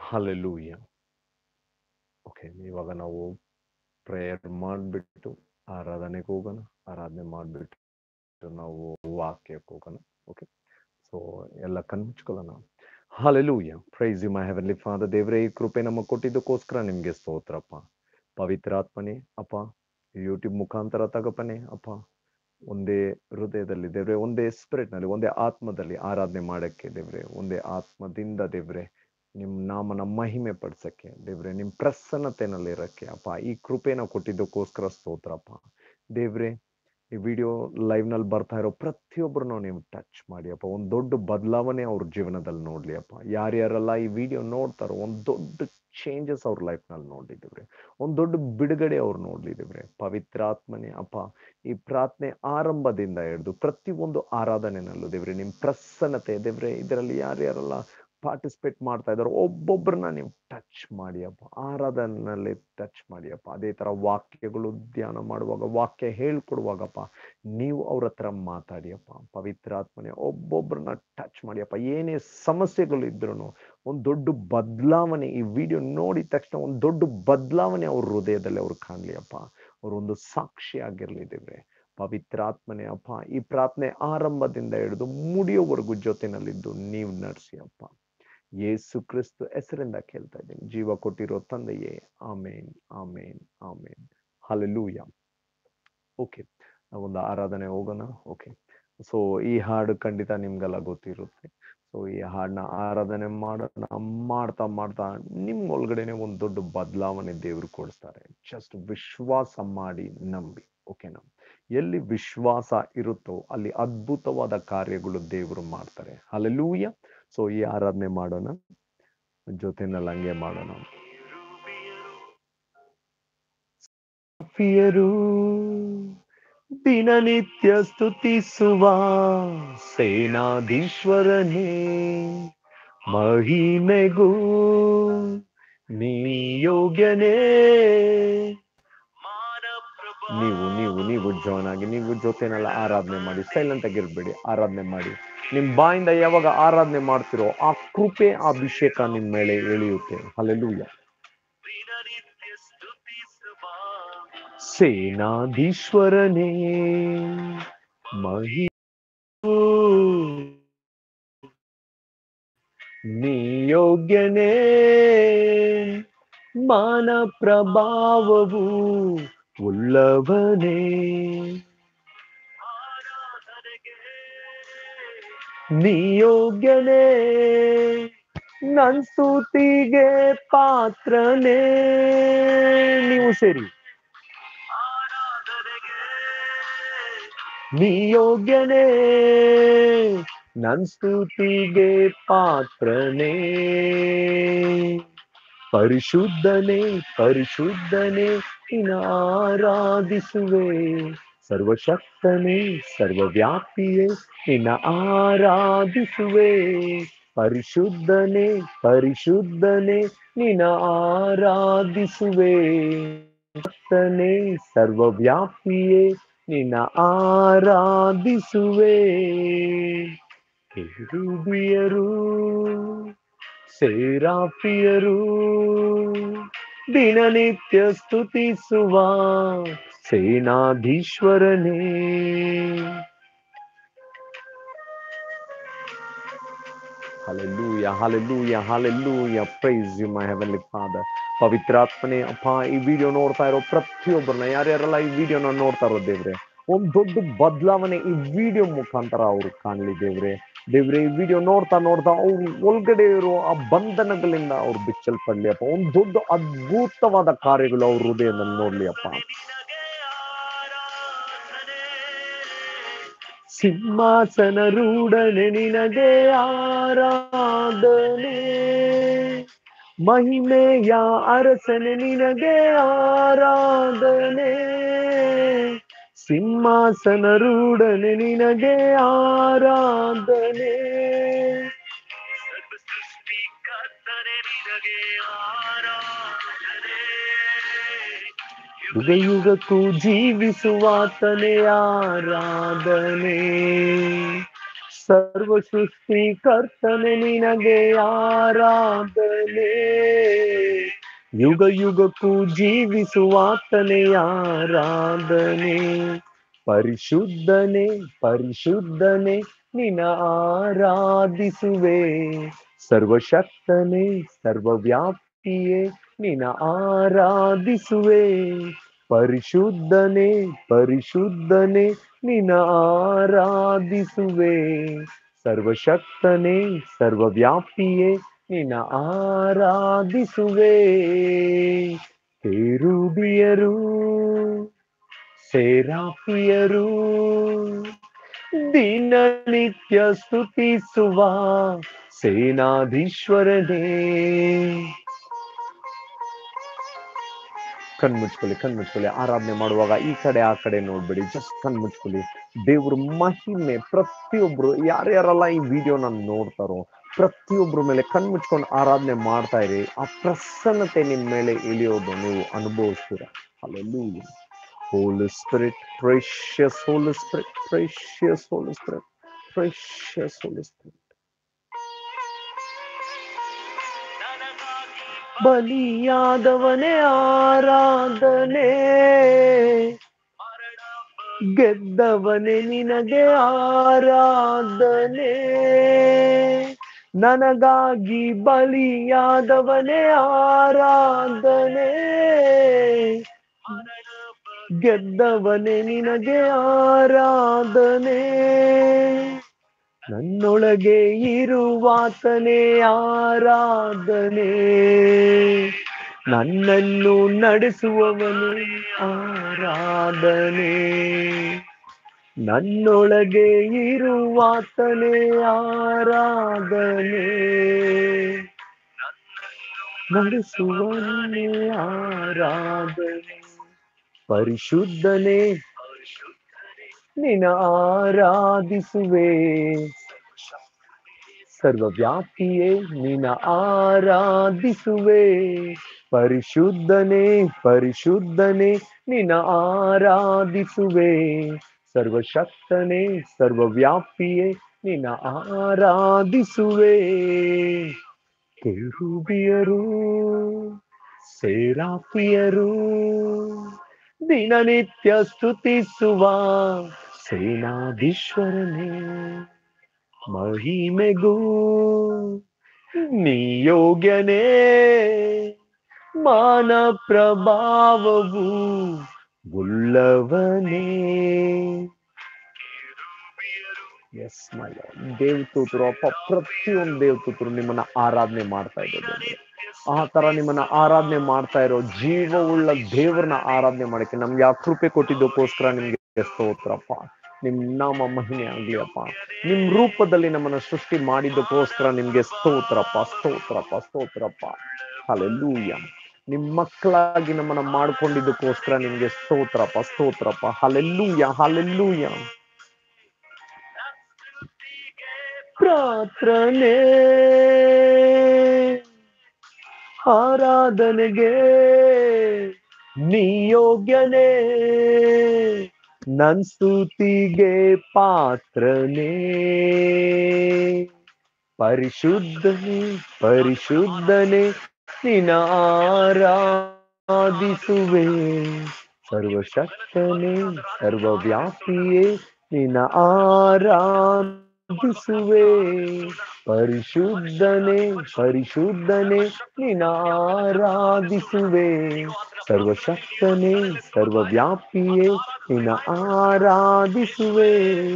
Hallelujah okay ಇವಾಗ ನಾವು prayer ಮಾಡಿಬಿಟ್ಟು ಆರಾಧನೆಗೆ ಹೋಗೋಣ ಆರಾಧನೆ ಮಾಡಿಬಿಟ್ಟು ನಾವು ವಾಕ್ಯಕ್ಕೆ ಹೋಗೋಣ ಓಕೆ ಸೊ ಎಲ್ಲ ಕಣ್ಮುಚ್ಕೊಳ್ಳೋಣ hallelujah praise you my heavenly father ದೇವರೇ ಈ ಕೃಪೆ ನಮ್ಮ ಕೊಟ್ಟಿದ್ದಕ್ಕೋಸ್ಕರ ನಿಮ್ಗೆ ಸ್ತೋತ್ರಪ್ಪ ಪವಿತ್ರಾತ್ಮನೇ ಅಪ್ಪ ಯೂಟ್ಯೂಬ್ ಮುಖಾಂತರ ತಗಪನೆ ಅಪ್ಪ ಒಂದೇ ಹೃದಯದಲ್ಲಿ ದೇವ್ರೆ ಒಂದೇ ಸ್ಪಿರಿಟ್ ನಲ್ಲಿ ಒಂದೇ ಆತ್ಮದಲ್ಲಿ ಆರಾಧನೆ ಮಾಡಕ್ಕೆ ದೇವ್ರೆ ಒಂದೇ ಆತ್ಮದಿಂದ ದೇವ್ರೆ ನಿಮ್ ನಾಮನ ಮಹಿಮೆ ಪಡ್ಸಕ್ಕೆ ದೇವ್ರೆ ನಿಮ್ ಪ್ರಸನ್ನತೆನಲ್ಲಿ ಇರಕ್ಕೆ ಅಪ್ಪ ಈ ಕೃಪೆನ ಕೊಟ್ಟಿದ್ದಕ್ಕೋಸ್ಕರ ಸ್ತೋತ್ರಪ್ಪ ದೇವ್ರೆ ಈ ವಿಡಿಯೋ ಲೈವ್ ನಲ್ಲಿ ಬರ್ತಾ ಇರೋ ಪ್ರತಿಯೊಬ್ಬರನ್ನು ನೀವು ಟಚ್ ಮಾಡಿ ಅಪ್ಪ ಒಂದು ದೊಡ್ಡ ಬದಲಾವಣೆ ಅವ್ರ ಜೀವನದಲ್ಲಿ ನೋಡ್ಲಿ ಅಪ್ಪ ಯಾರ್ಯಾರೆಲ್ಲ ಈ ವಿಡಿಯೋ ನೋಡ್ತಾರೋ ಒಂದು ದೊಡ್ಡ ಚೇಂಜಸ್ ಅವ್ರ ಲೈಫ್ ನಲ್ಲಿ ನೋಡಿದ್ದೇವ್ರೆ ಒಂದು ದೊಡ್ಡ ಬಿಡುಗಡೆ ಅವ್ರು ನೋಡ್ಲಿದ್ದೇವ್ರೆ ಪವಿತ್ರಾತ್ಮನೆ ಅಪ್ಪ ಈ ಪ್ರಾರ್ಥನೆ ಆರಂಭದಿಂದ ಹಿಡಿದು ಪ್ರತಿಯೊಂದು ಆರಾಧನೆನಲ್ಲೂ ದೇವ್ರೆ ನಿಮ್ ಪ್ರಸನ್ನತೆ ದೇವ್ರೆ ಇದರಲ್ಲಿ ಯಾರ್ಯಾರೆಲ್ಲ ಪಾರ್ಟಿಸಿಪೇಟ್ ಮಾಡ್ತಾ ಇದಾರೋ ಒಬ್ಬೊಬ್ಬರನ್ನ ನೀವು ಟಚ್ ಮಾಡಿ ಅಪ್ಪ ಆರಾಧನೆಯಲ್ಲಿ ಟಚ್ ಮಾಡಿ ಅಪ್ಪ ಅದೇ ತರ ವಾಕ್ಯಗಳು ಧ್ಯಾನ ಮಾಡುವಾಗ ವಾಕ್ಯ ಹೇಳ್ಕೊಡುವಾಗಪ್ಪ ನೀವು ಅವ್ರ ಹತ್ರ ಮಾತಾಡಿ ಅಪ್ಪ ಪವಿತ್ರಾತ್ಮನೆ ಒಬ್ಬೊಬ್ಬರನ್ನ ಟಚ್ ಮಾಡಿ ಅಪ್ಪ ಏನೇ ಸಮಸ್ಯೆಗಳು ಇದ್ರು ಒಂದು ದೊಡ್ಡ ಬದಲಾವಣೆ ಈ ವಿಡಿಯೋ ನೋಡಿದ ತಕ್ಷಣ ಒಂದು ದೊಡ್ಡ ಬದಲಾವಣೆ ಅವ್ರ ಹೃದಯದಲ್ಲಿ ಅವ್ರು ಕಾಣ್ಲಿ ಅಪ್ಪ ಅವ್ರ ಒಂದು ಸಾಕ್ಷಿ ಆಗಿರ್ಲಿ ದೇವ್ರೆ ಪವಿತ್ರಾತ್ಮನೆ ಅಪ್ಪ ಈ ಪ್ರಾರ್ಥನೆ ಆರಂಭದಿಂದ ಹಿಡಿದು ಮುಡಿಯೋವರೆಗೂ ಜೊತೆನಲ್ಲಿದ್ದು ನೀವು ನಡೆಸಿ ಅಪ್ಪ ಯೇಸು ಕ್ರಿಸ್ತು ಹೆಸರಿಂದ ಕೇಳ್ತಾ ಇದ್ದೀನಿ ಜೀವ ಕೊಟ್ಟಿರೋ ತಂದೆಯೇ ಆಮೇನ್ ಆಮೇನ್ ಆಮೇನ್ ಹಲಲೂಯ ಓಕೆ ನಾವೊಂದು ಆರಾಧನೆ ಹೋಗೋಣ ಓಕೆ ಸೊ ಈ ಹಾಡು ಖಂಡಿತ ನಿಮ್ಗೆಲ್ಲ ಗೊತ್ತಿರುತ್ತೆ ಸೊ ಈ ಹಾಡನ್ನ ಆರಾಧನೆ ಮಾಡೋಣ ಮಾಡ್ತಾ ಮಾಡ್ತಾ ನಿಮ್ ಒಳಗಡೆನೆ ಒಂದು ದೊಡ್ಡ ಬದಲಾವಣೆ ದೇವ್ರು ಕೊಡಿಸ್ತಾರೆ ಜಸ್ಟ್ ವಿಶ್ವಾಸ ಮಾಡಿ ನಂಬಿ ಓಕೆನಾ ಎಲ್ಲಿ ವಿಶ್ವಾಸ ಇರುತ್ತೋ ಅಲ್ಲಿ ಅದ್ಭುತವಾದ ಕಾರ್ಯಗಳು ದೇವರು ಮಾಡ್ತಾರೆ ಅಲ್ಲೆಲ್ಲೂಯ ಸೊ ಈ ಆರಾಧನೆ ಮಾಡೋಣ ಜೊತೆನಲ್ಲಿ ಹಂಗೆ ಮಾಡೋಣ ಫಿಯರು ದಿನನಿತ್ಯ ಸ್ತುತಿಸುವ ಸೇನಾಧೀಶ್ವರನೇ ಮಹಿಮೆಗೂ ನೀ ಯೋಗ್ಯನೇ ನೀವು ನೀವು ನೀವು ಜಾಯ್ನ್ ಆಗಿ ನೀವು ಜೊತೆನೆಲ್ಲ ಆರಾಧನೆ ಮಾಡಿ ಸೈಲೆಂಟ್ ಆಗಿರ್ಬೇಡಿ ಆರಾಧನೆ ಮಾಡಿ ನಿಮ್ ಬಾಯಿಂದ ಯಾವಾಗ ಆರಾಧನೆ ಮಾಡ್ತಿರೋ ಆ ಕೃಪೆ ಆ ಅಭಿಷೇಕ ನಿಮ್ ಮೇಲೆ ಎಳೆಯುತ್ತೆ ಅಲ್ಲೆಲ್ಲೂಯ ಸೇನಾಧೀಶ್ವರನೇ ಮಹಿ ನೀ ಯೋಗ್ಯನೇ ಮಾನ ಪ್ರಭಾವವು ಉಳ್ಳವನೇ ನೀ ಯೋಗ್ಯನೇ ನನ್ ಸ್ತುತಿಗೆ ಪಾತ್ರನೇ ನೀವು ಸೇರಿ ನೀ ಯೋಗ್ಯನೇ ನನ್ ಸ್ತುತಿಗೆ ಪಾತ್ರನೇ ಪರಿಶುದ್ಧನೇ ಪರಿಶುದ್ಧನೇ ನಿನ್ನ ಆರಾಧಿಸುವೆ ಸರ್ವಶಕ್ತನೇ ಸರ್ವವ್ಯಾಪಿಯೇ ನಿನ್ನ ಆರಾಧಿಸುವೆ ಪರಿಶುದ್ಧನೇ ಪರಿಶುದ್ಧನೇ ನಿನ್ನ ಆರಾಧಿಸುವೆ ಶಕ್ತನೇ ಸರ್ವವ್ಯಾಪಿಯೇ ನಿನ್ನ ಆರಾಧಿಸುವೆ ಕೆರೂಬಿಯರು ಸೇರಾಫಿಯರು ದಿನನಿತ್ಯ ಸ್ತುತಿಸುವ ಸೇನಾಧೀಶ್ವರನೇ Hallelujah, hallelujah, hallelujah. Praise you, my heavenly Father. ಪವಿತ್ರಾತ್ಮನೆ ಅಪ್ಪ ಈ ವಿಡಿಯೋ ನೋಡ್ತಾ ಇರೋ ಪ್ರತಿಯೊಬ್ಬರನ್ನ ಯಾರ್ಯಾರೆಲ್ಲ ಈ ವಿಡಿಯೋನ ನೋಡ್ತಾ ಇರೋ ದೇವ್ರೆ ಒಂದ್ ದೊಡ್ಡ ಬದಲಾವಣೆ ಈ ವಿಡಿಯೋ ಮುಖಾಂತರ ಅವ್ರು ಕಾಣ್ಲಿ ದೇವ್ರೆ ದೇವ್ರೆ ಈ ವಿಡಿಯೋ ನೋಡ್ತಾ ನೋಡ್ತಾ ಅವ್ರು ಒಳಗಡೆ ಇರೋ ಆ ಬಂಧನಗಳಿಂದ ಅವ್ರು ಬಿಚ್ಚಲ್ಪಡ್ಲಿ ಅಪ್ಪ ಒಂದ್ ದೊಡ್ಡ ಅದ್ಭುತವಾದ ಕಾರ್ಯಗಳು ಅವ್ರ ಹೃದಯದಲ್ಲಿ ನೋಡ್ಲಿ ಅಪ್ಪ ಸಿಂಹಾಸನ ರೂಢನೆ ನಿನಗೆ ಆರಾಧನೆ ಮಹಿಮೆಯ ಅರಸನೆ ನಿನಗೆ ಆರಾಧನೆ ಸಿಂಹಾಸನ ರೂಢನೆ ನಿನಗೆ ಆರಾಧನೆ ಯುಗ ಯುಗಕ್ಕೂ ಜೀವಿಸುವಾತನೇ ಆರಾಧನೆ ಸರ್ವ ಸೃಷ್ಟಿಕರ್ತನೆ ನಿನಗೆ ಆರಾಧನೆ ಯುಗ ಯುಗಕ್ಕೂ ಜೀವಿಸುವಾತನೇ ಆರಾಧನೆ ಪರಿಶುದ್ಧನೆ ಪರಿಶುದ್ಧನೆ ನಿನ ಆರಾಧಿಸುವೆ ಸರ್ವಶಕ್ತನೇ ಸರ್ವವ್ಯಾಪಿಯೇ ನಿನ ಆರಾಧಿಸುವೆ ಪರಿಶುದ್ಧನೆ ಪರಿಶುದ್ಧನೆ ನಿನ ಆರಾಧಿಸುವೆ ಸರ್ವಶಕ್ತನೇ ಸರ್ವವ್ಯಾಪಿಯೇ ನಿನ ಆರಾಧಿಸುವೆ ಕೆರೂಬಿಯರು ಸೇರಾಪಿಯರು ದಿನನಿತ್ಯ ಸ್ತುತಿಸುವ ಸೇನಾಧೀಶ್ವರನೇ ಕಣ್ಮುಚ್ಕೊಳ್ಳಿ ಕಣ್ಮುಚ್ಕೊಳ್ಳಿ ಆರಾಧನೆ ಮಾಡುವಾಗ ಈ ಕಡೆ ಆ ಕಡೆ ನೋಡ್ಬೇಡಿ ಜಸ್ಟ್ ಕಣ್ಮುಚ್ಕೊಳ್ಳಿ ದೇವ್ರ ಮಹಿಮೆ ಪ್ರತಿಯೊಬ್ರು ಯಾರ್ಯಾರೆಲ್ಲ ಈ ವಿಡಿಯೋನ ನೋಡ್ತಾರೋ ಪ್ರತಿಯೊಬ್ರ ಮೇಲೆ ಕಣ್ಮುಚ್ಕೊಂಡು ಆರಾಧನೆ ಮಾಡ್ತಾ ಇರಿ ಆ ಪ್ರಸನ್ನತೆ ನಿಮ್ ಮೇಲೆ ಇಳಿಯೋದು ನೀವು ಅನುಭವಿಸ್ತೀರ ಅಲ್ಲೆಲ್ಲೂ Holy Spirit, precious Holy Spirit, precious Holy Spirit, precious Holy Spirit. ಬಲಿಯಾದವನೇ ಆರಾಧನೆ ಗೆದ್ದವನೇ ನಿನಗೆ ಆರಾಧನೆ ನನಗಾಗಿ ಬಲಿಯಾದವನೇ ಆರಾಧನೆ ಗೆದ್ದವನೇ ನಿನಗೆ ಆರಾಧನೆ ನನ್ನೊಳಗೆ ಇರುವಾತನೇ ಆರಾಧನೆ ನನ್ನನ್ನು ನಡೆಸುವವನು ಆರಾಧನೆ ನನ್ನೊಳಗೆ ಇರುವಾತನೇ ಆರಾಧನೆ ನಡೆಸುವವನೇ ಆರಾಧನೆ ಪರಿಶುದ್ಧನೇ ನಿನ ಆರಾಧಿಸುವೆ ಸರ್ವವ್ಯಾಪಿಯೇ ನಿನ ಆರಾಧಿಸುವೆ ಪರಿಶುದ್ಧನೇ ಪರಿಶುದ್ಧನೇ ನಿನ ಆರಾಧಿಸುವೆ ಸರ್ವಶಕ್ತನೇ ಸರ್ವವ್ಯಾಪಿಯೇ ನಿನ ಆರಾಧಿಸುವೆ ಕೆರೂಬಿಯರು ಸೇರಾಪಿಯರು ದಿನನಿತ್ಯ ಸ್ತುತಿಸುವ ಸೇನಾಧೀಶ್ವರನೇ ಮಹಿಮೆಗೂ ನಿಯೋಗ್ಯನೇ ಮಾನ ಪ್ರಭಾವವು ಉಳ್ಳವನೇ ಎಸ್ ಮೈ ದೇವತೂತರು ಅಪ್ಪ ಪ್ರತಿಯೊಂದು ದೇವತೂತರು ನಿಮ್ಮನ್ನ ಆರಾಧನೆ ಮಾಡ್ತಾ ಇದ್ದಾರೆ ಆ ತರ ನಿಮ್ಮನ್ನ ಆರಾಧನೆ ಮಾಡ್ತಾ ಇರೋ ಜೀವವುಳ್ಳ ದೇವರನ್ನ ಆರಾಧನೆ ಮಾಡಕ್ಕೆ ನಮ್ಗೆ ಆ ಕೃಪೆ ಕೊಟ್ಟಿದ್ದಕ್ಕೋಸ್ಕರ ನಿಮ್ಗೆ ಸ್ತೋತ್ರಪ್ಪ ನಿಮ್ ನಾಮ ಮಹಿಮೆ ಆಗ್ಲಿ ಅಪ್ಪ ನಿಮ್ ರೂಪದಲ್ಲಿ ನಮ್ಮನ್ನ ಸೃಷ್ಟಿ ಮಾಡಿದ್ದಕ್ಕೋಸ್ಕರ ನಿಮ್ಗೆ ಸ್ತೋತ್ರಪ್ಪ ಸ್ತೋತ್ರಪ್ಪ ಸ್ತೋತ್ರಪ್ಪ ಹಲೆಲೂಯ ನಿಮ್ ಮಕ್ಕಳಾಗಿ ನಮ್ಮನ್ನ ಮಾಡ್ಕೊಂಡಿದ್ದಕ್ಕೋಸ್ಕರ ನಿಮ್ಗೆ ಸ್ತೋತ್ರಪ್ಪ ಸ್ತೋತ್ರಪ್ಪ ಹಲೆಲ್ಲೂಯ ಹಲೆಲ್ಲೂಯ ಪ್ರಾರ್ಥನೆ ಆರಾಧನೆಗೆ ನಿಯೋಗ್ಯನೇ ನನ್ ಸ್ತುತಿಗೆ ಪಾತ್ರನೇ ಪರಿಶುದ್ಧನೇ ಪರಿಶುದ್ಧನೇ ನಿನ ಆರಾಧಿಸುವೆ ಸರ್ವಶಕ್ತನೇ ಸರ್ವವ್ಯಾಪಿಯೇ ನಿನ ಆರಾಧಿಸುವೆ ಪರಿಶುದ್ಧನೇ ಪರಿಶುದ್ಧನೇ ನಿನ ಆರಾಧಿಸುವೆ ಸರ್ವಶಕ್ತನೇ ಸರ್ವವ್ಯಾಪಿಯೇ ನಿನ ಆರಾಧಿಸುವೆ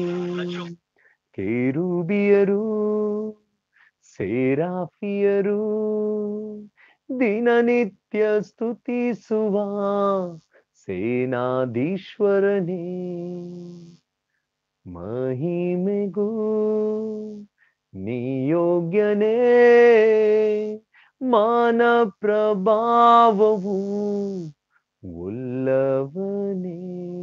ಕೇರುಬಿಯರು ಸೇರಾಫಿಯರು ದಿನನಿತ್ಯ ಸ್ತುತಿಸುವ ಸೇನಾಧೀಶ್ವರನೇ ಮಹಿಮೆಗೂ ನಿಯೋಗ್ಯನೇ ಮಾನ ಪ್ರಭಾವವು ಉಲ್ಲವನೇ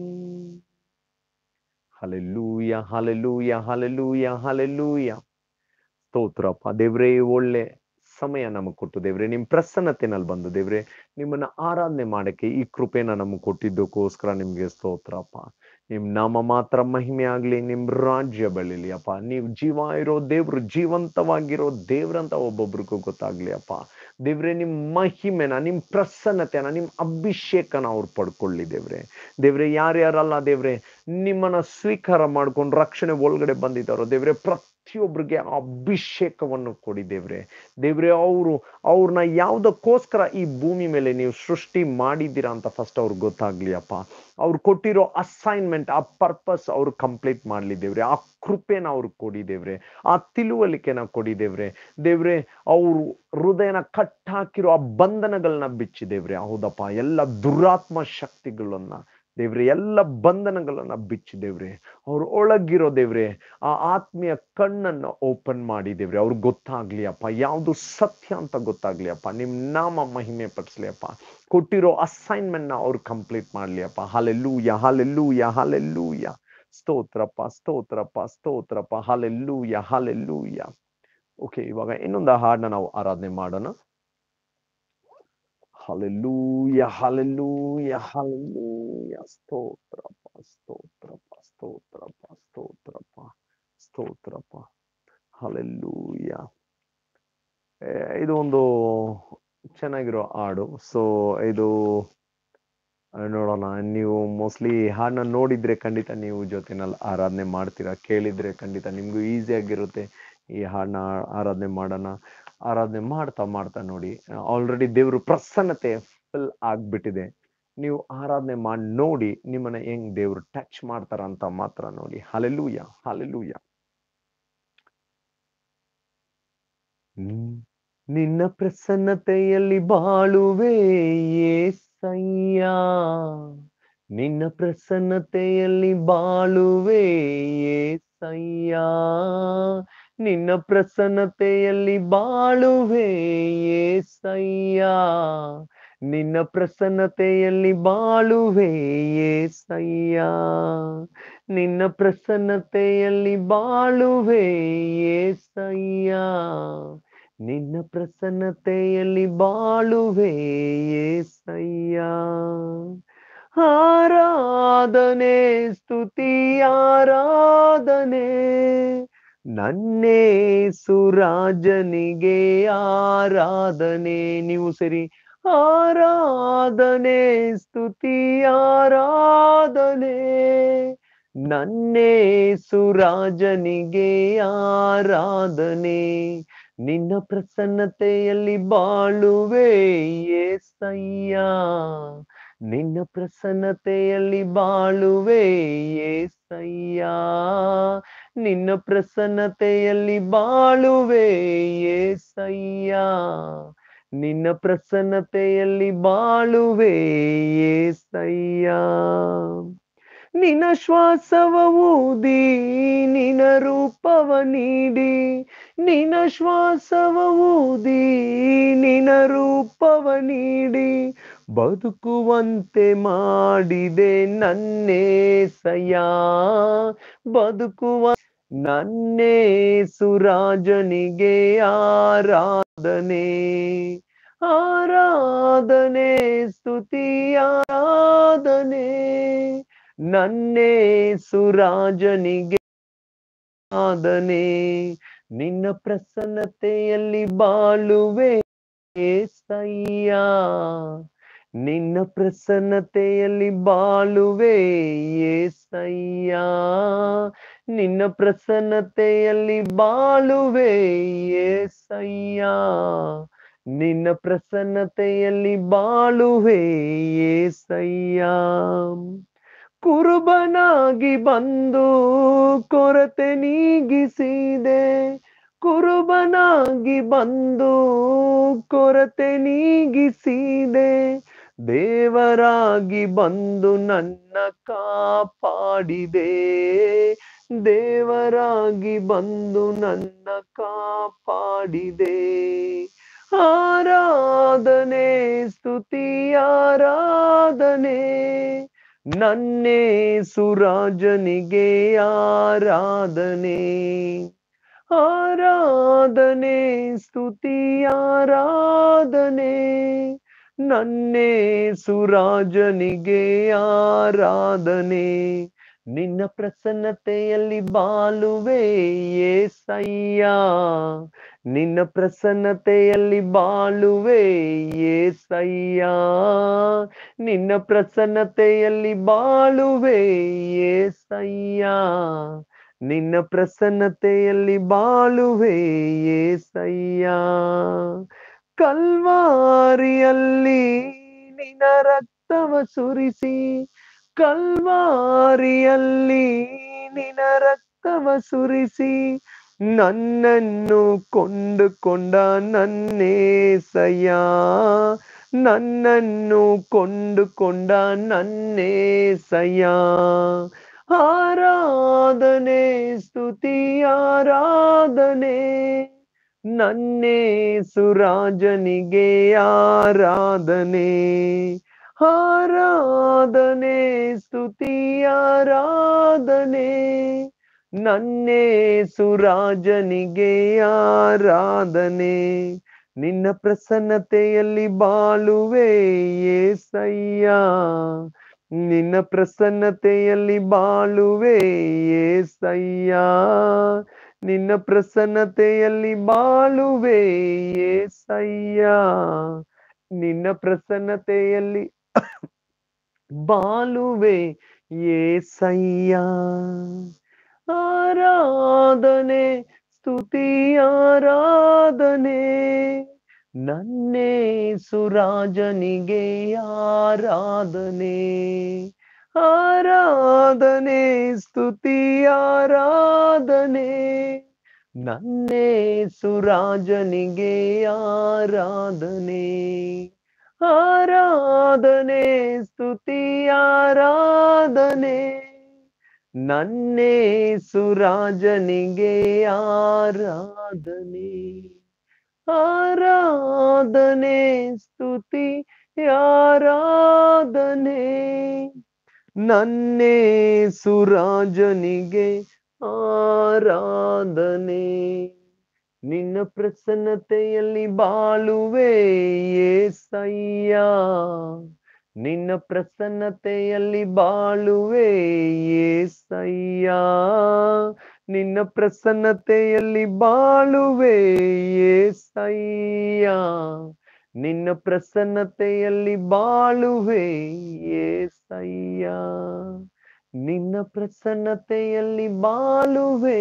ಹಲೆಲ್ಲೂಯ ಹಲೆಲ್ಲೂಯ ಹಲೆಲ್ಲೂಯ ಹಲೆಲ್ಲೂಯ ಸ್ತೋತ್ರಪ್ಪ ದೇವ್ರೇ ಒಳ್ಳೆ ಸಮಯ ನಮಗ್ ಕೊಟ್ಟು ದೇವ್ರೆ ನಿಮ್ ಪ್ರಸನ್ನತೆನಲ್ಲಿ ಬಂದು ದೇವ್ರೆ ನಿಮ್ಮನ್ನ ಆರಾಧನೆ ಮಾಡಕ್ಕೆ ಈ ಕೃಪೆನ ನಮಗ್ ಕೊಟ್ಟಿದ್ದಕ್ಕೋಸ್ಕರ ನಿಮ್ಗೆ ಸ್ತೋತ್ರಪ್ಪ ನಿಮ್ ನಾಮ ಮಾತ್ರ ಮಹಿಮೆ ಆಗ್ಲಿ ನಿಮ್ ರಾಜ್ಯ ಬೆಳಿಲಿ ಅಪ್ಪ ನೀವು ಜೀವ ಇರೋ ದೇವ್ರು ಜೀವಂತವಾಗಿರೋ ದೇವ್ರಂತ ಒಬ್ಬೊಬ್ರಿಗೂ ಗೊತ್ತಾಗ್ಲಿ ಅಪ್ಪ ದೇವ್ರೆ ನಿಮ್ ಮಹಿಮೆನ ನಿಮ್ ಪ್ರಸನ್ನತೆನ ನಿಮ್ ಅಭಿಷೇಕನ ಅವ್ರು ಪಡ್ಕೊಳ್ಳಿ ದೇವ್ರೆ ದೇವ್ರೆ ಯಾರ್ಯಾರಲ್ಲ ದೇವ್ರೆ ನಿಮ್ಮನ್ನ ಸ್ವೀಕಾರ ಮಾಡ್ಕೊಂಡು ರಕ್ಷಣೆ ಒಳಗಡೆ ಬಂದಿದ್ದಾರೋ ದೇವ್ರೆ ಪ್ರತಿಯೊಬ್ಬರಿಗೆ ಆ ಅಭಿಷೇಕವನ್ನು ಕೊಡಿ ದೇವ್ರೆ ದೇವ್ರೆ ಅವರು ಅವ್ರನ್ನ ಯಾವ್ದಕ್ಕೋಸ್ಕರ ಈ ಭೂಮಿ ಮೇಲೆ ನೀವು ಸೃಷ್ಟಿ ಮಾಡಿದ್ದೀರಾ ಅಂತ ಫಸ್ಟ್ ಅವ್ರಿಗೆ ಗೊತ್ತಾಗ್ಲಿ ಅಪ್ಪ ಅವ್ರು ಕೊಟ್ಟಿರೋ ಅಸೈನ್ಮೆಂಟ್ ಆ ಪರ್ಪಸ್ ಅವ್ರು ಕಂಪ್ಲೀಟ್ ಮಾಡ್ಲಿ ದೇವ್ರೆ ಆ ಕೃಪೆನ ಅವ್ರಿಗೆ ಕೊಡಿ ದೇವ್ರೆ ಆ ತಿಳುವಳಿಕೆನ ಕೊಡಿ ದೇವ್ರೆ ದೇವ್ರೆ ಅವರು ಹೃದಯನ ಕಟ್ಟಾಕಿರೋ ಆ ಬಂಧನಗಳನ್ನ ಬಿಚ್ಚಿ ದೇವ್ರೆ ಹೌದಪ್ಪ ಎಲ್ಲ ದುರಾತ್ಮ ಶಕ್ತಿಗಳನ್ನ ದೇವ್ರೆ ಎಲ್ಲ ಬಂಧನಗಳನ್ನ ಬಿಚ್ಚಿ ದೇವ್ರೆ ಅವ್ರ ಒಳಗಿರೋ ದೇವ್ರೆ ಆ ಆತ್ಮೀಯ ಕಣ್ಣನ್ನ ಓಪನ್ ಮಾಡಿ ದೇವ್ರೆ ಅವ್ರಿಗೆ ಗೊತ್ತಾಗ್ಲಿ ಅಪ್ಪ ಯಾವುದು ಸತ್ಯ ಅಂತ ಗೊತ್ತಾಗ್ಲಿ ಅಪ್ಪ ನಿಮ್ ನಾಮ ಮಹಿಮೆ ಪಡಿಸ್ಲಿ ಅಪ್ಪ ಕೊಟ್ಟಿರೋ ಅಸೈನ್ಮೆಂಟ್ ನ ಅವ್ರು ಕಂಪ್ಲೀಟ್ ಮಾಡ್ಲಿ ಅಪ್ಪ ಹಾಲೆಲ್ಲೂಯ ಹಾಲೆಲ್ಲೂಯ ಹಾಲೆಲ್ಲೂಯ ಸ್ತೋತ್ರಪ್ಪ ಸ್ತೋತ್ರಪ್ಪ ಸ್ತೋತ್ರಪ್ಪ ಹಾಲೆಲ್ಲೂಯ ಹಾಲೆಲ್ಲೂಯ ಓಕೆ ಇವಾಗ ಇನ್ನೊಂದು ಹಾಡನ್ನ ನಾವು ಆರಾಧನೆ ಮಾಡೋಣ Hallelujah, hallelujah, hallelujah. ಸ್ತೋತ್ರಪ್ಪ ಸ್ತೋತ್ರಪ್ಪ ಸ್ತೋತ್ರಪ್ಪ ಸ್ತೋತ್ರಪ್ಪ ಸ್ತೋತ್ರಪ್ಪ ಹಲೆಲ್ಲೂಯ ಇದು ಒಂದು ಚೆನ್ನಾಗಿರೋ ಹಾಡು ಸೊ ಇದು ಆ, ನೋಡೋಣ ನೀವು ಮೋಸ್ಟ್ಲಿ ಹಾಡನ್ನ ನೋಡಿದ್ರೆ ಖಂಡಿತ ನೀವು ಜೊತೆನಲ್ಲಿ ಆರಾಧನೆ ಮಾಡ್ತೀರಾ ಕೇಳಿದ್ರೆ ಖಂಡಿತ ನಿಮ್ಗೂ ಈಸಿ ಆಗಿರುತ್ತೆ ಈ ಹಾಡನ್ನ ಆರಾಧನೆ ಮಾಡೋಣ ಆರಾಧನೆ ಮಾಡ್ತಾ ಮಾಡ್ತಾ ನೋಡಿ ಆಲ್ರೆಡಿ ದೇವ್ರ ಪ್ರಸನ್ನತೆ ಫುಲ್ ಆಗ್ಬಿಟ್ಟಿದೆ ನೀವು ಆರಾಧನೆ ಮಾಡಿ ನೋಡಿ ನಿಮ್ಮನ್ನ ಹೆಂಗ್ ದೇವ್ರು ಟಚ್ ಮಾಡ್ತಾರ ಅಂತ ಮಾತ್ರ ನೋಡಿ ಹಲೆಲೂಯ ಹಲೆಲೂಯ ಹ್ಮ್. ನಿನ್ನ ಪ್ರಸನ್ನತೆಯಲ್ಲಿ ಬಾಳುವೆ ಏಸಯ್ಯ ನಿನ್ನ ಪ್ರಸನ್ನತೆಯಲ್ಲಿ ಬಾಳುವೆ ಏಸಯ್ಯ ನಿನ್ನ ಪ್ರಸನ್ನತೆಯಲ್ಲಿ ಬಾಳುವೆ ಏಸಯ್ಯ ನಿನ್ನ ಪ್ರಸನ್ನತೆಯಲ್ಲಿ ಬಾಳುವೆ ಏಸಯ್ಯ ನಿನ್ನ ಪ್ರಸನ್ನತೆಯಲ್ಲಿ ಬಾಳುವೆ ಏಸಯ್ಯ ನಿನ್ನ ಪ್ರಸನ್ನತೆಯಲ್ಲಿ ಬಾಳುವೆ ಏಸಯ್ಯ ಆರಾಧನೆ ಸ್ತುತಿ ಆರಾಧನೆ ನನ್ನೇ ಸುರಾಜನಿಗೆ ಆರಾಧನೆ ನೀವು ಸರಿ ಆರಾಧನೆ ಸ್ತುತಿ ಆರಾಧನೆ ನನ್ನೇ ಸುರಾಜನಿಗೆ ಆರಾಧನೆ ನಿನ್ನ ಪ್ರಸನ್ನತೆಯಲ್ಲಿ ಬಾಳುವೆ ಏಸಯ್ಯ ನಿನ್ನ ಪ್ರಸನ್ನತೆಯಲ್ಲಿ ಬಾಳುವೆ ಏಸಯ್ಯ ನಿನ್ನ ಪ್ರಸನ್ನತೆಯಲ್ಲಿ ಬಾಳುವೆ ಏಸಯ್ಯ ನಿನ್ನ ಪ್ರಸನ್ನತೆಯಲ್ಲಿ ಬಾಳುವೆ ಏಸಯ್ಯ ನಿನ್ನ ಶ್ವಾಸವ ಊದಿ ನಿನ್ನ ರೂಪವ ನೀಡಿ ನಿನ್ನ ಶ್ವಾಸವ ಊದಿ ನಿನ್ನ ರೂಪವ ನೀಡಿ ಬದುಕುವಂತೆ ಮಾಡಿದೆ ನನ್ನೇ ಸಯ ಬದುಕುವ ನನ್ನೇ ಸುರಾಜನಿಗೆ ಆರಾಧನೆ ಆರಾಧನೆ ಸ್ತುತಿ ಆರಾಧನೆ ನನ್ನೇ ಸುರಾಜನಿಗೆ ಆರಾಧನೆ ನಿನ್ನ ಪ್ರಸನ್ನತೆಯಲ್ಲಿ ಬಾಳುವೆ ಏಸಯ್ಯ ನಿನ್ನ ಪ್ರಸನ್ನತೆಯಲ್ಲಿ ಬಾಳುವೆ ಏಸಯ್ಯ ನಿನ್ನ ಪ್ರಸನ್ನತೆಯಲ್ಲಿ ಬಾಳುವೆ ಏಸಯ್ಯ ನಿನ್ನ ಪ್ರಸನ್ನತೆಯಲ್ಲಿ ಬಾಳುವೆ ಏಸಯ್ಯ ಕುರುಬನಾಗಿ ಬಂದು ಕೊರತೆ ನೀಗಿಸಿದೆ ಕುರುಬನಾಗಿ ಬಂದು ಕೊರತೆ ನೀಗಿಸಿದೆ ದೇವರಾಗಿ ಬಂದು ನನ್ನ ಕಾಪಾಡಿದೆ ದೇವರಾಗಿ ಬಂದು ನನ್ನ ಕಾಪಾಡಿದೆ ಆರಾಧನೆ ಸ್ತುತಿ ಆರಾಧನೆ ನನ್ನೇ ಸುರಾಜನಿಗೆ ಆರಾಧನೆ ಆರಾಧನೆ ಸ್ತುತಿ ಆರಾಧನೆ ನನ್ನೇ ಸುರಾಜನಿಗೆ ಆರಾಧನೆ ನಿನ್ನ ಪ್ರಸನ್ನತೆಯಲ್ಲಿ ಬಾಳುವೆ ಏಸಯ್ಯ ನಿನ್ನ ಪ್ರಸನ್ನತೆಯಲ್ಲಿ ಬಾಳುವೆ ಏಸಯ್ಯ ನಿನ್ನ ಪ್ರಸನ್ನತೆಯಲ್ಲಿ ಬಾಳುವೆ ಏಸಯ್ಯ ನಿನ್ನ ಪ್ರಸನ್ನತೆಯಲ್ಲಿ ಬಾಳುವೆ ಏಸಯ್ಯ ಕಲ್ವಾರಿಯಲ್ಲಿ ನಿನ್ನ ರಕ್ತವ ಸುರಿಸಿ ಕಲ್ವಾರಿಯಲ್ಲಿ ನಿನ್ನ ರಕ್ತವ ಸುರಿಸಿ ನನ್ನನ್ನು ಕೊಂಡುಕೊಂಡ ನನ್ನೇಸಯ್ಯ ನನ್ನನ್ನು ಕೊಂಡುಕೊಂಡ ನನ್ನೇಸಯ್ಯ ಆರಾಧನೆ ಸ್ತುತಿ ಆರಾಧನೆ ನನ್ನೇ ಸುರಾಜನಿಗೆ ಆರಾಧನೆ ಆರಾಧನೆ ಸ್ತುತಿ ಆರಾಧನೆ ನನ್ನೇ ಸುರಾಜನಿಗೆ ಆರಾಧನೆ ನಿನ್ನ ಪ್ರಸನ್ನತೆಯಲ್ಲಿ ಬಾಳುವೆ ಏಸಯ್ಯ ನಿನ್ನ ಪ್ರಸನ್ನತೆಯಲ್ಲಿ ಬಾಳುವೆ ಏಸಯ್ಯ ನಿನ್ನ ಪ್ರಸನ್ನತೆಯಲ್ಲಿ ಬಾಳುವೆ ಏಸಯ್ಯ ನಿನ್ನ ಪ್ರಸನ್ನತೆಯಲ್ಲಿ ಬಾಳುವೆ ಏಸಯ್ಯ ಆರಾಧನೆ ಸ್ತುತಿ ಆರಾಧನೆ ನನ್ನೇ ಸುರಾಜನಿಗೆ ಆರಾಧನೆ ಆರಾಧನೆ ಸ್ತುತಿ ಆರಾಧನೆ ನನ್ನೇ ಸುರಾಜನಿಗೆ ಆರಾಧನೆ ಆರಾಧನೆ ಸ್ತುತಿ ಆರಾಧನೆ ನನ್ನೇ ಸುರಾಜನಿಗೆ ಆರಾಧನೆ ಆರಾಧನೆ ಸ್ತುತಿ ಆರಾಧನೆ ನನ್ನೇ ಸುರಾಜನಿಗೆ ಆರಾಧನೆ ನಿನ್ನ ಪ್ರಸನ್ನತೆಯಲ್ಲಿ ಬಾಳುವೆ ಏಸಯ್ಯ ನಿನ್ನ ಪ್ರಸನ್ನತೆಯಲ್ಲಿ ಬಾಳುವೆ ಏಸಯ್ಯ ನಿನ್ನ ಪ್ರಸನ್ನತೆಯಲ್ಲಿ ಬಾಳುವೆ ಏಸಯ್ಯ ನಿನ್ನ ಪ್ರಸನ್ನತೆಯಲ್ಲಿ ಬಾಳುವೆ ಏಸಯ್ಯ ನಿನ್ನ ಪ್ರಸನ್ನತೆಯಲ್ಲಿ ಬಾಳುವೆ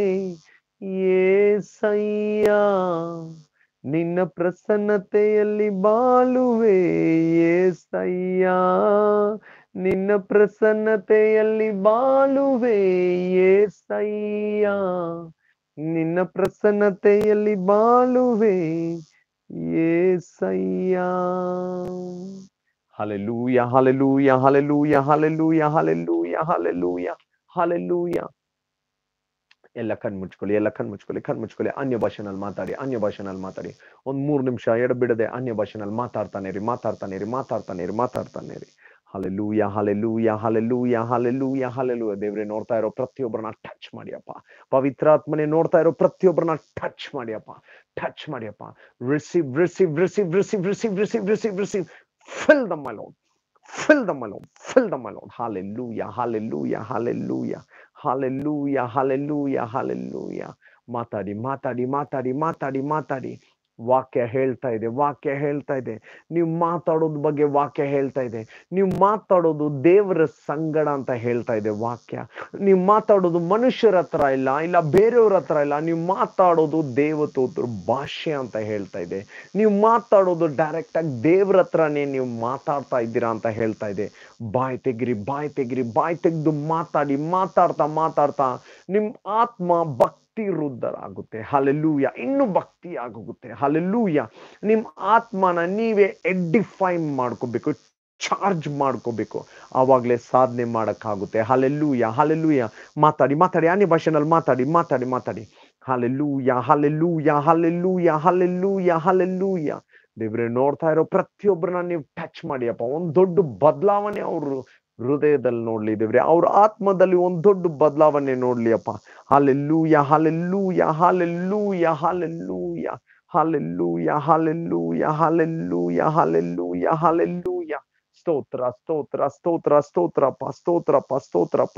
ಏಸಯ್ಯ ನಿನ್ನ ಪ್ರಸನ್ನತೆಯಲ್ಲಿ ಬಾಳುವೆ ಏಸಯ್ಯ ನಿನ್ನ ಪ್ರಸನ್ನತೆಯಲ್ಲಿ ಬಾಳುವೆ ಏಸಯ್ಯ ನಿನ್ನ ಪ್ರಸನ್ನತೆಯಲ್ಲಿ ಬಾಳುವೆ Yesayya hallelujah hallelujah hallelujah hallelujah hallelujah hallelujah hallelujah ಎಲ್ಲ ಕಣ್ ಮುಚ್ಕೊಳ್ಳಿ ಎಲ್ಲ ಕಣ್ ಮುಚ್ಕೊಳ್ಳಿ ಕಣ್ ಮುಚ್ಕೊಳ್ಳಿ ಅನ್ಯ ಭಾಷೆನಲ್ಲಿ ಮಾತಾಡಿ ಅನ್ಯ ಭಾಷೆನಲ್ಲಿ ಮಾತಾಡಿ ಒಂದ್ ಮೂರ್ ನಿಮಿಷ ಎಡಬಿಡದೆ ಅನ್ಯ ಭಾಷೆನಲ್ಲಿ ಮಾತಾಡ್ತಾನೆ ರೀ ಮಾತಾಡ್ತಾನೆ ರೀ ಮಾತಾಡ್ತಾನೆ ರೀ ಮಾತಾಡ್ತಾನೆ ರೀ hallelujah hallelujah hallelujah hallelujah hallelujah ದೇವ್ರೆ ನೋಡ್ತಾ ಇರೋ ಪ್ರತಿಯೊಬ್ಬರನ್ನ ಟಚ್ ಮಾಡಿಯಪ್ಪ ಪವಿತ್ರಾತ್ಮನೆ ನೋಡ್ತಾ ಇರೋ ಪ್ರತಿಯೊಬ್ಬರನ್ನ ಟಚ್ ಮಾಡಿಯಪ್ಪ ಟಚ್ ಮಾಡಿಯಪ್ಪ receive receive receive receive receive receive receive receive fill them my lord fill them my lord fill them my lord hallelujah hallelujah hallelujah hallelujah hallelujah hallelujah ಮಾತಾಡಿ ಮಾತಾಡಿ ಮಾತಾಡಿ ಮಾತಾಡಿ ಮಾತಾಡಿ ವಾಕ್ಯ ಹೇಳ್ತಾ ಇದೆ ವಾಕ್ಯ ಹೇಳ್ತಾ ಇದೆ ನೀವು ಮಾತಾಡೋದ್ ಬಗ್ಗೆ ವಾಕ್ಯ ಹೇಳ್ತಾ ಇದೆ ನೀವು ಮಾತಾಡೋದು ದೇವರ ಸಂಗಡ ಅಂತ ಹೇಳ್ತಾ ಇದೆ ವಾಕ್ಯ ನೀವು ಮಾತಾಡೋದು ಮನುಷ್ಯರ ಹತ್ರ ಇಲ್ಲ ಇಲ್ಲ ಬೇರೆಯವ್ರ ಹತ್ರ ಇಲ್ಲ ನೀವು ಮಾತಾಡೋದು ದೇವತೋದ್ರ ಭಾಷೆ ಅಂತ ಹೇಳ್ತಾ ಇದೆ ನೀವು ಮಾತಾಡೋದು ಡೈರೆಕ್ಟ್ ಆಗಿ ದೇವ್ರ ಹತ್ರನೇ ನೀವು ಮಾತಾಡ್ತಾ ಇದ್ದೀರಾ ಅಂತ ಹೇಳ್ತಾ ಇದೆ ಬಾಯ್ ತೆಗಿರಿ ಬಾಯ್ ತೆಗಿರಿ ಬಾಯ್ ತೆಗೆದು ಮಾತಾಡಿ ಮಾತಾಡ್ತಾ ಮಾತಾಡ್ತಾ ನಿಮ್ ಆತ್ಮ ಭಕ್ತಿ ವೃದ್ಧರ ಆಗುತ್ತೆ ಹಲೆಲೂಯ ಇನ್ನು ಭಕ್ತಿ ಆಗೋಗುತ್ತೆ ಹಲೆಲೂಯ ನಿಮ್ ಆತ್ಮನ ನೀವೇ ಎಡಿಫೈ ಮಾಡ್ಕೋಬೇಕು ಚಾರ್ಜ್ ಮಾಡ್ಕೋಬೇಕು ಆವಾಗಲೇ ಸಾಧನೆ ಮಾಡಕ್ಕಾಗುತ್ತೆ ಹಲೆಲ್ಲೂಯ ಹಲೆಲ್ಲೂಯ ಮಾತಾಡಿ ಮಾತಾಡಿ ಅನ್ಯ ಭಾಷೆನಲ್ಲಿ ಮಾತಾಡಿ ಮಾತಾಡಿ ಮಾತಾಡಿ ಹಲೆಲ್ಲೂಯ ಹಲೆಲ್ಲೂಯ ಹಲೆಲ್ಲೂಯ ಹಲೆಲ್ಲೂಯ ಹಲೆಲ್ಲೂಯ ದೇವ್ರೆ ನೋಡ್ತಾ ಇರೋ ಪ್ರತಿಯೊಬ್ಬರನ್ನ ನೀವು ಟಚ್ ಮಾಡಿಯಪ್ಪ ಒಂದ್ ದೊಡ್ಡ ಬದಲಾವಣೆ ಅವರು ಹೃದಯದಲ್ಲಿ ನೋಡ್ಲಿ ದೇವ್ರೆ ಅವ್ರ ಆತ್ಮದಲ್ಲಿ ಒಂದ್ ದೊಡ್ಡ ಬದಲಾವಣೆ ನೋಡ್ಲಿ ಅಪ್ಪ hallelujah hallelujah hallelujah hallelujah hallelujah hallelujah hallelujah hallelujah hallelujah ಸ್ತೋತ್ರ ಸ್ತೋತ್ರ ಸ್ತೋತ್ರ ಸ್ತೋತ್ರಪ್ಪ ಸ್ತೋತ್ರಪ್ಪ ಸ್ತೋತ್ರಪ್ಪ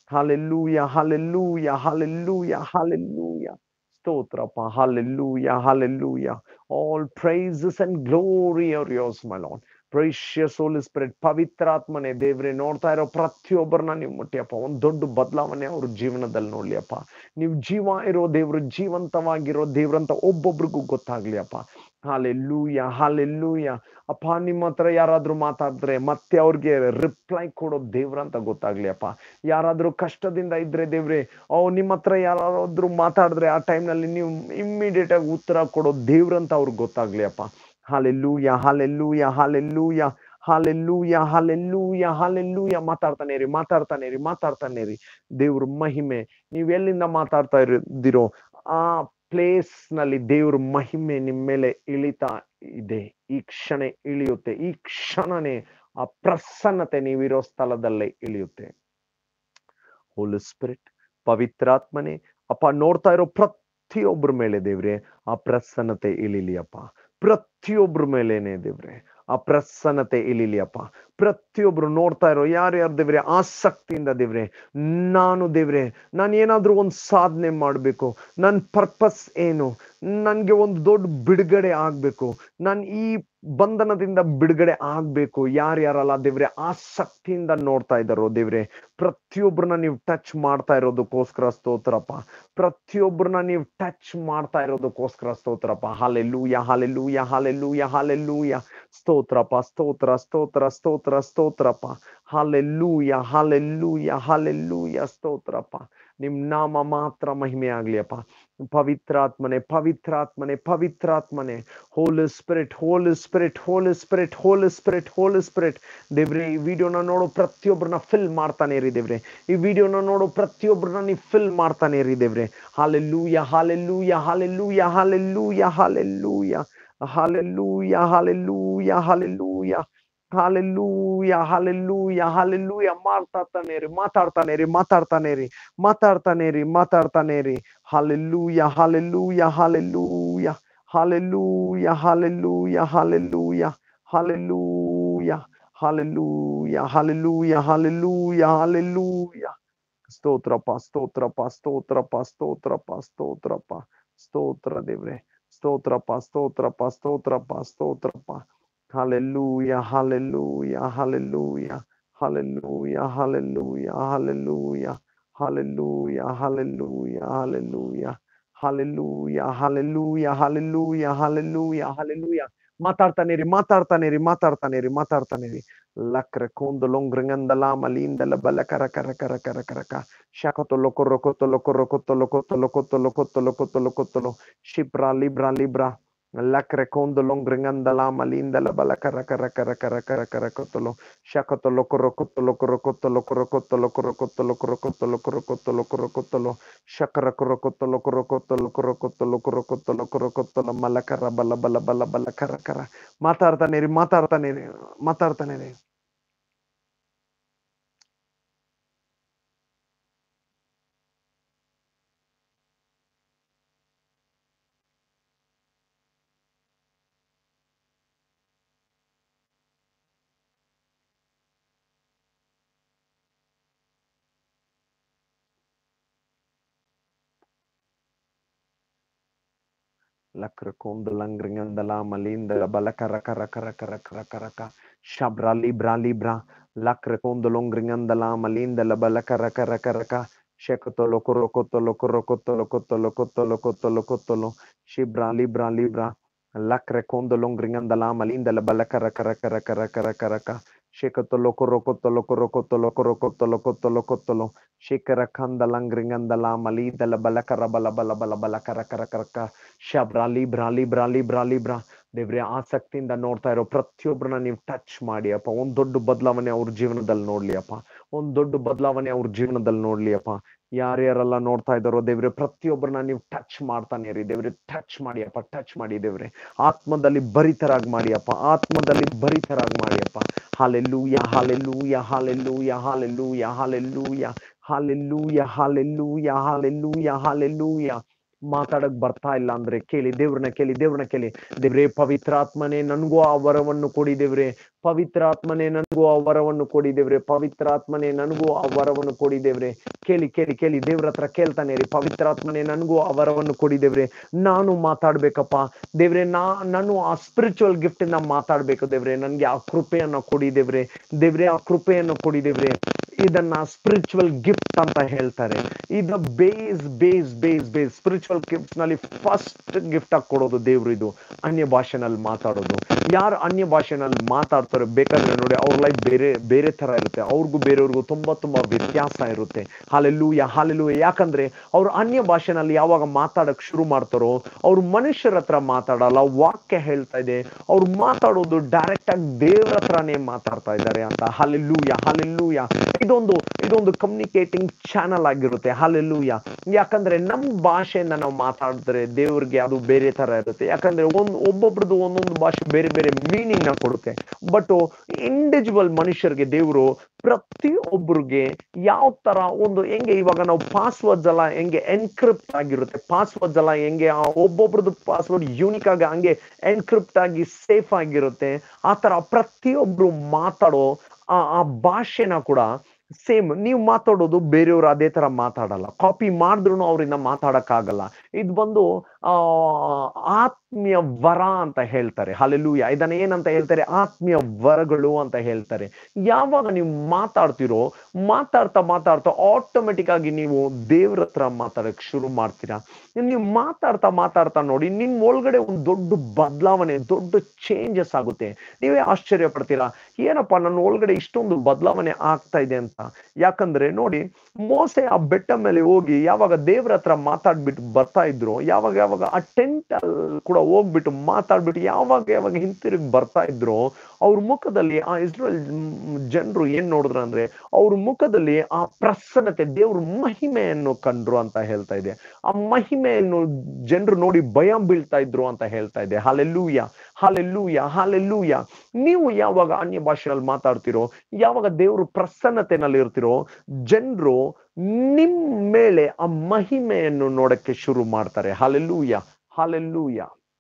ಹಾಲೆಲ್ಲೂಯ ಹಾಲೆಲ್ಲೂಯ ಹಾಲೆಲ್ಲೂಯ ಹಾಲೆಲ್ಲೂಯ ಸ್ತೋತ್ರಪ್ಪ hallelujah hallelujah all praises and glory are yours my lord precious holy spirit ಪವಿತ್ರಾತ್ಮನೆ ದೇವ್ರೆ ನೋಡ್ತಾ ಇರೋ ಪ್ರತಿಯೊಬ್ಬರನ್ನ ನೀವು ಮುಟ್ಟಿಯಪ್ಪ ಒಂದು ದೊಡ್ಡ ಬದಲಾವಣೆ ಅವ್ರ ಜೀವನದಲ್ಲಿ ನೋಡ್ಲಿ ಅಪ್ಪ ನೀವು ಜೀವ ಇರೋ ದೇವ್ರು ಜೀವಂತವಾಗಿರೋ ದೇವ್ರಂತ ಒಬ್ಬೊಬ್ರಿಗೂ ಗೊತ್ತಾಗ್ಲಿ ಅಪ್ಪ ಹಾಲೆಲ್ಲೂಯ ಹಾಲೆಲ್ಲೂಯ ಅಪ್ಪ ನಿಮ್ಮ ಹತ್ರ ಯಾರಾದ್ರೂ ಮಾತಾಡಿದ್ರೆ ಮತ್ತೆ ಅವ್ರಿಗೆ ರಿಪ್ಲೈ ಕೊಡೋ ದೇವ್ರಂತ ಗೊತ್ತಾಗ್ಲಿ ಅಪ್ಪ ಯಾರಾದ್ರೂ ಕಷ್ಟದಿಂದ ಇದ್ರೆ ದೇವ್ರೆ ಓ ನಿಮ್ಮ ಹತ್ರ ಯಾರಾದ್ರೂ ಮಾತಾಡಿದ್ರೆ ಆ ಟೈಮ್ನಲ್ಲಿ ನೀವು ಇಮ್ಮಿಡಿಯೇಟ್ ಆಗಿ ಉತ್ತರ ಕೊಡೋ ದೇವ್ರಂತ ಅವ್ರಿಗೆ ಗೊತ್ತಾಗ್ಲಿ ಅಪ್ಪ hallelujah hallelujah hallelujah hallelujah hallelujah hallelujah ಮಾತಾಡ್ತಾನೆ ರೀ ಮಾತಾಡ್ತಾನೆ ರೀ ಮಾತಾಡ್ತಾನೆ ರೀ ದೇವ್ರ ಮಹಿಮೆ ನೀವ್ ಎಲ್ಲಿಂದ ಮಾತಾಡ್ತಾ ಇರೋದಿರೋ ಆ ಪ್ಲೇಸ್ ನಲ್ಲಿ ದೇವ್ರ ಮಹಿಮೆ ನಿಮ್ ಮೇಲೆ ಇಳಿತಾ ಇದೆ ಈ ಕ್ಷಣ ಇಳಿಯುತ್ತೆ ಈ ಕ್ಷಣನೇ ಆ ಪ್ರಸನ್ನತೆ ನೀವಿರೋ ಸ್ಥಳದಲ್ಲೇ ಇಳಿಯುತ್ತೆ ಹೋಲಿ ಸ್ಪಿರಿಟ್ ಪವಿತ್ರಾತ್ಮನೆ ಅಪ್ಪ ನೋಡ್ತಾ ಇರೋ ಪ್ರತಿಯೊಬ್ಬರ ಮೇಲೆ ದೇವ್ರೆ ಆ ಪ್ರಸನ್ನತೆ ಇಳಿಲಿ ಅಪ್ಪ ಪ್ರತಿಯೊಬ್ಬರ ಮೇಲೇನೆ ದೇವ್ರೆ ಆ ಪ್ರಸನ್ನತೆ ಇಳಿಲಿ ಅಪ್ಪ ಪ್ರತಿಯೊಬ್ರು ನೋಡ್ತಾ ಇರೋ ಯಾರ್ಯಾರು ದೇವ್ರೆ ಆಸಕ್ತಿಯಿಂದ ದೇವ್ರೆ ನಾನು ದೇವ್ರೆ ನಾನು ಏನಾದ್ರೂ ಒಂದು ಸಾಧನೆ ಮಾಡಬೇಕು ನನ್ನ ಪರ್ಪಸ್ ಏನು ನನ್ಗೆ ಒಂದು ದೊಡ್ಡ ಬಿಡುಗಡೆ ಆಗ್ಬೇಕು ನಾನು ಈ ಬಂಧನದಿಂದ ಬಿಡುಗಡೆ ಆಗ್ಬೇಕು ಯಾರ್ಯಾರಲ್ಲ ದೇವ್ರೆ ಆಸಕ್ತಿಯಿಂದ ನೋಡ್ತಾ ಇದ್ದಾರೋ ದೇವ್ರೆ ಪ್ರತಿಯೊಬ್ಬರನ್ನ ನೀವು ಟಚ್ ಮಾಡ್ತಾ ಇರೋದಕ್ಕೋಸ್ಕರ ಸ್ತೋತ್ರಪ್ಪ ಪ್ರತಿಯೊಬ್ಬರನ್ನ ನೀವು ಟಚ್ ಮಾಡ್ತಾ ಇರೋದಕ್ಕೋಸ್ಕರ ಸ್ತೋತ್ರಪ್ಪ ಹಾಲೆಲ್ಲೂಯ ಹಾಲೆಲ್ಲೂಯ ಹಾಲೆಲ್ಲೂಯ ಹಾಲೆಲ್ಲೂಯ ಸ್ತೋತ್ರಪ್ಪ ಸ್ತೋತ್ರ ಸ್ತೋತ್ರ ಸ್ತೋತ್ರ ಸ್ತೋತ್ರಪ್ಪ ಹಾಲೆಲ್ಲೂಯ ಹಾಲೆಲ್ಲೂಯ ಹಾಲೆಲ್ಲೂಯ ಸ್ತೋತ್ರಪ್ಪ ನಿಮ್ ನಾಮ ಮಾತ್ರ ಮಹಿಮೆ ಆಗ್ಲಿಯಪ್ಪ ಪವಿತ್ರಾತ್ಮನೆ ಪವಿತ್ರಾತ್ಮನೆ ಪವಿತ್ರಾತ್ಮನೆ holy spirit holy spirit holy spirit holy spirit holy spirit ದೇವ್ರೆ ಈ ವಿಡಿಯೋನ ನೋಡೋ ಪ್ರತಿಯೊಬ್ಬರನ್ನ ಫಿಲ್ ಮಾಡ್ತಾನೆ ಇರಿ ದೇವ್ರೆ ಈ ವಿಡಿಯೋನ ನೋಡೋ ಪ್ರತಿಯೊಬ್ಬರನ್ನ ನೀವು ಫಿಲ್ ಮಾಡ್ತಾನೆ ಇರಿ ದೇವ್ರೆ hallelujah hallelujah hallelujah hallelujah hallelujah hallelujah hallelujah hallelujah hallelujah hallelujah hallelujah ಮಾತಾಡ್ತಾನೆ ರೀ ಮಾತಾಡ್ತಾನೆ ರೀ ಮಾತಾಡ್ತಾನೆ ರೀ ಮಾತಾಡ್ತಾನೆ ರೀ ಮಾತಾಡ್ತಾನೆ ರೀ hallelujah hallelujah hallelujah hallelujah hallelujah hallelujah hallelujah hallelujah hallelujah hallelujah hallelujah ಸ್ತೋತ್ರಪ್ಪ ಸ್ತೋತ್ರಪ್ಪ ಸ್ತೋತ್ರಪ್ಪ ಸ್ತೋತ್ರಪ್ಪ ಸ್ತೋತ್ರಪ್ಪ ಸ್ತೋತ್ರ ದೇವ್ರೆ ಸ್ತೋತ್ರಪ್ಪ ಸ್ತೋತ್ರಪ್ಪ ಸ್ತೋತ್ರಪ್ಪ ಸ್ತೋತ್ರಪ್ಪ Hallelujah, hallelujah, hallelujah, hallelujah, hallelujah, hallelujah, hallelujah, hallelujah, hallelujah, hallelujah, hallelujah, hallelujah, hallelujah, hallelujah. ಮಾತಾಡ್ತಾನೆ ರೀ ಮಾತಾಡ್ತಾನೆ ರೀ ಮಾತಾಡ್ತಾನೆ ರೀ ಮಾತಾಡ್ತಾನೆ ರೀ ಲಕ್ರ ಕೊಂದು ಲೊಂಗ್ರಂಗಂದಲ ಮಲಿಂದಲ ಬಲ ಕರ ಕರ ಕರ ಕರ ಕರಕ ಶಕತೊಲೊ ಕೊರ್ರ ಕೊತ್ತೊಲೊ ಕೊರ್ರ ಕೊತ್ತೊಲೊ ಕೊತ್ತೊಲೊ ಕೊತ್ತೊಲೊ ಕೊತ್ತೊಲೊ ಕೊತ್ತೊಲೊ ಕೊತ್ತೊಲೊ ಶಿಪ್ರಾ ಲಿಬ್ರಾ ಲಿಬ್ರಾ lacre condolo ngringandala malindala bala kara kara kara kara kara kara kotolo shakotolo korokotolo korokotolo korokotolo korokotolo korokotolo korokotolo korokotolo shakara korokotolo korokotolo korokotolo korokotolo korokotolo malakara bala bala bala bala kara kara ಮಾತಾಡ್ತಾನೆ ರೀ ಮಾತಾಡ್ತಾನೆ ರೀ ಮಾತಾಡ್ತಾನೆ ರೀ ಲಕ್ರಕೊಂದು ಲಂಗ್ರಿಂಗಂದಲ ಮಲಿಂದಲ ಬಲ ಕರ ಕರ ಕರ ಕರ ಕರ ಕರಕ ಶಬ್ರ ಲಿಬ್ರಾ ಲಿಬ್ರಾ ಲಕ್ರಕೊಂದು ಲೊಂಗ್ರಿಂಗಂದಲ ಮಲಿಂದಲ ಬಲ ಕರ ಕರ ಕರಕ ಶಕತೊಲೊ ಕೊರೊ ಕೊತ್ತೊಲೊ ಕೊರೊ ಕೊತ್ತೊಲೊ ಕೊತ್ತೊಲೊ ಕೊತ್ತೊಲೊ ಕೊತ್ತೊಲೊ ಕೊತ್ತೊಲೊ ಶಿಬ್ರಾ ಲಿಬ್ರಾ ಲಿಬ್ರಾ ಲಕ್ರೆ ಕೊಂದು ಲೊಂಗ್ರಿಂಗಂದಲ ಮಲಿಂದಲ ಬಲ ಕರ ಕರ ಕರ ಕರ ಕರ ಕರಕ ಶೇಕತೊಲೊ ಕೊರೊ ಕೊತ್ತೊಲೊ ಕೊರೊ ಕೊತ್ತೊಲೊ ಕೊರೊ ಕೊತ್ತೊಲೊ ಕೊತ್ತೊಲೊ ಕೊತ್ತೊಲೊ ಶಿಖರ ಕಂದಲಂಗ್ರಿಂಗಂದಲ ಮಲೀದಲ ಬಲ ಕರ ಬಲ ಬಲ ಬಲ ಬಲ ಕರ ಕರ ಕರಕ ಶಬ್ರಾ ಲಿಬ್ರಾ ಲಿಬ್ರಾ ಲಿಬ್ರಾ ಲಿಬ್ರಾ ದೇವ್ರೆ ಆಸಕ್ತಿಯಿಂದ ನೋಡ್ತಾ ಇರೋ ಪ್ರತಿಯೊಬ್ಬರನ್ನ ನೀವು ಟಚ್ ಮಾಡಿ ಅಪ್ಪ ಒಂದ್ ದೊಡ್ಡ ಬದಲಾವಣೆ ಅವ್ರ ಜೀವನದಲ್ಲಿ ನೋಡ್ಲಿ ಅಪ್ಪ ಒಂದ್ ದೊಡ್ಡ ಬದಲಾವಣೆ ಅವ್ರ ಜೀವನದಲ್ಲಿ ನೋಡ್ಲಿ ಅಪ್ಪ ಯಾರ್ಯಾರೆಲ್ಲ ನೋಡ್ತಾ ಇದ್ದಾರೋ ದೇವ್ರೆ ಪ್ರತಿಯೊಬ್ಬರನ್ನ ನೀವು ಟಚ್ ಮಾಡ್ತಾನೆ ಇರಿ ದೇವ್ರೆ ಟಚ್ ಮಾಡಿ ಅಪ್ಪ ಟಚ್ ಮಾಡಿ ದೇವ್ರೆ ಆತ್ಮದಲ್ಲಿ ಭರಿತರಾಗಿ ಮಾಡಿ ಅಪ್ಪ ಆತ್ಮದಲ್ಲಿ ಭರಿತರಾಗಿ ಮಾಡಿ ಅಪ್ಪ hallelujah hallelujah hallelujah hallelujah hallelujah hallelujah hallelujah hallelujah hallelujah ಮಾತಾಡಕ್ ಬರ್ತಾ ಇಲ್ಲ ಅಂದ್ರೆ ಕೇಳಿ ದೇವ್ರನ್ನ ಕೇಳಿ ದೇವ್ರನ್ನ ಕೇಳಿ ದೇವ್ರೇ ಪವಿತ್ರಾತ್ಮನೇ ನನ್ಗೂ ಆ ವರವನ್ನು ಕೊಡಿ ದೇವ್ರೆ ಪವಿತ್ರಾತ್ಮನೇ ನನಗೂ ಆ ವರವನ್ನು ಕೊಡಿ ದೇವ್ರೆ ಪವಿತ್ರಾತ್ಮನೇ ನನಗೂ ಆ ವರವನ್ನು ಕೊಡಿ ದೇವ್ರೆ ಕೇಳಿ ಕೇಳಿ ಕೇಳಿ ದೇವ್ರ ಹತ್ರ ಕೇಳ್ತಾನೆ ರೀ ಪವಿತ್ರಾತ್ಮನೇ ನನಗೂ ಆ ವರವನ್ನು ಕೊಡಿ ದೇವ್ರೆ ನಾನು ಮಾತಾಡ್ಬೇಕಪ್ಪ ದೇವ್ರೆ ನಾ ನಾನು ಆ ಸ್ಪಿರಿಚುವಲ್ ಗಿಫ್ಟ್ ಇಂದ ಮಾತಾಡ್ಬೇಕು ದೇವ್ರೆ ನನ್ಗೆ ಆ ಕೃಪೆಯನ್ನು ಕೊಡಿ ದೇವ್ರೆ ದೇವ್ರೆ ಆ ಕೃಪೆಯನ್ನು ಕೊಡಿ ದೇವ್ರೆ ಇದನ್ನ ಸ್ಪಿರಿಚುವಲ್ ಗಿಫ್ಟ್ ಅಂತ ಹೇಳ್ತಾರೆ ಇದು base base base base spiritual gift ನಲ್ಲಿ ಫಸ್ಟ್ ಗಿಫ್ಟ್ ಆಗಿ ಕೊಡೋದು ದೇವ್ರು ಇದು ಅನ್ಯ ಭಾಷೆನಲ್ಲಿ ಮಾತಾಡೋದು ಯಾರು ಅನ್ಯ ಭಾಷೆನಲ್ಲಿ ಮಾತಾಡ್ತಾರೆ ಬೇಕಾದ್ರೆ ನೋಡಿ ಅವ್ರ ಲೈಫ್ ಬೇರೆ ಬೇರೆ ತರ ಇರುತ್ತೆ ಅವ್ರಿಗೂ ಬೇರೆಯವ್ರಿಗೂ ತುಂಬಾ ತುಂಬಾ ವ್ಯತ್ಯಾಸ ಇರುತ್ತೆ ಹಾಲೆಲ್ಲೂಯ ಹಾಲೆಲ್ಲೂಯ ಯಾಕಂದ್ರೆ ಅವ್ರು ಅನ್ಯ ಭಾಷೆನಲ್ಲಿ ಯಾವಾಗ ಮಾತಾಡಕ್ ಶುರು ಮಾಡ್ತಾರೋ ಅವ್ರು ಮನುಷ್ಯರ ಹತ್ರ ಮಾತಾಡಲ್ಲ ವಾಕ್ಯ ಹೇಳ್ತಾ ಇದೆ ಅವ್ರು ಮಾತಾಡೋದು ಡೈರೆಕ್ಟ್ ಆಗಿ ದೇವ್ರ ಹತ್ರನೇ ಮಾತಾಡ್ತಾ ಇದ್ದಾರೆ ಅಂತ ಹಾಲೆಲ್ಲೂಯ ಹಾಲೆಲ್ಲೂಯ ಇದೊಂದು ಇದೊಂದು ಕಮ್ಯುನಿಕೇಟಿಂಗ್ ಚಾನಲ್ ಆಗಿರುತ್ತೆ ಹಾಲೆಲ್ಲೂಯ ಯಾಕಂದ್ರೆ ನಮ್ಮ ಭಾಷೆಯಿಂದ ನಾವು ಮಾತಾಡಿದ್ರೆ ದೇವ್ರಿಗೆ ಅದು ಬೇರೆ ತರ ಇರುತ್ತೆ ಯಾಕಂದ್ರೆ ಒಂದ್ ಒಬ್ಬೊಬ್ರದ್ದು ಒಂದೊಂದು ಭಾಷೆ ಬೇರೆ ಬೇರೆ ಮೀನಿಂಗ್ ನ ಕೊಡುತ್ತೆ ಬಟ್ ಇಂಡಿವಿಜುವಲ್ ಮನುಷ್ಯರಿಗೆ ದೇವರು ಪ್ರತಿಯೊಬ್ಬರಿಗೆ ಯಾವ ತರ ಒಂದು ಹೆಂಗೆ ಇವಾಗ ನಾವು ಪಾಸ್ವರ್ಡ್ಸ್ ಎಲ್ಲ ಹೆಂಗೆ ಎನ್ಕ್ರಿಪ್ಟ್ ಆಗಿರುತ್ತೆ ಪಾಸ್ವರ್ಡ್ಸ್ ಎಲ್ಲ ಹೆಂಗೆ ಆ ಒಬ್ಬೊಬ್ರದ್ದು ಪಾಸ್ವರ್ಡ್ ಯೂನಿಕ್ ಆಗಿ ಹಂಗೆ ಎನ್ಕ್ರಿಪ್ಟ್ ಆಗಿ ಸೇಫ್ ಆಗಿರುತ್ತೆ ಆ ತರ ಪ್ರತಿಯೊಬ್ರು ಮಾತಾಡೋ ಆ ಆ ಭಾಷೆನ ಕೂಡ ಸೇಮ್ ನೀವು ಮಾತಾಡೋದು ಬೇರೆಯವರು ಅದೇ ತರ ಮಾತಾಡಲ್ಲ ಕಾಪಿ ಮಾಡಿದ್ರು ಅವರಿಂದ ಮಾತಾಡಕ್ಕಾಗಲ್ಲ ಇದು ಬಂದು ಆ ಆತ್ಮೀಯ ವರ ಅಂತ ಹೇಳ್ತಾರೆ ಹಾಲೆಲ್ಲೂಯ ಇದನ್ನ ಏನಂತ ಹೇಳ್ತಾರೆ ಆತ್ಮೀಯ ವರಗಳು ಅಂತ ಹೇಳ್ತಾರೆ ಯಾವಾಗ ನೀವು ಮಾತಾಡ್ತಿರೋ ಮಾತಾಡ್ತಾ ಮಾತಾಡ್ತಾ ಆಟೋಮೆಟಿಕ್ ಆಗಿ ನೀವು ದೇವ್ರ ಹತ್ರ ಮಾತಾಡಕ್ ಶುರು ಮಾಡ್ತೀರಾ ನೀವು ಮಾತಾಡ್ತಾ ಮಾತಾಡ್ತಾ ನೋಡಿ ನಿಮ್ ಒಳಗಡೆ ಒಂದು ದೊಡ್ಡ ಬದಲಾವಣೆ ದೊಡ್ಡ ಚೇಂಜಸ್ ಆಗುತ್ತೆ ನೀವೇ ಆಶ್ಚರ್ಯ ಪಡ್ತೀರಾ ಏನಪ್ಪಾ ನನ್ನ ಒಳಗಡೆ ಇಷ್ಟೊಂದು ಬದಲಾವಣೆ ಆಗ್ತಾ ಇದೆ ಅಂತ ಯಾಕಂದ್ರೆ ನೋಡಿ ಮೋಸೆ ಆ ಬೆಟ್ಟ ಮೇಲೆ ಹೋಗಿ ಯಾವಾಗ ದೇವ್ರ ಹತ್ರ ಮಾತಾಡ್ಬಿಟ್ಟು ಬರ್ತಾ ಇದ್ರು ಯಾವಾಗ ಯಾವಾಗ ಆ ಟೆಂಟ್ ಅಲ್ಲಿ ಕೂಡ ಹೋಗ್ಬಿಟ್ಟು ಮಾತಾಡ್ಬಿಟ್ಟು ಯಾವಾಗ ಯಾವಾಗ ಹಿಂತಿರುಗಿ ಬರ್ತಾ ಇದ್ರು ಅವ್ರ ಮುಖದಲ್ಲಿ ಆ ಇಸ್ರೇಲ್ ಜನರು ಏನ್ ನೋಡಿದ್ರು ಅಂದ್ರೆ ಅವ್ರ ಮುಖದಲ್ಲಿ ಆ ಪ್ರಸನ್ನತೆ ದೇವ್ರ ಮಹಿಮೆಯನ್ನು ಕಂಡ್ರು ಅಂತ ಹೇಳ್ತಾ ಇದೆ ಆ ಮಹಿಮೆಯನ್ನು ಜನರು ನೋಡಿ ಭಯ ಬೀಳ್ತಾ ಇದ್ರು ಅಂತ ಹೇಳ್ತಾ ಇದೆ ಹಾಲೆಲ್ಲೂಯ ಹಾಲೆಲ್ಲೂಯ ಹಾಲೆಲ್ಲೂಯ ನೀವು ಯಾವಾಗ ಅನ್ಯ ಭಾಷೆಯಲ್ಲಿ ಮಾತಾಡ್ತಿರೋ ಯಾವಾಗ ದೇವರು ಪ್ರಸನ್ನತೆನಲ್ಲಿ ಇರ್ತಿರೋ ಜನರು ನಿಮ್ ಮೇಲೆ ಆ ಮಹಿಮೆಯನ್ನು ನೋಡಕ್ಕೆ ಶುರು ಮಾಡ್ತಾರೆ ಹಾಲೆಲ್ಲೂಯ ಹಾಲೆಲ್ಲೂಯ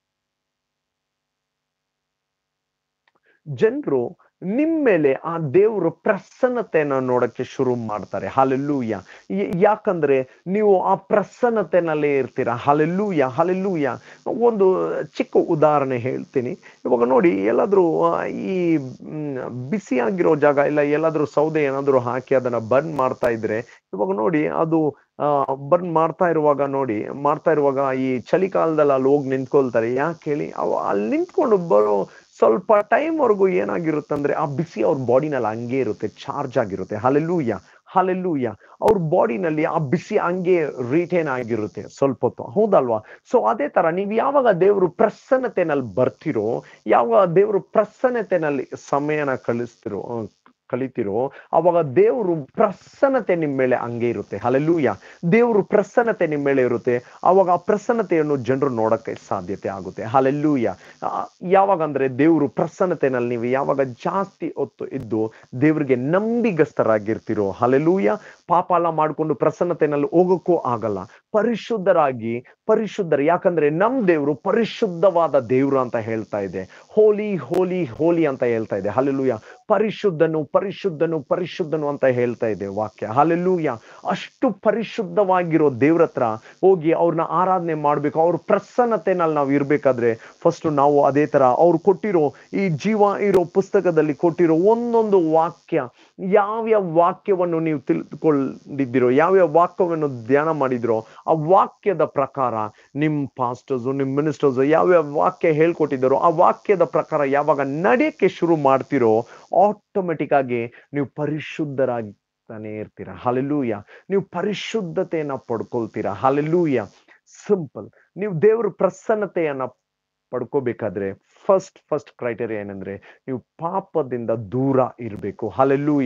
ಜನರು ನಿಮ್ ಮೇಲೆ ಆ ದೇವ್ರ ಪ್ರಸನ್ನತೆಯನ್ನ ನೋಡಕ್ಕೆ ಶುರು ಮಾಡ್ತಾರೆ ಹಾಲೆಲ್ಲೂಯ ಯಾಕಂದ್ರೆ ನೀವು ಆ ಪ್ರಸನ್ನತೆನಲ್ಲೇ ಇರ್ತೀರಾ ಹಾಲೆಲ್ಲೂಯ ಹಾಲೆಲ್ಲೂಯ ಒಂದು ಚಿಕ್ಕ ಉದಾಹರಣೆ ಹೇಳ್ತೀನಿ ಇವಾಗ ನೋಡಿ ಎಲ್ಲಾದ್ರೂ ಆ, ಈ ಮ್, ಬಿಸಿಯಾಗಿರೋ ಜಾಗ ಇಲ್ಲ ಎಲ್ಲಾದ್ರೂ ಸೌದೆ ಏನಾದ್ರೂ ಹಾಕಿ ಅದನ್ನ ಬರ್ನ್ ಮಾಡ್ತಾ ಇದ್ರೆ ಇವಾಗ ನೋಡಿ ಅದು ಆ ಬರ್ನ್ ಮಾಡ್ತಾ ಇರುವಾಗ ನೋಡಿ ಮಾಡ್ತಾ ಇರುವಾಗ ಈ ಚಳಿಗಾಲದಲ್ಲಿ ಅಲ್ಲಿ ಹೋಗಿ ನಿಂತ್ಕೊಳ್ತಾರೆ ಯಾಕೆ ಹೇಳಿ ಅವ ಅಲ್ಲಿ ನಿಂತ್ಕೊಂಡು ಬರೋ ಸ್ವಲ್ಪ ಟೈಮ್ ವರೆಗೂ ಏನಾಗಿರುತ್ತಂದ್ರೆ ಆ ಬಿಸಿ ಅವ್ರ ಬಾಡಿನಲ್ಲಿ ಹಂಗೆ ಇರುತ್ತೆ ಚಾರ್ಜ್ ಆಗಿರುತ್ತೆ ಹಾಲೆಲ್ಲೂಯ ಹಾಲೆಲ್ಲೂಯ ಅವ್ರ ಬಾಡಿನಲ್ಲಿ ಆ ಬಿಸಿ ಹಂಗೆ ರಿಟೇನ್ ಆಗಿರುತ್ತೆ ಸ್ವಲ್ಪ ಹೊತ್ತು ಹೌದಲ್ವಾ ಸೊ ಅದೇ ತರ ನೀವು ಯಾವಾಗ ದೇವರು ಪ್ರಸನ್ನತೆನಲ್ಲಿ ಬರ್ತಿರೋ ಯಾವಾಗ ದೇವರು ಪ್ರಸನ್ನತೆನಲ್ಲಿ ಸಮಯನ ಕಳಿಸ್ತಿರೋ ಆ, ಕಲಿತಿರೋ ಅವಾಗ ದೇವರು ಪ್ರಸನ್ನತೆ ನಿಮ್ಮ ಮೇಲೆ ಹಂಗೆ ಇರುತ್ತೆ ಹಲೆಲ್ಲೂಯ ದೇವರು ಪ್ರಸನ್ನತೆ ನಿಮ್ಮ ಮೇಲೆ ಇರುತ್ತೆ ಅವಾಗ ಆ ಪ್ರಸನ್ನತೆಯನ್ನು ಜನರು ನೋಡಕ್ಕೆ ಸಾಧ್ಯತೆ ಆಗುತ್ತೆ ಹಲೆಲ್ಲೂಯ ಯಾವಾಗ ಅಂದ್ರೆ ದೇವರು ಪ್ರಸನ್ನತೆನಲ್ಲಿ ನೀವು ಯಾವಾಗ ಜಾಸ್ತಿ ಹೊತ್ತು ಇದ್ದು ದೇವರಿಗೆ ನಂಬಿಗಸ್ತರಾಗಿರ್ತಿರೋ ಹಲೆಲ್ಲೂಯ ಪಾಪ ಎಲ್ಲ ಮಾಡ್ಕೊಂಡು ಪ್ರಸನ್ನತೆನಲ್ಲಿ ಹೋಗೋಕ್ಕೂ ಆಗಲ್ಲ ಪರಿಶುದ್ಧರಾಗಿ ಪರಿಶುದ್ಧರ ಯಾಕಂದ್ರೆ ನಮ್ ದೇವರು ಪರಿಶುದ್ಧವಾದ ದೇವ್ರು ಅಂತ ಹೇಳ್ತಾ ಇದೆ ಹೋಲಿ ಹೋಲಿ ಹೋಲಿ ಅಂತ ಹೇಳ್ತಾ ಇದೆ ಹಲೆಲ್ಲೂಯ ಪರಿಶುದ್ಧನು ಪರಿಶುದ್ಧನು ಪರಿಶುದ್ಧನು ಅಂತ ಹೇಳ್ತಾ ಇದೆ ವಾಕ್ಯ ಹಾಲೆಲ್ಲೂಯ ಅಷ್ಟು ಪರಿಶುದ್ಧವಾಗಿರೋ ದೇವ್ರ ಹತ್ರ ಹೋಗಿ ಅವ್ರನ್ನ ಆರಾಧನೆ ಮಾಡ್ಬೇಕು ಅವ್ರ ಪ್ರಸನ್ನತೆನಲ್ಲಿ ನಾವು ಇರ್ಬೇಕಾದ್ರೆ ಫಸ್ಟ್ ನಾವು ಅದೇ ತರ ಅವ್ರು ಕೊಟ್ಟಿರೋ ಈ ಜೀವ ಇರೋ ಪುಸ್ತಕದಲ್ಲಿ ಕೊಟ್ಟಿರೋ ಒಂದೊಂದು ವಾಕ್ಯ ಯಾವ್ಯಾವ ವಾಕ್ಯವನ್ನು ನೀವು ತಿಳ್ಕೊಂಡಿದ್ದೀರೋ ಯಾವ್ಯಾವ ವಾಕ್ಯವನ್ನು ಧ್ಯಾನ ಮಾಡಿದಿರೋ ಆ ವಾಕ್ಯದ ಪ್ರಕಾರ ನಿಮ್ ಪಾಸ್ಟರ್ಸ್ ನಿಮ್ ಮಿನಿಸ್ಟರ್ಸ್ ಯಾವ್ಯಾವ ವಾಕ್ಯ ಹೇಳ್ಕೊಟ್ಟಿದ್ದಾರೋ ಆ ವಾಕ್ಯದ ಪ್ರಕಾರ ಯಾವಾಗ ನಡೆಯಕ್ಕೆ ಶುರು ಮಾಡ್ತಿರೋ ಆಟೋಮೆಟಿಕ್ ಆಗಿ ನೀವು ಪರಿಶುದ್ಧರಾಗ್ತಾನೆ ಇರ್ತೀರಾ ಹಾಲೆಲ್ಲೂಯ ನೀವು ಪರಿಶುದ್ಧತೆಯನ್ನ ಪಡ್ಕೊಳ್ತೀರಾ ಹಾಲೆಲ್ಲೂಯ ಸಿಂಪಲ್ ನೀವು ದೇವ್ರ ಪ್ರಸನ್ನತೆಯನ್ನ ಪಡ್ಕೋಬೇಕಾದ್ರೆ ಫಸ್ಟ್ ಫಸ್ಟ್ ಕ್ರೈಟೇರಿಯಾ ಏನಂದ್ರೆ ನೀವು ಪಾಪದಿಂದ ದೂರ ಇರಬೇಕು ಹಾಲೆಲ್ಲೂಯ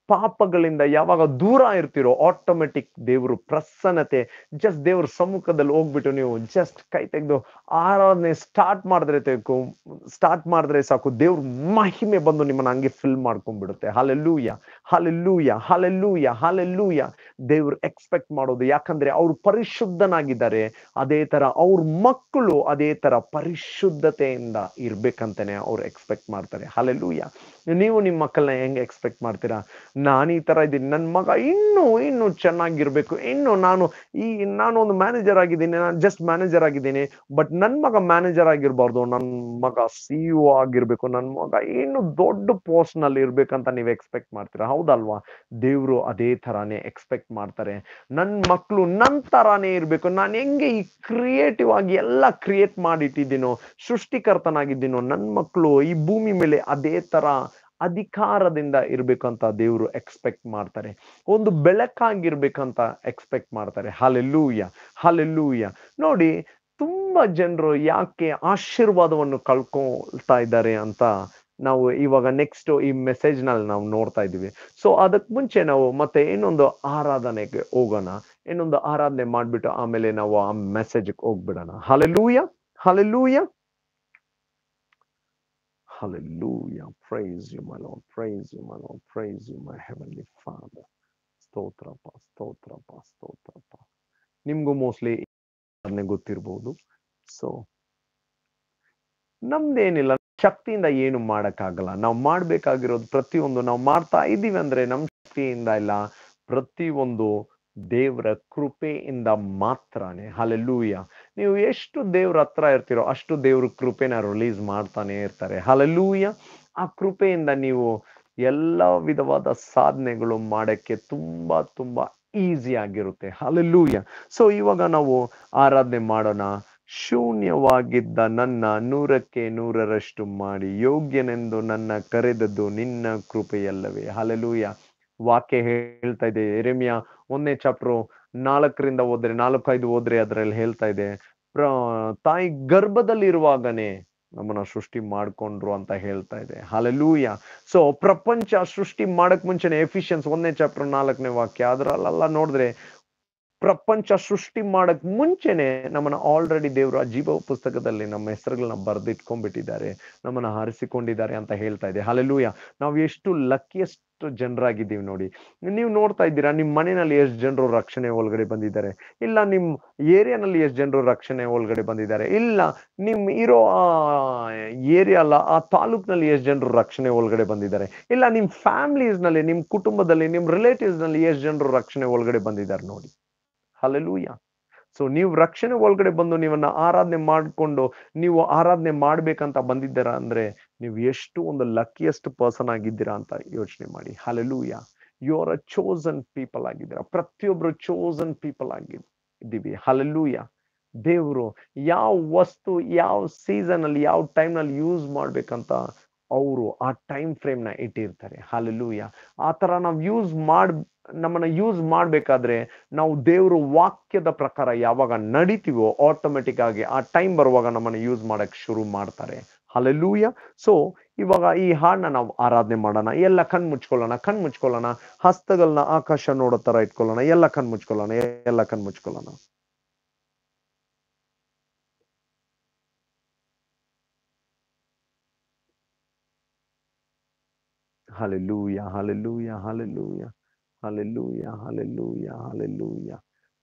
ಪಾಪಗಳಿಂದ ಯಾವಾಗ ದೂರ ಇರ್ತಿರೋ ಆಟೋಮೆಟಿಕ್ ದೇವರು ಪ್ರಸನ್ನತೆ ಜಸ್ಟ್ ದೇವ್ರ ಸಮ್ಮುಖದಲ್ಲಿ ಹೋಗ್ಬಿಟ್ಟು ನೀವು ಜಸ್ಟ್ ಕೈ ತೆಗೆದು ಆರಾಧನೆ ಸ್ಟಾರ್ಟ್ ಮಾಡಿದ್ರೆ ತೆಗೆದು ಸ್ಟಾರ್ಟ್ ಮಾಡಿದ್ರೆ ಸಾಕು ದೇವ್ರ ಮಹಿಮೆ ಬಂದು ನಿಮ್ಮನ್ನ ಹಂಗೆ ಫಿಲ್ ಮಾಡ್ಕೊಂಡ್ಬಿಡುತ್ತೆ ಹಾಲೆಲ್ಲೂಯ ಹಾಲೆಲ್ಲೂಯ ಹಾಲೆಲ್ಲೂಯ ಹಾಲೆಲ್ಲೂಯ ದೇವ್ರು ಎಕ್ಸ್ಪೆಕ್ಟ್ ಮಾಡೋದು ಯಾಕಂದ್ರೆ ಅವ್ರು ಪರಿಶುದ್ಧನಾಗಿದ್ದಾರೆ ಅದೇ ತರ ಅವ್ರ ಮಕ್ಕಳು ಅದೇ ತರ ಪರಿಶುದ್ಧತೆಯಿಂದ ಇರ್ಬೇಕಂತಾನೆ ಅವ್ರು ಎಕ್ಸ್ಪೆಕ್ಟ್ ಮಾಡ್ತಾರೆ ಹಾಲೆಲ್ಲೂಯ ನೀವು ನಿಮ್ಮ ಮಕ್ಕಳನ್ನ ಹೆಂಗ್ ಎಕ್ಸ್ಪೆಕ್ಟ್ ಮಾಡ್ತೀರಾ ನಾನು ಈ ತರ ಇದ್ದೀನಿ ನನ್ನ ಮಗ ಇನ್ನೂ ಇನ್ನೂ ಚೆನ್ನಾಗಿರ್ಬೇಕು ಇನ್ನು ನಾನು ಈ ನಾನು ಒಂದು ಮ್ಯಾನೇಜರ್ ಆಗಿದ್ದೀನಿ ನಾನು ಜಸ್ಟ್ ಮ್ಯಾನೇಜರ್ ಆಗಿದ್ದೀನಿ ಬಟ್ ನನ್ನ ಮಗ ಮ್ಯಾನೇಜರ್ ಆಗಿರ್ಬಾರ್ದು ನನ್ನ ಮಗ ಸಿ ಆಗಿರ್ಬೇಕು ನನ್ನ ಮಗ ಇನ್ನು ದೊಡ್ಡ ಪೋಸ್ಟ್ ನಲ್ಲಿ ಇರ್ಬೇಕಂತ ನೀವು ಎಕ್ಸ್ಪೆಕ್ಟ್ ಮಾಡ್ತೀರಾ ಹೌದಲ್ವಾ ದೇವ್ರು ಅದೇ ತರಾನೇ ಎಕ್ಸ್ಪೆಕ್ಟ್ ಮಾಡ್ತಾರೆ ನನ್ನ ಮಕ್ಕಳು ನನ್ನ ತರಾನೇ ಇರ್ಬೇಕು ನಾನು ಹೆಂಗೆ ಈ ಕ್ರಿಯೇಟಿವ್ ಆಗಿ ಎಲ್ಲ ಕ್ರಿಯೇಟ್ ಮಾಡಿಟ್ಟಿದ್ದೀನೋ ಸೃಷ್ಟಿಕರ್ತನಾಗಿದ್ದೀನೋ ನನ್ನ ಮಕ್ಕಳು ಈ ಭೂಮಿ ಮೇಲೆ ಅದೇ ತರ ಅಧಿಕಾರದಿಂದ ಇರ್ಬೇಕಂತ ದೇವರು ಎಕ್ಸ್ಪೆಕ್ಟ್ ಮಾಡ್ತಾರೆ ಒಂದು ಬೆಳಕಾಗಿರ್ಬೇಕಂತ ಎಕ್ಸ್ಪೆಕ್ಟ್ ಮಾಡ್ತಾರೆ ಹಾಲೆಲ್ಲೂಯ ಹಾಲೆಲ್ಲೂಯ ನೋಡಿ ತುಂಬಾ ಜನರು ಯಾಕೆ ಆಶೀರ್ವಾದವನ್ನು ಕಳ್ಕೊಳ್ತಾ ಇದ್ದಾರೆ ಅಂತ ನಾವು ಇವಾಗ ನೆಕ್ಸ್ಟ್ ಈ ಮೆಸೇಜ್ ನಲ್ಲಿ ನಾವು ನೋಡ್ತಾ ಇದೀವಿ ಸೊ ಅದಕ್ ಮುಂಚೆ ನಾವು ಮತ್ತೆ ಇನ್ನೊಂದು ಆರಾಧನೆಗೆ ಹೋಗೋಣ ಇನ್ನೊಂದು ಆರಾಧನೆ ಮಾಡ್ಬಿಟ್ಟು ಆಮೇಲೆ ನಾವು ಆ ಮೆಸೇಜ್ ಹೋಗ್ಬಿಡೋಣ hallelujah hallelujah Hallelujah. Praise you, my Lord. Praise you, my Lord. Praise you, my Heavenly Father. ಸ್ತೋತ್ರಪ್ಪ ಸ್ತೋತ್ರಪ್ಪ ಸ್ತೋತ್ರಪ್ಪ ನಿಮ್ಗೂ ಮೋಸ್ಟ್ಲಿ ಗೊತ್ತಿರ್ಬೋದು ಸೊ ನಮ್ದೇನಿಲ್ಲ ಶಕ್ತಿಯಿಂದ ಏನು ಮಾಡಕ್ಕಾಗಲ್ಲ ನಾವು ಮಾಡ್ಬೇಕಾಗಿರೋದು ಪ್ರತಿಯೊಂದು ನಾವು ಮಾಡ್ತಾ ಇದೀವಿ ಅಂದ್ರೆ ನಮ್ ಶಕ್ತಿಯಿಂದ ಇಲ್ಲ ಪ್ರತಿಯೊಂದು ದೇವರ ಕೃಪೆಯಿಂದ ಮಾತ್ರನೇ ಹಲಲ್ಲೂಯ ನೀವು ಎಷ್ಟು ದೇವ್ರ ಹತ್ರ ಇರ್ತೀರೋ ಅಷ್ಟು ದೇವ್ರ ಕೃಪೆನ ರಿಲೀಸ್ ಮಾಡ್ತಾನೆ ಇರ್ತಾರೆ ಹಲಲ್ಲೂಯ ಆ ಕೃಪೆಯಿಂದ ನೀವು ಎಲ್ಲ ವಿಧವಾದ ಸಾಧನೆಗಳು ಮಾಡಕ್ಕೆ ತುಂಬಾ ತುಂಬಾ ಈಸಿ ಆಗಿರುತ್ತೆ ಹಲಲ್ಲೂಯ ಸೊ ಇವಾಗ ನಾವು ಆರಾಧನೆ ಮಾಡೋಣ ಶೂನ್ಯವಾಗಿದ್ದ ನನ್ನ ನೂರಕ್ಕೆ ನೂರರಷ್ಟು ಮಾಡಿ ಯೋಗ್ಯನೆಂದು ನನ್ನ ಕರೆದದ್ದು ನಿನ್ನ ಕೃಪೆಯಲ್ಲವೇ ಹಲಲೂಯ ವಾಕ್ಯ ಹೇಳ್ತಾ ಇದೆ ಎರೆಮಿಯ ಒಂದನೇ ಚಾಪ್ಟರ್ ನಾಲ್ಕರಿಂದ ಹೋದ್ರೆ ನಾಲ್ಕು ಐದು ಹೋದ್ರೆ ಅದ್ರಲ್ಲಿ ಹೇಳ್ತಾ ಇದೆ ಪ್ರ ತಾಯಿ ಗರ್ಭದಲ್ಲಿ ಇರುವಾಗನೇ ನಮ್ಮನ್ನ ಸೃಷ್ಟಿ ಮಾಡ್ಕೊಂಡ್ರು ಅಂತ ಹೇಳ್ತಾ ಇದೆ ಹಾಲೆಲೂಯ ಸೊ ಪ್ರಪಂಚ ಸೃಷ್ಟಿ ಮಾಡಕ್ ಮುಂಚೆನೆ ಎಫಿಷಿಯನ್ಸ್ ಒಂದನೇ ಚಾಪ್ಟರ್ ನಾಲ್ಕನೇ ವಾಕ್ಯ ಅದ್ರಲ್ಲೆಲ್ಲ ನೋಡಿದ್ರೆ ಪ್ರಪಂಚ ಸೃಷ್ಟಿ ಮಾಡಕ್ ಮುಂಚೆನೆ ನಮ್ಮನ್ನ ಆಲ್ರೆಡಿ ದೇವರು ಆ ಜೀವ ಪುಸ್ತಕದಲ್ಲಿ ನಮ್ಮ ಹೆಸರುಗಳನ್ನ ಬರೆದಿಟ್ಕೊಂಡ್ಬಿಟ್ಟಿದ್ದಾರೆ ನಮ್ಮನ್ನ ಹಾರಿಸಿಕೊಂಡಿದ್ದಾರೆ ಅಂತ ಹೇಳ್ತಾ ಇದೆ ಹಾಲೆಲೂಯ ನಾವು ಎಷ್ಟು ಲಕ್ಕಿಯೆಸ್ಟ್ ಜನರಾಗಿದ್ದೀವಿ ನೋಡಿ ನೀವು ನೋಡ್ತಾ ಇದ್ದೀರಾ ನಿಮ್ ಮನೆಯಲ್ಲಿ ಎಷ್ಟು ಜನರು ರಕ್ಷಣೆ ಒಳಗಡೆ ಬಂದಿದ್ದಾರೆ ಇಲ್ಲ ನಿಮ್ ಏರಿಯಾನಲ್ಲಿ ಎಷ್ಟು ಜನರು ರಕ್ಷಣೆ ಒಳಗಡೆ ಬಂದಿದ್ದಾರೆ ಇಲ್ಲ ನಿಮ್ ಇರೋ ಆ ಏರಿಯಾ ಅಲ್ಲ ಆ ತಾಲೂಕ್ನಲ್ಲಿ ಎಷ್ಟು ಜನರು ರಕ್ಷಣೆ ಒಳಗಡೆ ಬಂದಿದ್ದಾರೆ ಇಲ್ಲ ನಿಮ್ ಫ್ಯಾಮಿಲೀಸ್ ನಲ್ಲಿ ನಿಮ್ ಕುಟುಂಬದಲ್ಲಿ ನಿಮ್ ರಿಲೇಟಿವ್ಸ್ ನಲ್ಲಿ ಎಷ್ಟು ಜನರು ರಕ್ಷಣೆ ಒಳಗಡೆ ಬಂದಿದ್ದಾರೆ ನೋಡಿ ಹಲಲೂಯ ಸೊ ನೀವು ರಕ್ಷಣೆ ಒಳಗಡೆ ಬಂದು ನೀವನ್ನ ಆರಾಧನೆ ಮಾಡಿಕೊಂಡು ನೀವು ಆರಾಧನೆ ಮಾಡ್ಬೇಕಂತ ಬಂದಿದ್ದೀರಾ ಅಂದ್ರೆ ನೀವು ಎಷ್ಟು ಒಂದು ಲಕ್ಕಿಯೆಸ್ಟ್ ಪರ್ಸನ್ ಆಗಿದ್ದೀರಾ ಅಂತ ಯೋಚನೆ ಮಾಡಿ hallelujah you are a chosen people ಆಗಿದ್ದೀರಾ ಪ್ರತಿಯೊಬ್ರು ಚೋಸನ್ ಪೀಪಲ್ ಆಗಿ ಇದ್ದೀವಿ ಹಲಲೂಯ ದೇವರು ಯಾವ ವಸ್ತು ಯಾವ ಸೀಸನ್ ಅಲ್ಲಿ ಯಾವ ಟೈಮ್ ನಲ್ಲಿ ಯೂಸ್ ಮಾಡ್ಬೇಕಂತ ಅವರು ಆ ಟೈಮ್ ಫ್ರೇಮ್ ನ ಇಟ್ಟಿರ್ತಾರೆ ಹಾಲೆಲೂಯ ಆ ತರ ನಾವು ಯೂಸ್ ಮಾಡ್ ನಮ್ಮನ್ನ ಯೂಸ್ ಮಾಡ್ಬೇಕಾದ್ರೆ ನಾವು ದೇವ್ರ ವಾಕ್ಯದ ಪ್ರಕಾರ ಯಾವಾಗ ನಡಿತೀವೋ ಆಟೋಮೆಟಿಕ್ ಆಗಿ ಆ ಟೈಮ್ ಬರುವಾಗ ನಮ್ಮನ್ನ ಯೂಸ್ ಮಾಡಕ್ ಶುರು ಮಾಡ್ತಾರೆ ಹಲಲೂಯ ಸೊ ಇವಾಗ ಈ ಹಾಡನ್ನ ನಾವು ಆರಾಧನೆ ಮಾಡೋಣ ಎಲ್ಲ ಕಣ್ ಮುಚ್ಕೊಳ್ಳೋಣ ಕಣ್ ಮುಚ್ಕೊಳ್ಳೋಣ ಹಸ್ತಗಳನ್ನ ಆಕಾಶ ನೋಡೋ ತರ ಇಟ್ಕೊಳ್ಳೋಣ ಎಲ್ಲ ಕಣ್ ಮುಚ್ಕೊಳ್ಳೋಣ ಎಲ್ಲ ಕಣ್ ಮುಚ್ಕೊಳ್ಳೋಣ Hallelujah, hallelujah, hallelujah, hallelujah, hallelujah, hallelujah.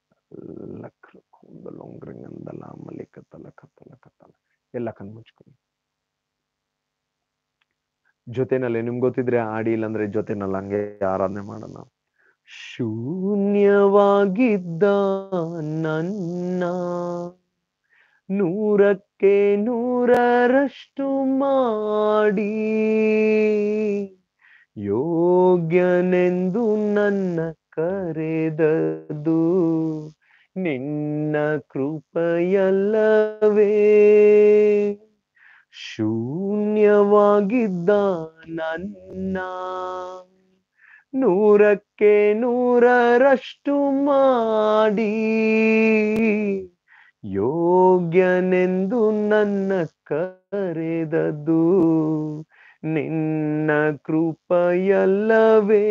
ಲಕ್ರಕೊಂದಲೊಂಗ್ರಿಂಗಂದಲ ಮಲಿಕತಲ ಕತ್ತಲ ಕತ್ತಲ ಎಲ್ಲ ಕಣ್ ಮುಚ್ಕೊಳ್ಳಿ ಜೊತೆನಲ್ಲಿ ನಿಮ್ಗೆ ಗೊತ್ತಿದ್ರೆ ಆಡಿ ಇಲ್ಲಂದ್ರೆ ಜೊತೆನಲ್ಲಿ ಹಂಗೆ ಆರಾಧನೆ ಮಾಡೋಣ ಶೂನ್ಯವಾಗಿದ್ದ ನನ್ನ ನೂರಕ್ಕೆ ನೂರರಷ್ಟು ಮಾಡಿ ಯೋಗ್ಯನೆಂದು ನನ್ನ ಕರೆದದ್ದು ನಿನ್ನ ಕೃಪೆಯಲ್ಲವೇ ಶೂನ್ಯವಾಗಿದ್ದ ನನ್ನ ನೂರಕ್ಕೆ ನೂರರಷ್ಟು ಮಾಡಿ ಯೋಗ್ಯನೆಂದು ನನ್ನ ಕರೆದದ್ದು ನಿನ್ನ ಕೃಪೆಯಲ್ಲವೇ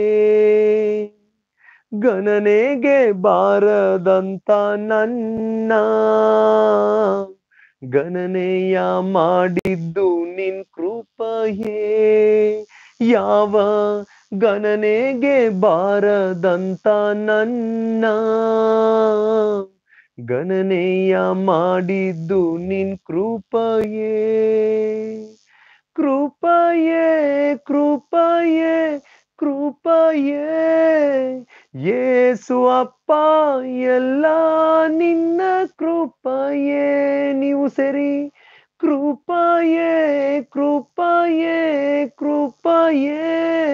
ಗಣನೆಗೆ ಬಾರದಂತ ನನ್ನ ಗಣನೆಯ ಮಾಡಿದ್ದು ನಿನ್ ಕೃಪಯೇ ಯಾವ ಗಣನೆಗೆ ಬಾರದಂತ ನನ್ನ ಗಣನೆಯ ಮಾಡಿದ್ದು ನಿನ್ ಕೃಪಯೇ ಕೃಪಯೇ ಕೃಪಯೇ ಕೃಪಯೇ ಯೇಸು ಅಪ್ಪ ಎಲ್ಲ ನಿನ್ನ ಕೃಪಯೇ ನೀವು ಸರಿ ಕೃಪಯೇ ಕೃಪಯೇ ಕೃಪಯೇ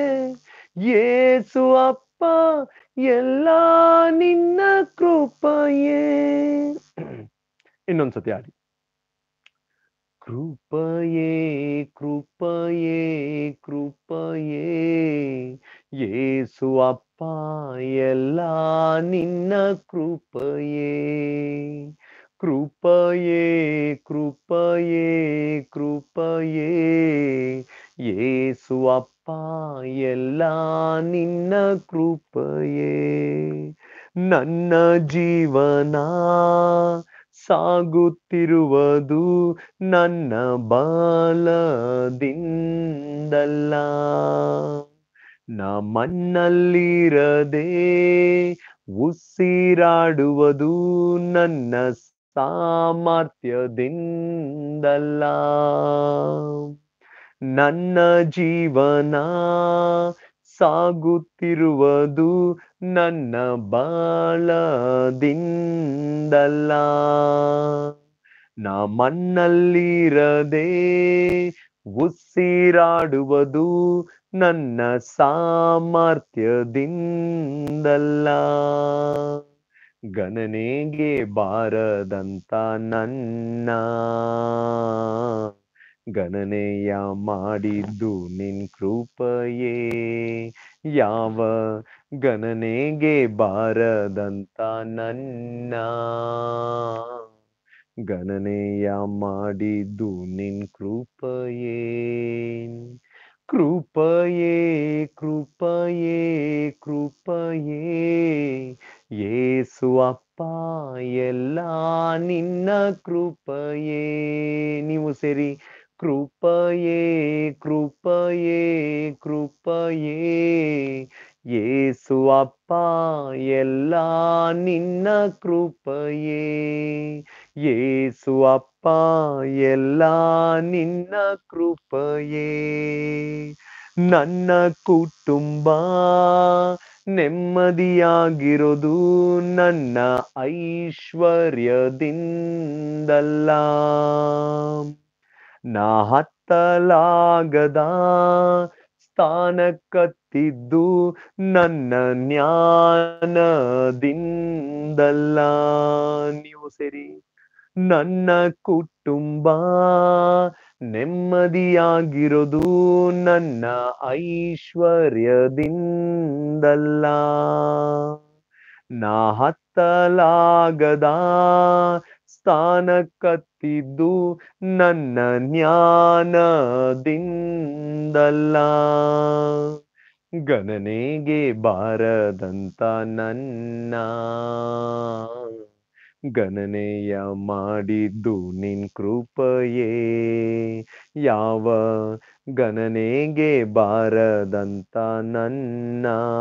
ಯೇಸು ಅಪ್ಪ ಎಲ್ಲ ನಿನ್ನ ಕೃಪಯೇ ಇನ್ನೊಂದ್ಸತಿ ಆಡಿ ಕೃಪಯೇ ಕೃಪಯೇ ಕೃಪಯೇ ಯೇಸು ಅಪ್ಪ ಎಲ್ಲ ನಿನ್ನ ಕೃಪಯೇ ಕೃಪಯೇ ಕೃಪಯೇ ಕೃಪಯೇ ಯೇಸು ಅಪ್ಪ ಎಲ್ಲ ನಿನ್ನ ಕೃಪಯೇ ನನ್ನ ಜೀವನ ಸಾಗುತ್ತಿರುವುದು ನನ್ನ ಬಾಲದಿಂದಲ್ಲ ನಮ್ಮನ್ನಲ್ಲಿರದೆ ಉಸಿರಾಡುವುದು ನನ್ನ ಸಾಮರ್ಥ್ಯದಿಂದಲ್ಲ ನನ್ನ ಜೀವನ ಸಾಗುತ್ತಿರುವುದು ನನ್ನ ಬಾಳದಿಂದಲ್ಲ ನಮ್ಮನ್ನಲ್ಲಿರದೆ ಉಸಿರಾಡುವುದು ನನ್ನ ಸಾಮರ್ಥ್ಯದಿಂದಲ್ಲ ಗಣನೆಗೆ ಬಾರದಂತ ನನ್ನ ಗಣನೆಯ ಮಾಡಿದ್ದು ನಿನ್ ಕೃಪಯೇ ಯಾವ ಗಣನೆಗೆ ಬಾರದಂತ ನನ್ನ ಗಣನೆಯ ಮಾಡಿದ್ದು ನಿನ್ ಕೃಪಯೇ ಕೃಪಯೇ ಕೃಪಯೇ ಕೃಪಯೇ ಯೇಸು ಅಪ್ಪ ಎಲ್ಲ ನಿನ್ನ ಕೃಪಯೇ ನೀವು ಸೇರಿ ಕೃಪಯೇ ಕೃಪಯೇ ಕೃಪಯೇ ಯೇಸು ಅಪ್ಪ ಎಲ್ಲ ನಿನ್ನ ಕೃಪಯೇ ಯೇಸು ಅಪ್ಪ ಎಲ್ಲ ನಿನ್ನ ಕೃಪಯೇ ನನ್ನ ಕುಟುಂಬ ನೆಮ್ಮದಿಯಾಗಿರೋದು ನನ್ನ ಐಶ್ವರ್ಯದಿಂದಲ್ಲ ನಾ ಹತ್ತಲಾಗದ ಸ್ಥಾನಕ್ಕತ್ತಿದ್ದು ನನ್ನ ಜ್ಞಾನದಿಂದಲ್ಲ ನೀವು ಸೇರಿ ನನ್ನ ಕುಟುಂಬ ನೆಮ್ಮದಿಯಾಗಿರೋದು ನನ್ನ ಐಶ್ವರ್ಯದಿಂದಲ್ಲ ನಾ ಹತ್ತಲಾಗದ ಸ್ಥಾನಕ್ಕತ್ತಿದ್ದು ನನ್ನ ಜ್ಞಾನದಿಂದಲ್ಲ ಗಣನೆಗೆ ಬಾರದಂತ ನನ್ನ ಗಣನೆಯ ಮಾಡಿದ್ದು ನಿನ್ ಕೃಪಯೇ ಯಾವ ಗಣನೆಗೆ ಬಾರದಂತ ನನ್ನ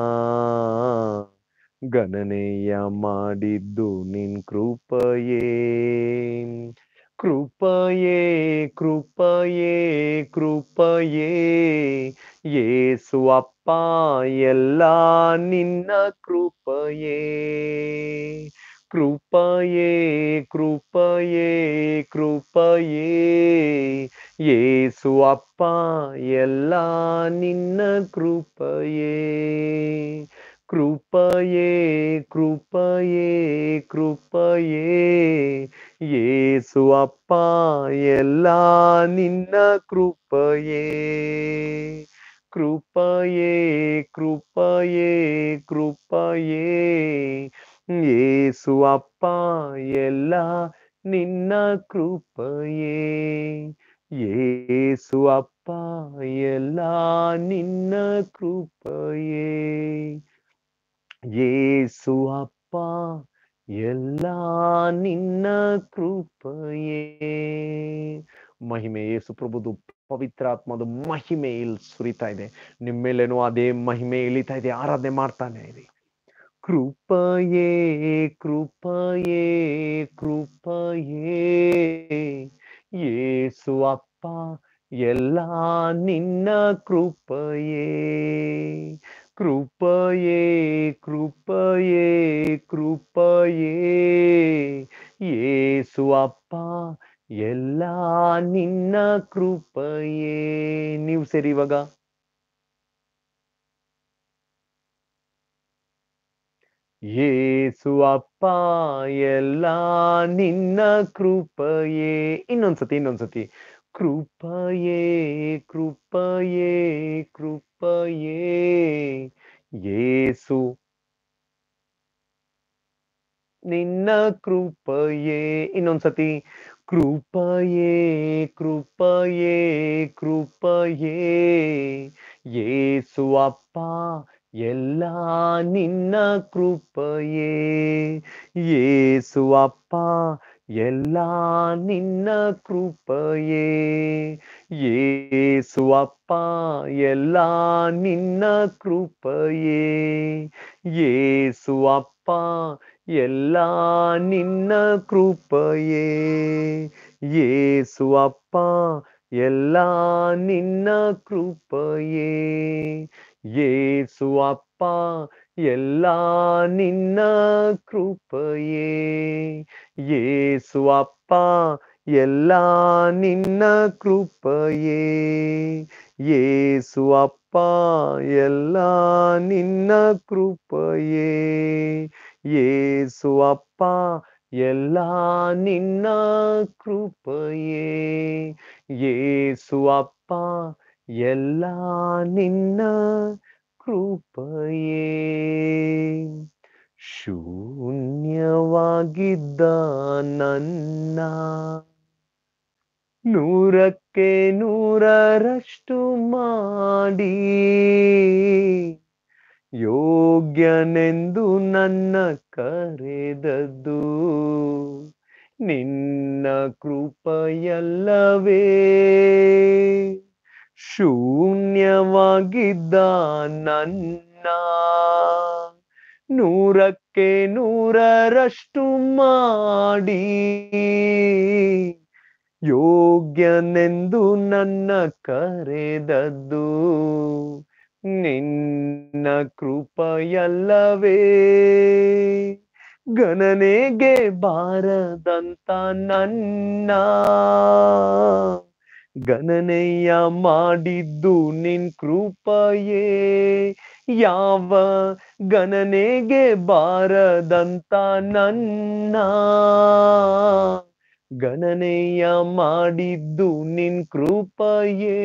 ಗಣನೆಯ ಮಾಡಿದ್ದು ನಿನ್ ಕೃಪಯೇ ಕೃಪಯೇ ಕೃಪಯೇ ಕೃಪಯೇ ಯೇಸು ಅಪ್ಪ ಎಲ್ಲ ನಿನ್ನ ಕೃಪಯೇ ಕೃಪಯೇ ಕೃಪಯೇ ಕೃಪಯೇ ಯೇಸು ಅಪ್ಪ ಎಲ್ಲ ನಿನ್ನ ಕೃಪಯೇ ಕೃಪಯೇ ಕೃಪಯೇ ಕೃಪಯೇ ಯೇಸು ಅಪ್ಪ ಎಲ್ಲ ನಿನ್ನ ಕೃಪಯೇ ಕೃಪಯೇ ಕೃಪಯೇ ಕೃಪಯೇ ಯೇಸು ಅಪ್ಪ ಎಲ್ಲ ನಿನ್ನ ಕೃಪಯೇ ಯೇಸು ಅಪ್ಪ ಎಲ್ಲ ನಿನ್ನ ಕೃಪಯೇ ಯೇಸು ಅಪ್ಪ ಎಲ್ಲ ನಿನ್ನ ಕೃಪಯೇ ಮಹಿಮೆ ಯೇಸು ಪ್ರಭುದು ಪವಿತ್ರಾತ್ಮದ ಮಹಿಮೆ ಇಲ್ಲಿ ಸುರಿತಾ ಇದೆ ನಿಮ್ಮೇಲೇನೋ ಅದೇ ಮಹಿಮೆ ಇಳಿತಾ ಇದೆ ಆರಾಧನೆ ಮಾಡ್ತಾನೆ ಇದೆ ಕೃಪಯೇ ಕೃಪಯೇ ಕೃಪಯೇ ಯೇಸು ಅಪ್ಪ ಎಲ್ಲ ನಿನ್ನ ಕೃಪಯೇ ಕೃಪಯೇ ಕೃಪಯೇ ಕೃಪಯೇ ಯೇಸು ಅಪ್ಪ ಎಲ್ಲ ನಿನ್ನ ಕೃಪಯೇ ನೀವು ಸೇರಿ ಇವಾಗ ಯೇಸು ಅಪ್ಪ ಎಲ್ಲ ನಿನ್ನ ಕೃಪಯೇ ಇನ್ನೊಂದ್ಸತಿ ಇನ್ನೊಂದ್ಸತಿ ಕೃಪಯೇ ಕೃಪಯೇ ಕೃಪಯೇ ಯೇಸು ನಿನ್ನ ಕೃಪಯೇ ಇನ್ನೊಂದ್ಸತಿ ಕೃಪಯೇ ಕೃಪಯೇ ಕೃಪಯೇ ಯೇಸು ಅಪ್ಪ ಎಲ್ಲ ನಿನ್ನ ಕೃಪಯೇ ಯೇಸು ಅಪ್ಪ ಎಲ್ಲ ನಿನ್ನ ಕೃಪಯೇ ಯೇಸು ಅಪ್ಪ ಎಲ್ಲ ನಿನ್ನ ಕೃಪಯೇ ಯೇಸು ಅಪ್ಪ ಎಲ್ಲ ನಿನ್ನ ಕೃಪಯೇ ಯೇಸು ಅಪ್ಪ ಎಲ್ಲ ನಿನ್ನ ಕೃಪಯೇ ಯೇಸು ಅಪ್ಪ ಎಲ್ಲ ನಿನ್ನ ಕೃಪಯೇ ಯೇಸು ಅಪ್ಪ ಎಲ್ಲ ನಿನ್ನ ಕೃಪಯೇ ಯೇಸು ಅಪ್ಪ ಎಲ್ಲ ನಿನ್ನ ಕೃಪಯೇ ಯೇಸು ಅಪ್ಪ ಎಲ್ಲ ನಿನ್ನ ಕೃಪಯೇ ಯೇಸು ಅಪ್ಪ ಎಲ್ಲ ನಿನ್ನ ಕೃಪಯೇ ಶೂನ್ಯವಾಗಿದ್ದ ನನ್ನ ನೂರಕ್ಕೆ ನೂರರಷ್ಟು ಮಾಡಿ ಯೋಗ್ಯನೆಂದು ನನ್ನ ಕರೆದದ್ದು ನಿನ್ನ ಕೃಪಯಲ್ಲವೇ ಶೂನ್ಯವಾಗಿದ್ದ ನನ್ನ ನೂರಕ್ಕೆ ನೂರರಷ್ಟು ಮಾಡಿ ಯೋಗ್ಯನೆಂದು ನನ್ನ ಕರೆದದ್ದು ನಿನ್ನ ಕೃಪಯಲ್ಲವೇ ಗಣನೆಗೆ ಬಾರದಂತ ನನ್ನ ಗಣನೆಯ ಮಾಡಿದ್ದು ನಿನ್ ಕೃಪಯೇ ಯಾವ ಗಣನೆಗೆ ಬಾರದಂತ ನನ್ನ ಗಣನೆಯ ಮಾಡಿದ್ದು ನಿನ್ ಕೃಪಯೇ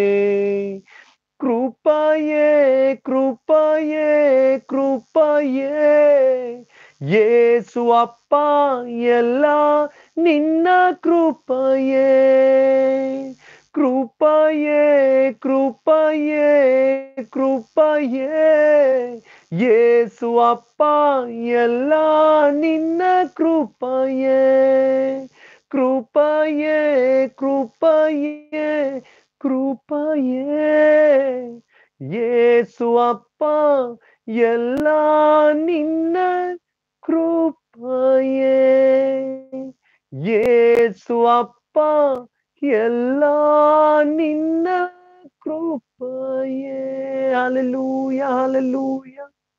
ಕೃಪಯೇ ಕೃಪಯೇ ಕೃಪಯೇ ಯೇಸು ಅಪ್ಪ ಎಲ್ಲ ನಿನ್ನ ಕೃಪಯೇ ಕೃಪಯೇ ಕೃಪಯೇ ಕೃಪಯೇ ಯೇಸು ಅಪ್ಪ ಎಲ್ಲ ನಿನ್ನ ಕೃಪಯೇ ಕೃಪಯೇ ಕೃಪಯೇ ಕೃಪಯೇ ಯೇಸು ಅಪ್ಪ ಎಲ್ಲ ನಿನ್ನ ಕೃಪಯೇ ಯೇಸು ಅಪ್ಪ ಎಲ್ಲ ನಿನ್ನ ಕೃಪಯೇ hallelujah hallelujah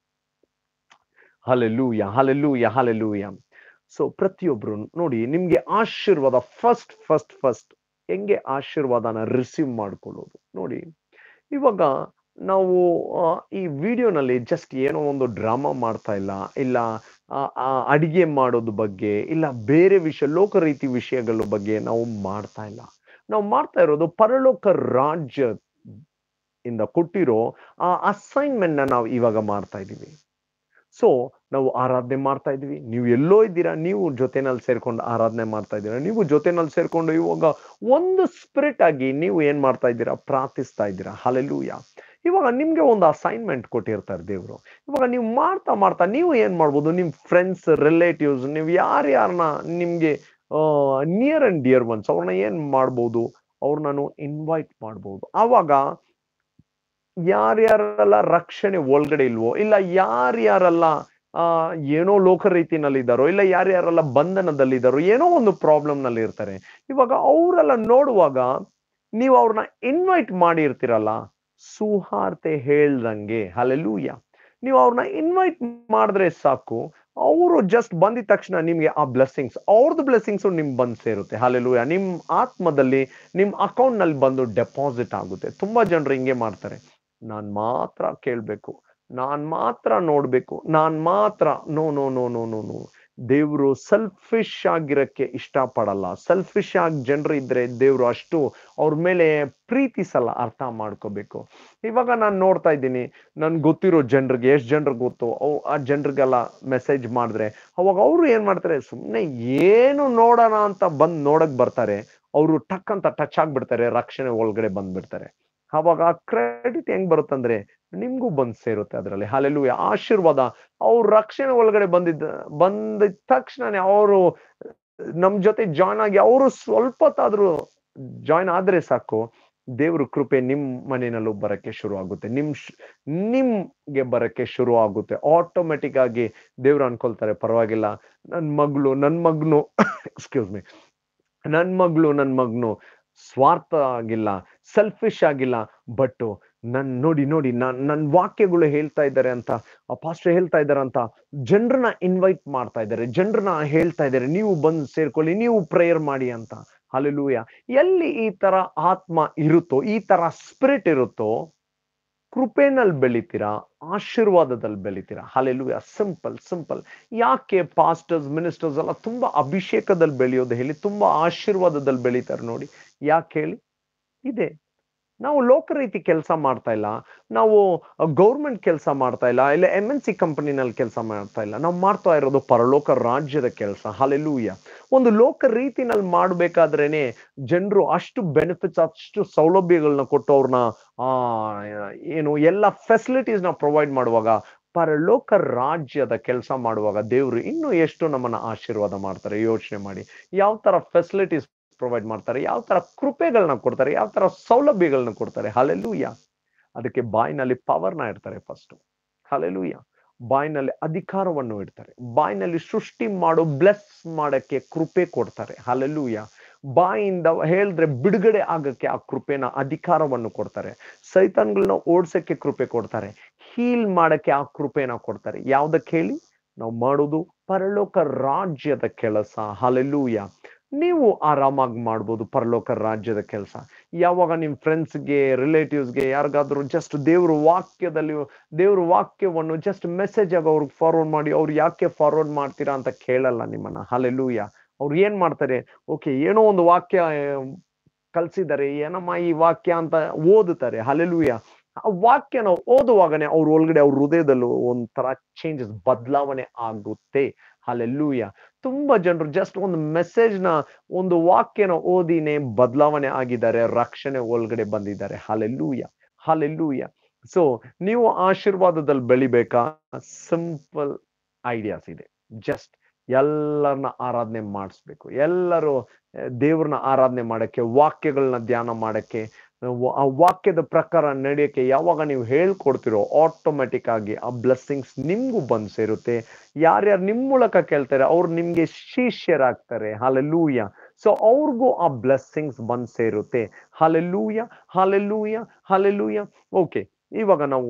hallelujah hallelujah hallelujah so ಪ್ರತಿಯೊಬ್ರು ನೋಡಿ ನಿಮ್ಗೆ ಆಶೀರ್ವಾದ ಫಸ್ಟ್ ಫಸ್ಟ್ ಫಸ್ಟ್ ಹೆಂಗೆ ಆಶೀರ್ವಾದನ ರಿಸೀವ್ ಮಾಡ್ಕೊಳ್ಳೋದು ನೋಡಿ ಇವಾಗ ನಾವು ಆ, ಈ ವಿಡಿಯೋನಲ್ಲಿ ಜಸ್ಟ್ ಏನೋ ಒಂದು ಡ್ರಾಮಾ ಮಾಡ್ತಾ ಇಲ್ಲ ಇಲ್ಲ ಆ, ಆ, ಅಡಿಗೆ ಮಾಡೋದು ಬಗ್ಗೆ ಇಲ್ಲ ಬೇರೆ ವಿಷಯ ಲೋಕ ರೀತಿ ವಿಷಯಗಳ ಬಗ್ಗೆ ನಾವು ಮಾಡ್ತಾ ಇಲ್ಲ ನಾವು ಮಾಡ್ತಾ ಇರೋದು ಪರಲೋಕ ರಾಜ್ಯ ಇಂದ ಕೊಟ್ಟಿರೋ ಆ ಅಸೈನ್ಮೆಂಟ್ ನ ನಾವು ಇವಾಗ ಮಾಡ್ತಾ ಇದ್ದೀವಿ ಸೊ ನಾವು ಆರಾಧನೆ ಮಾಡ್ತಾ ಇದೀವಿ ನೀವು ಎಲ್ಲೋ ಇದ್ದೀರಾ ನೀವು ಜೊತೆನಲ್ಲಿ ಸೇರ್ಕೊಂಡು ಆರಾಧನೆ ಮಾಡ್ತಾ ಇದ್ದೀರಾ ನೀವು ಜೊತೆನಲ್ಲಿ ಸೇರ್ಕೊಂಡು ಇವಾಗ ಒಂದು ಸ್ಪಿರಿಟ್ ಆಗಿ ನೀವು ಏನ್ ಮಾಡ್ತಾ ಇದ್ದೀರಾ ಪ್ರಾರ್ಥಿಸ್ತಾ ಇದ್ದೀರಾ ಹಲೆಲೂಯ ಇವಾಗ ನಿಮ್ಗೆ ಒಂದು ಅಸೈನ್ಮೆಂಟ್ ಕೊಟ್ಟಿರ್ತಾರೆ ದೇವರು ಇವಾಗ ನೀವು ಮಾಡ್ತಾ ಮಾಡ್ತಾ ನೀವು ಏನ್ ಮಾಡ್ಬೋದು ನಿಮ್ ಫ್ರೆಂಡ್ಸ್ ರಿಲೇಟಿವ್ಸ್ ನೀವು ಯಾರ್ಯಾರನ್ನ ನಿಮ್ಗೆ ನಿಯರ್ ಅಂಡ್ ಡಿಯರ್ ಒನ್ಸ್ ಅವ್ರನ್ನ ಏನ್ ಮಾಡ್ಬೋದು ಅವ್ರನ್ನ ಇನ್ವೈಟ್ ಮಾಡ್ಬೋದು ಆವಾಗ ಯಾರ್ಯಾರೆಲ್ಲ ರಕ್ಷಣೆ ಒಳಗಡೆ ಇಲ್ವೋ ಇಲ್ಲ ಯಾರ್ಯಾರೆಲ್ಲ ಆ ಏನೋ ಲೋಕ ರೀತಿನಲ್ಲಿ ಇದ್ದಾರೋ ಇಲ್ಲ ಯಾರ್ಯಾರೆಲ್ಲ ಬಂಧನದಲ್ಲಿದ್ದಾರೋ ಏನೋ ಒಂದು ಪ್ರಾಬ್ಲಮ್ ನಲ್ಲಿ ಇರ್ತಾರೆ ಇವಾಗ ಅವರೆಲ್ಲ ನೋಡುವಾಗ ನೀವು ಅವ್ರನ್ನ ಇನ್ವೈಟ್ ಮಾಡಿರ್ತೀರಲ್ಲ ಸುಹಾರ್ತೆ ಹೇಳ್ದಂಗೆ ಹಲೆಲೂಯ ನೀವು ಅವ್ರನ್ನ ಇನ್ವೈಟ್ ಮಾಡಿದ್ರೆ ಸಾಕು ಅವರು ಜಸ್ಟ್ ಬಂದಿದ ತಕ್ಷಣ ನಿಮ್ಗೆ ಆ ಬ್ಲೆಸ್ಸಿಂಗ್ಸ್ ಅವ್ರದ್ದು ಬ್ಲೆಸ್ಸಿಂಗ್ಸ್ ನಿಮ್ ಬಂದ್ ಸೇರುತ್ತೆ ಹಾಲೆಲೂಯ ನಿಮ್ ಆತ್ಮದಲ್ಲಿ ನಿಮ್ ಅಕೌಂಟ್ ನಲ್ಲಿ ಬಂದು ಡೆಪಾಸಿಟ್ ಆಗುತ್ತೆ ತುಂಬಾ ಜನರು ಹಿಂಗೆ ಮಾಡ್ತಾರೆ ನಾನ್ ಮಾತ್ರ ಕೇಳ್ಬೇಕು ನಾನ್ ಮಾತ್ರ ನೋಡ್ಬೇಕು ನಾನ್ ಮಾತ್ರ no no no no no no ದೇವ್ರು ಸೆಲ್ಫಿಶ್ ಆಗಿರಕ್ಕೆ ಇಷ್ಟಪಡಲ್ಲ ಸೆಲ್ಫಿಶ್ ಆಗಿ ಜನರು ಇದ್ರೆ ದೇವ್ರು ಅಷ್ಟು ಅವ್ರ ಮೇಲೆ ಪ್ರೀತಿಸಲ್ಲ ಅರ್ಥ ಮಾಡ್ಕೋಬೇಕು ಇವಾಗ ನಾನು ನೋಡ್ತಾ ಇದ್ದೀನಿ ನನ್ ಗೊತ್ತಿರೋ ಜನರಿಗೆ ಎಷ್ಟು ಜನರಿಗೆ ಗೊತ್ತು ಅವ್ ಆ ಜನರಿಗೆಲ್ಲ ಮೆಸೇಜ್ ಮಾಡಿದ್ರೆ ಅವಾಗ ಅವರು ಏನ್ ಮಾಡ್ತಾರೆ ಸುಮ್ಮನೆ ಏನು ನೋಡೋಣ ಅಂತ ಬಂದ್ ನೋಡಕ್ ಬರ್ತಾರೆ ಅವರು ಟಕ್ ಅಂತ ಟಚ್ ಆಗ್ಬಿಡ್ತಾರೆ ರಕ್ಷಣೆ ಒಳಗಡೆ ಬಂದ್ಬಿಡ್ತಾರೆ ಅವಾಗ ಆ ಕ್ರೆಡಿಟ್ ಹೆಂಗ್ ಬರುತ್ತಂದ್ರೆ ನಿಮ್ಗೂ ಬಂದ್ ಸೇರುತ್ತೆ ಅದರಲ್ಲಿ ಹಾಲೆಲ್ಲೂ ಆಶೀರ್ವಾದ ಅವ್ರ ರಕ್ಷಣೆ ಒಳಗಡೆ ಬಂದಿದ್ದ ಬಂದಿದ ತಕ್ಷಣನೇ ಅವರು ನಮ್ ಜೊತೆ ಜಾಯ್ನ್ ಆಗಿ ಅವರು ಸ್ವಲ್ಪ ಹೊತ್ತಾದ್ರೂ ಜಾಯ್ನ್ ಆದ್ರೆ ಸಾಕು ದೇವ್ರ ಕೃಪೆ ನಿಮ್ ಮನೆಯಲ್ಲೂ ಬರಕ್ಕೆ ಶುರು ಆಗುತ್ತೆ ನಿಮ್ ನಿಮ್ಗೆ ಬರಕ್ಕೆ ಶುರು ಆಗುತ್ತೆ ಆಟೋಮೆಟಿಕ್ ಆಗಿ ದೇವ್ರು ಅನ್ಕೊಳ್ತಾರೆ ಪರವಾಗಿಲ್ಲ ನನ್ ಮಗಳು ನನ್ ಮಗ್ನು ಎಕ್ಸ್ಕ್ಯೂಸ್ ಮೀ ನನ್ ಮಗಳು ನನ್ ಮಗ್ನು ಸ್ವಾರ್ಥ ಆಗಿಲ್ಲ ಸೆಲ್ಫಿಶ್ ಆಗಿಲ್ಲ ಬಟ್ ನನ್ ನೋಡಿ ನೋಡಿ ನಾನ್ ನನ್ ವಾಕ್ಯಗಳು ಹೇಳ್ತಾ ಇದ್ದಾರೆ ಅಂತ ಆ ಪಾಸ್ಟರ್ ಹೇಳ್ತಾ ಇದ್ದಾರೆ ಅಂತ ಜನರನ್ನ ಇನ್ವೈಟ್ ಮಾಡ್ತಾ ಇದ್ದಾರೆ ಜನರನ್ನ ಹೇಳ್ತಾ ಇದ್ದಾರೆ ನೀವು ಬಂದು ಸೇರ್ಕೊಳ್ಳಿ ನೀವು ಪ್ರೇಯರ್ ಮಾಡಿ ಅಂತ ಅಲ್ಲೆಲೂಯ ಎಲ್ಲಿ ಈ ತರ ಆತ್ಮ ಇರುತ್ತೋ ಈ ತರ ಸ್ಪಿರಿಟ್ ಇರುತ್ತೋ ಕೃಪೆನಲ್ಲಿ ಬೆಳಿತೀರಾ ಆಶೀರ್ವಾದದಲ್ಲಿ ಬೆಳಿತೀರಾ ಹಾಲೆಲೂಯ ಸಿಂಪಲ್ ಸಿಂಪಲ್ ಯಾಕೆ ಪಾಸ್ಟರ್ಸ್ ಮಿನಿಸ್ಟರ್ಸ್ ಎಲ್ಲ ತುಂಬಾ ಅಭಿಷೇಕದಲ್ಲಿ ಬೆಳೆಯೋದು ಹೇಳಿ ತುಂಬಾ ಆಶೀರ್ವಾದದಲ್ಲಿ ಬೆಳಿತಾರೆ ನೋಡಿ ಯಾಕೆ ಹೇಳಿ ಇದೆ ನಾವು ಲೋಕ ರೀತಿ ಕೆಲಸ ಮಾಡ್ತಾ ಇಲ್ಲ ನಾವು ಗೌರ್ಮೆಂಟ್ ಕೆಲಸ ಮಾಡ್ತಾ ಇಲ್ಲ ಇಲ್ಲ ಎಮ್ ಎನ್ ಸಿ ಕಂಪನಿನಲ್ಲಿ ಕೆಲಸ ಮಾಡ್ತಾ ಇಲ್ಲ ನಾವು ಮಾಡ್ತಾ ಇರೋದು ಪರಲೋಕ ರಾಜ್ಯದ ಕೆಲಸ ಹಾಲೆಲೂಯ ಒಂದು ಲೋಕ ರೀತಿನಲ್ಲಿ ಮಾಡ್ಬೇಕಾದ್ರೇನೆ ಜನರು ಅಷ್ಟು ಬೆನಿಫಿಟ್ಸ್ ಅಷ್ಟು ಸೌಲಭ್ಯಗಳನ್ನ ಕೊಟ್ಟು ಅವ್ರನ್ನ ಆ ಏನು ಎಲ್ಲ ಫೆಸಿಲಿಟೀಸ್ ನ ಪ್ರೊವೈಡ್ ಮಾಡುವಾಗ ಪರಲೋಕ ರಾಜ್ಯದ ಕೆಲಸ ಮಾಡುವಾಗ ದೇವರು ಇನ್ನು ಎಷ್ಟು ನಮ್ಮನ್ನ ಆಶೀರ್ವಾದ ಮಾಡ್ತಾರೆ ಯೋಚನೆ ಮಾಡಿ ಯಾವ ತರ ಫೆಸಿಲಿಟೀಸ್ ಪ್ರೊವೈಡ್ ಮಾಡ್ತಾರೆ ಯಾವ ತರ ಕೃಪೆಗಳನ್ನ ಕೊಡ್ತಾರೆ ಯಾವ ತರ ಸೌಲಭ್ಯಗಳನ್ನ ಕೊಡ್ತಾರೆ ಹಲೆಲೂಯ ಅದಕ್ಕೆ ಬಾಯಿನಲ್ಲಿ ಪವರ್ನ ಇಡ್ತಾರೆ ಫಸ್ಟ್ ಹಲೆಲೂಯ ಬಾಯಿನಲ್ಲಿ ಅಧಿಕಾರವನ್ನು ಇಡ್ತಾರೆ ಬಾಯಿನಲ್ಲಿ ಸೃಷ್ಟಿ ಮಾಡೋ ಬ್ಲೆಸ್ ಮಾಡಕ್ಕೆ ಕೃಪೆ ಕೊಡ್ತಾರೆ ಹಲೆಲೂಯ ಬಾಯಿಂದ ಹೇಳಿದ್ರೆ ಬಿಡುಗಡೆ ಆಗಕ್ಕೆ ಆ ಕೃಪೆನ ಅಧಿಕಾರವನ್ನು ಕೊಡ್ತಾರೆ ಸೈತಾನ್ಗಳನ್ನ ಓಡ್ಸಕ್ಕೆ ಕೃಪೆ ಕೊಡ್ತಾರೆ ಹೀಲ್ ಮಾಡಕ್ಕೆ ಆ ಕೃಪೆನ ಕೊಡ್ತಾರೆ ಯಾವ್ದಕ್ಕೆ ಹೇಳಿ ನಾವು ಮಾಡೋದು ಪರಲೋಕ ರಾಜ್ಯದ ಕೆಲಸ ಹಲೆಲೂಯ ನೀವು ಆರಾಮಾಗಿ ಮಾಡ್ಬೋದು ಪರಲೋಕ ರಾಜ್ಯದ ಕೆಲಸ ಯಾವಾಗ ನಿಮ್ ಫ್ರೆಂಡ್ಸ್ಗೆ ರಿಲೇಟಿವ್ಸ್ಗೆ ಯಾರಿಗಾದ್ರೂ ಜಸ್ಟ್ ದೇವ್ರ ವಾಕ್ಯದಲ್ಲಿ ದೇವ್ರ ವಾಕ್ಯವನ್ನು ಜಸ್ಟ್ ಮೆಸೇಜ್ ಆಗಿ ಅವ್ರಿಗೆ ಫಾರ್ವರ್ಡ್ ಮಾಡಿ ಅವ್ರು ಯಾಕೆ ಫಾರ್ವರ್ಡ್ ಮಾಡ್ತೀರಾ ಅಂತ ಕೇಳಲ್ಲ ನಿಮ್ಮನ್ನ ಹಲೆಲೂಯ ಅವ್ರು ಏನ್ ಮಾಡ್ತಾರೆ ಓಕೆ ಏನೋ ಒಂದು ವಾಕ್ಯ ಕಲ್ಸಿದ್ದಾರೆ ಏನಮ್ಮ ಈ ವಾಕ್ಯ ಅಂತ ಓದುತ್ತಾರೆ ಹಲೆಲೂಯ ಆ ವಾಕ್ಯನ ಓದುವಾಗನೇ ಅವ್ರ ಒಳಗಡೆ ಅವ್ರ ಹೃದಯದಲ್ಲೂ ಒಂಥರ ಚೇಂಜಸ್ ಬದಲಾವಣೆ ಆಗುತ್ತೆ ಹಲೆಲ್ಲೂಯ ತುಂಬಾ ಜನರು ಜಸ್ಟ್ ಒಂದು ಮೆಸೇಜ್ ನ ಒಂದು ವಾಕ್ಯನ ಓದಿನೇ ಬದಲಾವಣೆ ಆಗಿದ್ದಾರೆ ರಕ್ಷಣೆ ಒಳಗಡೆ ಬಂದಿದ್ದಾರೆ ಹಾಲೆಲ್ಲೂಯ ಹಾಲೆಲ್ಲೂಯ ಸೊ ನೀವು ಆಶೀರ್ವಾದದಲ್ಲಿ ಬೆಳಿಬೇಕಾ ಸಿಂಪಲ್ ಐಡಿಯಾಸ್ ಇದೆ ಜಸ್ಟ್ ಎಲ್ಲರನ್ನ ಆರಾಧನೆ ಮಾಡಿಸ್ಬೇಕು ಎಲ್ಲರೂ ದೇವ್ರನ್ನ ಆರಾಧನೆ ಮಾಡಕ್ಕೆ ವಾಕ್ಯಗಳನ್ನ ಧ್ಯಾನ ಮಾಡಕ್ಕೆ ಆ ವಾಕ್ಯದ ಪ್ರಕಾರ ನಡೆಯಕ್ಕೆ ಯಾವಾಗ ನೀವು ಹೇಳ್ಕೊಡ್ತಿರೋ ಆಟೋಮೆಟಿಕ್ ಆಗಿ ಆ ಬ್ಲೆಸ್ಸಿಂಗ್ಸ್ ನಿಮ್ಗೂ ಬಂದ್ ಸೇರುತ್ತೆ ಯಾರ್ಯಾರು ನಿಮ್ ಮೂಲಕ ಕೇಳ್ತಾರೆ ಅವ್ರು ನಿಮ್ಗೆ ಶಿಷ್ಯರಾಗ್ತಾರೆ ಹಾಲೆಲ್ಲೂಯ ಸೊ ಅವ್ರಿಗೂ ಆ ಬ್ಲೆಸ್ಸಿಂಗ್ಸ್ ಬಂದ್ ಸೇರುತ್ತೆ ಹಾಲೆಲ್ಲೂಯ ಹಾಲೆಲ್ಲೂಯ ಹಾಲೆಲ್ಲೂಯ ಓಕೆ ಇವಾಗ ನಾವು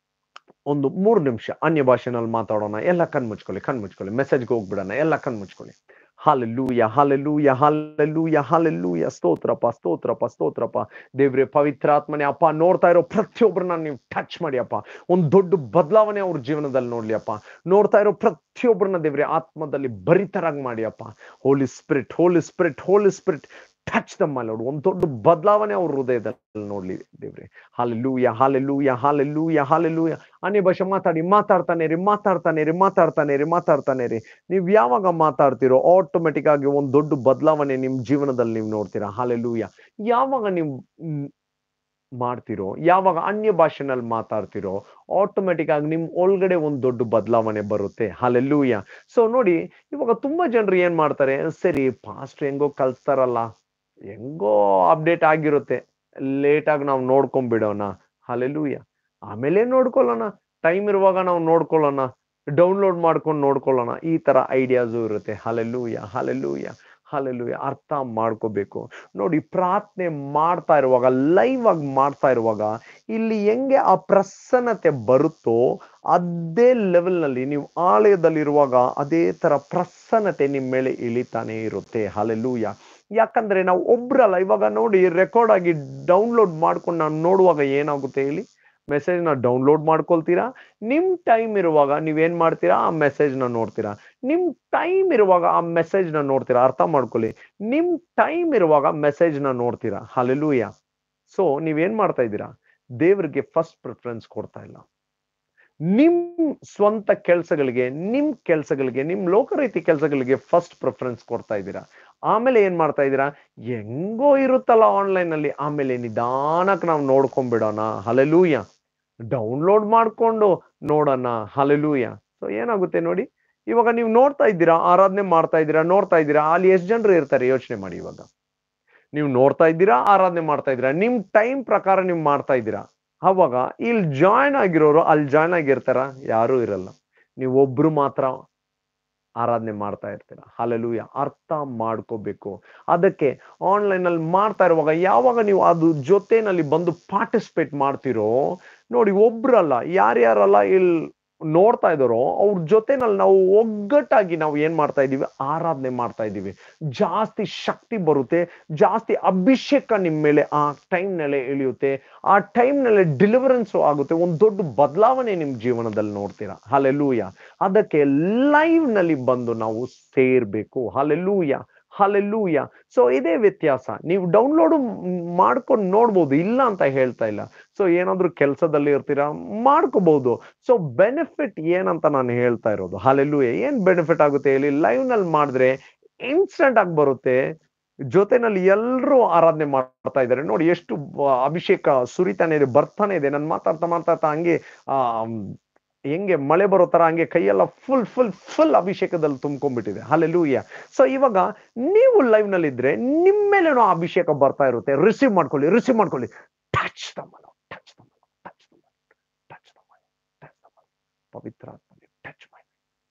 ಒಂದು ಮೂರು ನಿಮಿಷ ಅನ್ಯ ಭಾಷೆನಲ್ಲಿ ಮಾತಾಡೋಣ ಎಲ್ಲ ಕಣ್ ಮುಚ್ಕೊಳ್ಳಿ ಕಣ್ ಮುಚ್ಕೊಳ್ಳಿ ಮೆಸೇಜ್ಗೆ ಹೋಗ್ಬಿಡೋಣ ಎಲ್ಲ ಕಣ್ ಮುಚ್ಕೊಳ್ಳಿ ಹಾಲೆಲ್ಲೂಯ ಹಾಲೆಲ್ಲೂಯ ಹಾಲೆಲ್ಲೂಯ ಹಾಲೆಲ್ಲೂಯ ಸ್ತೋತ್ರಪ್ಪ ಸ್ತೋತ್ರಪ್ಪ ಸ್ತೋತ್ರಪ್ಪ ದೇವ್ರೆ ಪವಿತ್ರಾತ್ಮನೆ ಅಪ್ಪ ನೋಡ್ತಾ ಇರೋ ಪ್ರತಿಯೊಬ್ಬರನ್ನ ನೀವು ಟಚ್ ಮಾಡಿ ಅಪ್ಪ ಒಂದು ದೊಡ್ಡ ಬದಲಾವಣೆ ಅವ್ರ ಜೀವನದಲ್ಲಿ ನೋಡ್ಲಿ ಅಪ್ಪ ನೋಡ್ತಾ ಇರೋ ಪ್ರತಿಯೊಬ್ಬರನ್ನ ದೇವ್ರೆ ಆತ್ಮದಲ್ಲಿ ಭರಿತರಾಗಿ ಮಾಡಿ ಅಪ್ಪ holy spirit holy spirit holy spirit touch them lord ಒಂದು ದೊಡ್ಡ ಬದಲಾವಣೆ ಅವ್ರ ಹೃದಯದಲ್ಲಿ ನೋಡ್ಲಿ ದೇವ್ರೆ ಹಾಲೆಲ್ಲೂಯ ಹಾಲೆಲ್ಲೂಯ ಹಾಲೆಲ್ಲೂಯ ಹಾಲೆಲ್ಲೂಯ ಅನೇ ಭಾಷೆ ಮಾತಾಡಿ ಮಾತಾಡ್ತಾನೆ ರೀ ಮಾತಾಡ್ತಾನೆ ರೀ ಮಾತಾಡ್ತಾನೆ ರೀ ಮಾತಾಡ್ತಾನೆ ರೀ ನೀವು ಯಾವಾಗ ಮಾತಾಡ್ತಿರೋ ಆಟೋಮೆಟಿಕ್ ಆಗಿ ಒಂದು ದೊಡ್ಡ ಬದಲಾವಣೆ ನಿಮ್ ಜೀವನದಲ್ಲಿ ನೀವು ನೋಡ್ತೀರಾ ಹಾಲೆಲ್ಲೂಯ ಯಾವಾಗ ನೀವು ಮ್, ಮಾಡ್ತಿರೋ ಯಾವಾಗ ಅನ್ಯ ಭಾಷೆನಲ್ಲಿ ಮಾತಾಡ್ತಿರೋ ಆಟೋಮೆಟಿಕ್ ಆಗಿ ನಿಮ್ ಒಳಗಡೆ ಒಂದು ದೊಡ್ಡ ಬದಲಾವಣೆ ಬರುತ್ತೆ ಹಾಲೆಲ್ಲೂಯ ಸೊ ನೋಡಿ ಇವಾಗ ತುಂಬಾ ಜನರು ಏನ್ ಮಾಡ್ತಾರೆ ಸರಿ ಪಾಸ್ಟ್ ಹೆಂಗೋ ಕಲ್ಸ್ತಾರಲ್ಲ ಹೆಂಗೋ ಅಪ್ಡೇಟ್ ಆಗಿರುತ್ತೆ ಲೇಟ್ ಆಗಿ ನಾವು ನೋಡ್ಕೊಂಡ್ಬಿಡೋಣ ಹಾಲೆಲ್ಲೂಯ ಆಮೇಲೆ ನೋಡ್ಕೊಳ್ಳೋಣ ಟೈಮ್ ಇರುವಾಗ ನಾವು ನೋಡ್ಕೊಳ್ಳೋಣ ಡೌನ್ಲೋಡ್ ಮಾಡ್ಕೊಂಡು ನೋಡ್ಕೊಳ್ಳೋಣ ಈ ತರ ಐಡಿಯಾಸು ಇರುತ್ತೆ ಹಾಲೆಲ್ಲೂಯ ಹಾಲೆಲ್ಲೂಯ ಹಾಲೆಲ್ಲೂಯ ಅರ್ಥ ಮಾಡ್ಕೋಬೇಕು ನೋಡಿ ಪ್ರಾರ್ಥನೆ ಮಾಡ್ತಾ ಇರುವಾಗ ಲೈವ್ ಆಗಿ ಮಾಡ್ತಾ ಇರುವಾಗ ಇಲ್ಲಿ ಹೆಂಗೆ ಆ ಪ್ರಸನ್ನತೆ ಬರುತ್ತೋ ಅದೇ ಲೆವೆಲ್ ನಲ್ಲಿ ನೀವು ಆಲಯದಲ್ಲಿರುವಾಗ ಅದೇ ತರ ಪ್ರಸನ್ನತೆ ನಿಮ್ಮ ಮೇಲೆ ಇಳಿತಾನೆ ಇರುತ್ತೆ ಹಾಲೆಲ್ಲೂಯ ಯಾಕಂದ್ರೆ ನಾವು ಒಬ್ರಲ್ಲ ಇವಾಗ ನೋಡಿ ರೆಕಾರ್ಡ್ ಆಗಿ ಡೌನ್ಲೋಡ್ ಮಾಡ್ಕೊಂಡು ನಾವು ನೋಡುವಾಗ ಏನಾಗುತ್ತೆ ಹೇಳಿ ಮೆಸೇಜ್ ನ ಡೌನ್ಲೋಡ್ ಮಾಡ್ಕೊಳ್ತೀರಾ ನಿಮ್ ಟೈಮ್ ಇರುವಾಗ ನೀವೇನ್ ಮಾಡ್ತೀರಾ ಆ ಮೆಸೇಜ್ ನ ನೋಡ್ತೀರಾ ನಿಮ್ ಟೈಮ್ ಇರುವಾಗ ಆ ಮೆಸೇಜ್ ನ ನೋಡ್ತೀರಾ ಅರ್ಥ ಮಾಡ್ಕೊಳ್ಳಿ ನಿಮ್ ಟೈಮ್ ಇರುವಾಗ ಮೆಸೇಜ್ ನ ನೋಡ್ತೀರಾ ಹಾಲೆಲೂಯ ಸೊ ನೀವೇನ್ ಮಾಡ್ತಾ ಇದ್ದೀರಾ ದೇವ್ರಿಗೆ ಫಸ್ಟ್ ಪ್ರಿಫರೆನ್ಸ್ ಕೊಡ್ತಾ ಇಲ್ಲ ನಿಮ್ ಸ್ವಂತ ಕೆಲ್ಸಗಳಿಗೆ ನಿಮ್ ಕೆಲ್ಸಗಳಿಗೆ ನಿಮ್ ಲೋಕರೀತಿ ಕೆಲ್ಸಗಳಿಗೆ ಫಸ್ಟ್ ಪ್ರಿಫರೆನ್ಸ್ ಕೊಡ್ತಾ ಇದ್ದೀರಾ ಆಮೇಲೆ ಏನ್ ಮಾಡ್ತಾ ಇದ್ದೀರಾ ಹೆಂಗೋ ಇರುತ್ತಲ್ಲ ಆನ್ಲೈನ್ ಅಲ್ಲಿ ಆಮೇಲೆ ನಿಧಾನಕ್ಕೆ ನಾವು ನೋಡ್ಕೊಂಡ್ಬಿಡೋಣ ಹಲೆಲೂಯ ಡೌನ್ಲೋಡ್ ಮಾಡ್ಕೊಂಡು ನೋಡೋಣ ಹಲೆಲೂಯ ಸೊ ಏನಾಗುತ್ತೆ ನೋಡಿ ಇವಾಗ ನೀವು ನೋಡ್ತಾ ಇದ್ದೀರಾ ಆರಾಧನೆ ಮಾಡ್ತಾ ಇದ್ದೀರಾ ನೋಡ್ತಾ ಇದ್ದೀರಾ ಅಲ್ಲಿ ಎಷ್ಟು ಜನರು ಇರ್ತಾರೆ ಯೋಚನೆ ಮಾಡಿ ಇವಾಗ ನೀವು ನೋಡ್ತಾ ಇದ್ದೀರಾ ಆರಾಧನೆ ಮಾಡ್ತಾ ಇದ್ದೀರಾ ನಿಮ್ ಟೈಮ್ ಪ್ರಕಾರ ನೀವು ಮಾಡ್ತಾ ಇದ್ದೀರಾ ಅವಾಗ ಇಲ್ಲಿ ಜಾಯ್ನ್ ಆಗಿರೋರು ಅಲ್ಲಿ ಜಾಯ್ನ್ ಆಗಿರ್ತಾರ ಯಾರು ಇರಲ್ಲ ನೀವು ಒಬ್ರು ಮಾತ್ರ ಆರಾಧನೆ ಮಾಡ್ತಾ ಇರ್ತೀರ ಹಾಲೆಲೂಯ ಅರ್ಥ ಮಾಡ್ಕೋಬೇಕು ಅದಕ್ಕೆ ಆನ್ಲೈನ್ ಅಲ್ಲಿ ಮಾಡ್ತಾ ಇರುವಾಗ ಯಾವಾಗ ನೀವು ಅದು ಜೊತೆನಲ್ಲಿ ಬಂದು ಪಾರ್ಟಿಸಿಪೇಟ್ ಮಾಡ್ತಿರೋ ನೋಡಿ ಒಬ್ರಲ್ಲ ಯಾರ್ಯಾರಲ್ಲ ಇಲ್ಲಿ ನೋಡ್ತಾ ಇದ್ದಾರೋ ಅವ್ರ ಜೊತೆನಲ್ಲಿ ನಾವು ಒಗ್ಗಟ್ಟಾಗಿ ನಾವು ಏನ್ ಮಾಡ್ತಾ ಇದೀವಿ ಆರಾಧನೆ ಮಾಡ್ತಾ ಇದೀವಿ ಜಾಸ್ತಿ ಶಕ್ತಿ ಬರುತ್ತೆ ಜಾಸ್ತಿ ಅಭಿಷೇಕ ನಿಮ್ ಮೇಲೆ ಆ ಟೈಮ್ ನಲ್ಲಿ ಇಳಿಯುತ್ತೆ ಆ ಟೈಮ್ ನಲ್ಲಿ ಡೆಲಿವರೆನ್ಸ್ ಆಗುತ್ತೆ ಒಂದು ದೊಡ್ಡ ಬದಲಾವಣೆ ನಿಮ್ ಜೀವನದಲ್ಲಿ ನೋಡ್ತೀರಾ ಹಾಲೆಲ್ಲೂಯ ಅದಕ್ಕೆ ಲೈವ್ ನಲ್ಲಿ ಬಂದು ನಾವು ಸೇರ್ಬೇಕು ಹಾಲೆಲ್ಲೂಯ ಹಾಲೆಲ್ಲೂಯ ಸೊ ಇದೇ ವ್ಯತ್ಯಾಸ ನೀವು ಡೌನ್ಲೋಡ್ ಮಾಡ್ಕೊಂಡು ನೋಡ್ಬೋದು ಇಲ್ಲ ಅಂತ ಹೇಳ್ತಾ ಇಲ್ಲ ಸೊ ಏನಾದ್ರೂ ಕೆಲಸದಲ್ಲಿ ಇರ್ತೀರಾ ಮಾಡ್ಕೋಬಹುದು ಸೊ ಬೆನಿಫಿಟ್ ಏನಂತ ನಾನು ಹೇಳ್ತಾ ಇರೋದು ಹಾಲೆಲ್ಲೂಯ ಏನ್ ಬೆನಿಫಿಟ್ ಆಗುತ್ತೆ ಹೇಳಿ ಲೈವ್ ನಲ್ಲಿ ಮಾಡಿದ್ರೆ ಇನ್ಸ್ಟೆಂಟ್ ಆಗಿ ಬರುತ್ತೆ ಜೊತೆನಲ್ಲಿ ಎಲ್ಲರೂ ಆರಾಧನೆ ಮಾಡ್ತಾ ಇದ್ದಾರೆ ನೋಡಿ ಎಷ್ಟು ಬ- ಅಭಿಷೇಕ ಸುರಿತಾನೆ ಇದೆ ಬರ್ತಾನೆ ಇದೆ ನಾನು ಮಾತಾಡ್ತಾ ಮಾತಾಡ್ತಾ ಹಂಗೆ ಆ ಹೆಂಗೆ ಮಳೆ ಬರೋ ತರ ಹಂಗೆ ಕೈಯೆಲ್ಲ ಫುಲ್ ಫುಲ್ ಫುಲ್ ಅಭಿಷೇಕದಲ್ಲಿ ತುಂಬ್ಕೊಂಡ್ಬಿಟ್ಟಿದೆ ಹಾಲೆಲ್ಲೂಯ ಸೊ ಇವಾಗ ನೀವು ಲೈವ್ ನಲ್ಲಿ ಇದ್ರೆ ನಿಮ್ಮ ಮೇಲೇನೋ ಅಭಿಷೇಕ ಬರ್ತಾ ಇರುತ್ತೆ ರಿಸೀವ್ ಮಾಡ್ಕೊಳ್ಳಿ ರಿಸೀವ್ ಮಾಡ್ಕೊಳ್ಳಿ ಟಚ್ ದ ಮನ ಟಚ್ ದ ಮನ ಟಚ್ ದ ಮನ ಟಚ್ ದ ಮನ ಟಚ್ ದ ಮನ ಪವಿತ್ರ ಆತ್ಮನೇ ಟಚ್ ಮಾಡಿ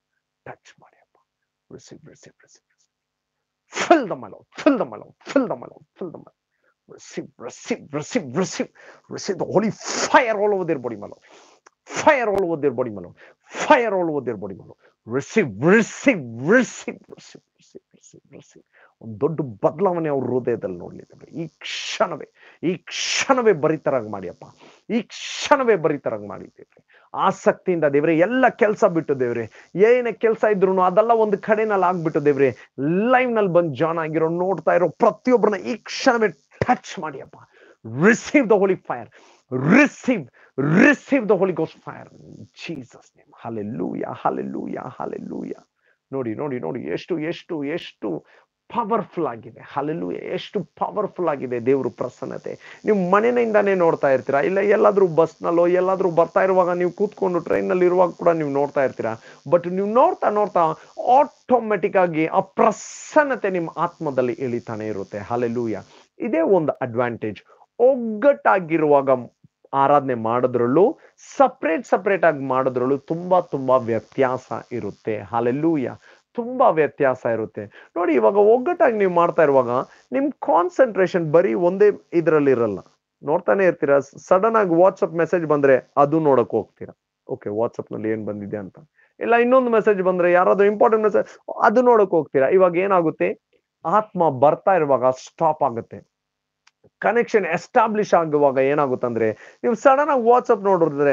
ಟಚ್ ಮಾಡಿ ಅಪ್ಪ receive receive receive receive fill the ಮಲ ಫಿಲ್ ದ ಮಲ ಫಿಲ್ ದ ಮಲ ಫಿಲ್ ದ ಮಲ receive, receive, receive, receive, receive the holy fire all over their body, my Lord. Fire all over their body, my Lord. Fire all over their body, my Lord. Receive, receive, receive, receive, receive, receive, receive. ಒಂದು ದೊಡ್ಡ ಬದಲಾವಣೆ ಅವ್ರ ಹೃದಯದಲ್ಲಿ ನೋಡ್ಲಿಕ್ಕೆ ಈ ಕ್ಷಣವೇ ಈ ಕ್ಷಣವೇ ಬರಿತರಾಗಿ ಮಾಡಿಯಪ್ಪ ಈ ಕ್ಷಣವೇ ಬರಿತರಾಗಿ ಮಾಡಿದ್ದೇವೆ ಆಸಕ್ತಿಯಿಂದ ದೇವ್ರೆ ಎಲ್ಲ ಕೆಲಸ ಬಿಟ್ಟು ದೇವ್ರೆ ಏನೇ ಕೆಲಸ ಇದ್ರು ಅದೆಲ್ಲ ಒಂದು ಕಡೆನಲ್ಲಿ ಆಗ್ಬಿಟ್ಟು ದೇವ್ರೆ ಲೈವ್ ನಲ್ಲಿ ಬಂದು ಜಾನ್ ಆಗಿರೋ ನೋಡ್ತಾ ಇರೋ ಪ್ರತಿಯೊಬ್ಬರನ್ನ ಈ ಕ್ಷಣವೇ ಟಚ್ ಮಾಡಿಯಪ್ಪ receive the holy fire receive receive the holy ghost fire Jesus name hallelujah hallelujah hallelujah ನೋಡಿ ನೋಡಿ ನೋಡಿ ಎಷ್ಟು ಎಷ್ಟು ಎಷ್ಟು ಪವರ್ಫುಲ್ ಆಗಿದೆ ಹಾಲೆಲ್ಲೂಯ ಎಷ್ಟು ಪವರ್ಫುಲ್ ಆಗಿದೆ ದೇವ್ರ ಪ್ರಸನ್ನತೆ ನೀವು ಮನೆಯಿಂದಾನೇ ನೋಡ್ತಾ ಇರ್ತೀರಾ ಇಲ್ಲ ಎಲ್ಲಾದ್ರೂ ಬಸ್ನಲ್ಲೋ ಎಲ್ಲಾದ್ರೂ ಬರ್ತಾ ಇರುವಾಗ ನೀವು ಕೂತ್ಕೊಂಡು ಟ್ರೈನಲ್ಲಿ ಇರುವಾಗ ಕೂಡ ನೀವು ನೋಡ್ತಾ ಇರ್ತೀರಾ ಬಟ್ ನೀವು ನೋಡ್ತಾ ನೋಡ್ತಾ ಆಟೋಮೆಟಿಕ್ ಆಗಿ ಆ ಪ್ರಸನ್ನತೆ ನಿಮ್ಮ ಆತ್ಮದಲ್ಲಿ ಇಳಿತಾನೆ ಇರುತ್ತೆ ಹಾಲೆಲ್ಲೂಯ ಇದೇ ಒಂದು ಅಡ್ವಾಂಟೇಜ್ ಒಗ್ಗಟ್ಟಾಗಿರುವಾಗ ಆರಾಧನೆ ಮಾಡೋದ್ರಲ್ಲೂ ಸಪ್ರೇಟ್ ಸಪ್ರೇಟ್ ಆಗಿ ಮಾಡೋದ್ರಲ್ಲೂ ತುಂಬಾ ತುಂಬಾ ವ್ಯತ್ಯಾಸ ಇರುತ್ತೆ ಹಾಲೆಲ್ಲೂಯ ತುಂಬಾ ವ್ಯತ್ಯಾಸ ಇರುತ್ತೆ ನೋಡಿ ಇವಾಗ ಒಗ್ಗಟ್ಟಾಗಿ ನೀವು ಮಾಡ್ತಾ ಇರುವಾಗ ನಿಮ್ ಕಾನ್ಸಂಟ್ರೇಷನ್ ಬರೀ ಒಂದೇ ಇದ್ರಲ್ಲಿ ಇರಲ್ಲ ನೋಡ್ತಾನೆ ಇರ್ತೀರಾ ಸಡನ್ ಆಗಿ ವಾಟ್ಸಪ್ ಮೆಸೇಜ್ ಬಂದ್ರೆ ಅದು ನೋಡಕ್ ಹೋಗ್ತೀರಾ ಓಕೆ ವಾಟ್ಸಪ್ ನಲ್ಲಿ ಏನ್ ಬಂದಿದೆ ಅಂತ ಇಲ್ಲ ಇನ್ನೊಂದು ಮೆಸೇಜ್ ಬಂದ್ರೆ ಯಾರಾದ್ರೂ ಇಂಪಾರ್ಟೆಂಟ್ ಮೆಸೇಜ್ ಅದು ನೋಡಕ್ ಹೋಗ್ತೀರಾ ಇವಾಗ ಏನಾಗುತ್ತೆ ಆತ್ಮ ಬರ್ತಾ ಇರುವಾಗ ಸ್ಟಾಪ್ ಆಗುತ್ತೆ ಕನೆಕ್ಷನ್ ಎಸ್ಟಾಬ್ಲಿಷ್ ಆಗುವಾಗ ಏನಾಗುತ್ತಂದ್ರೆ ನೀವು ಸಡನ್ ಆಗಿ ವಾಟ್ಸಪ್ ನೋಡಿದ್ರೆ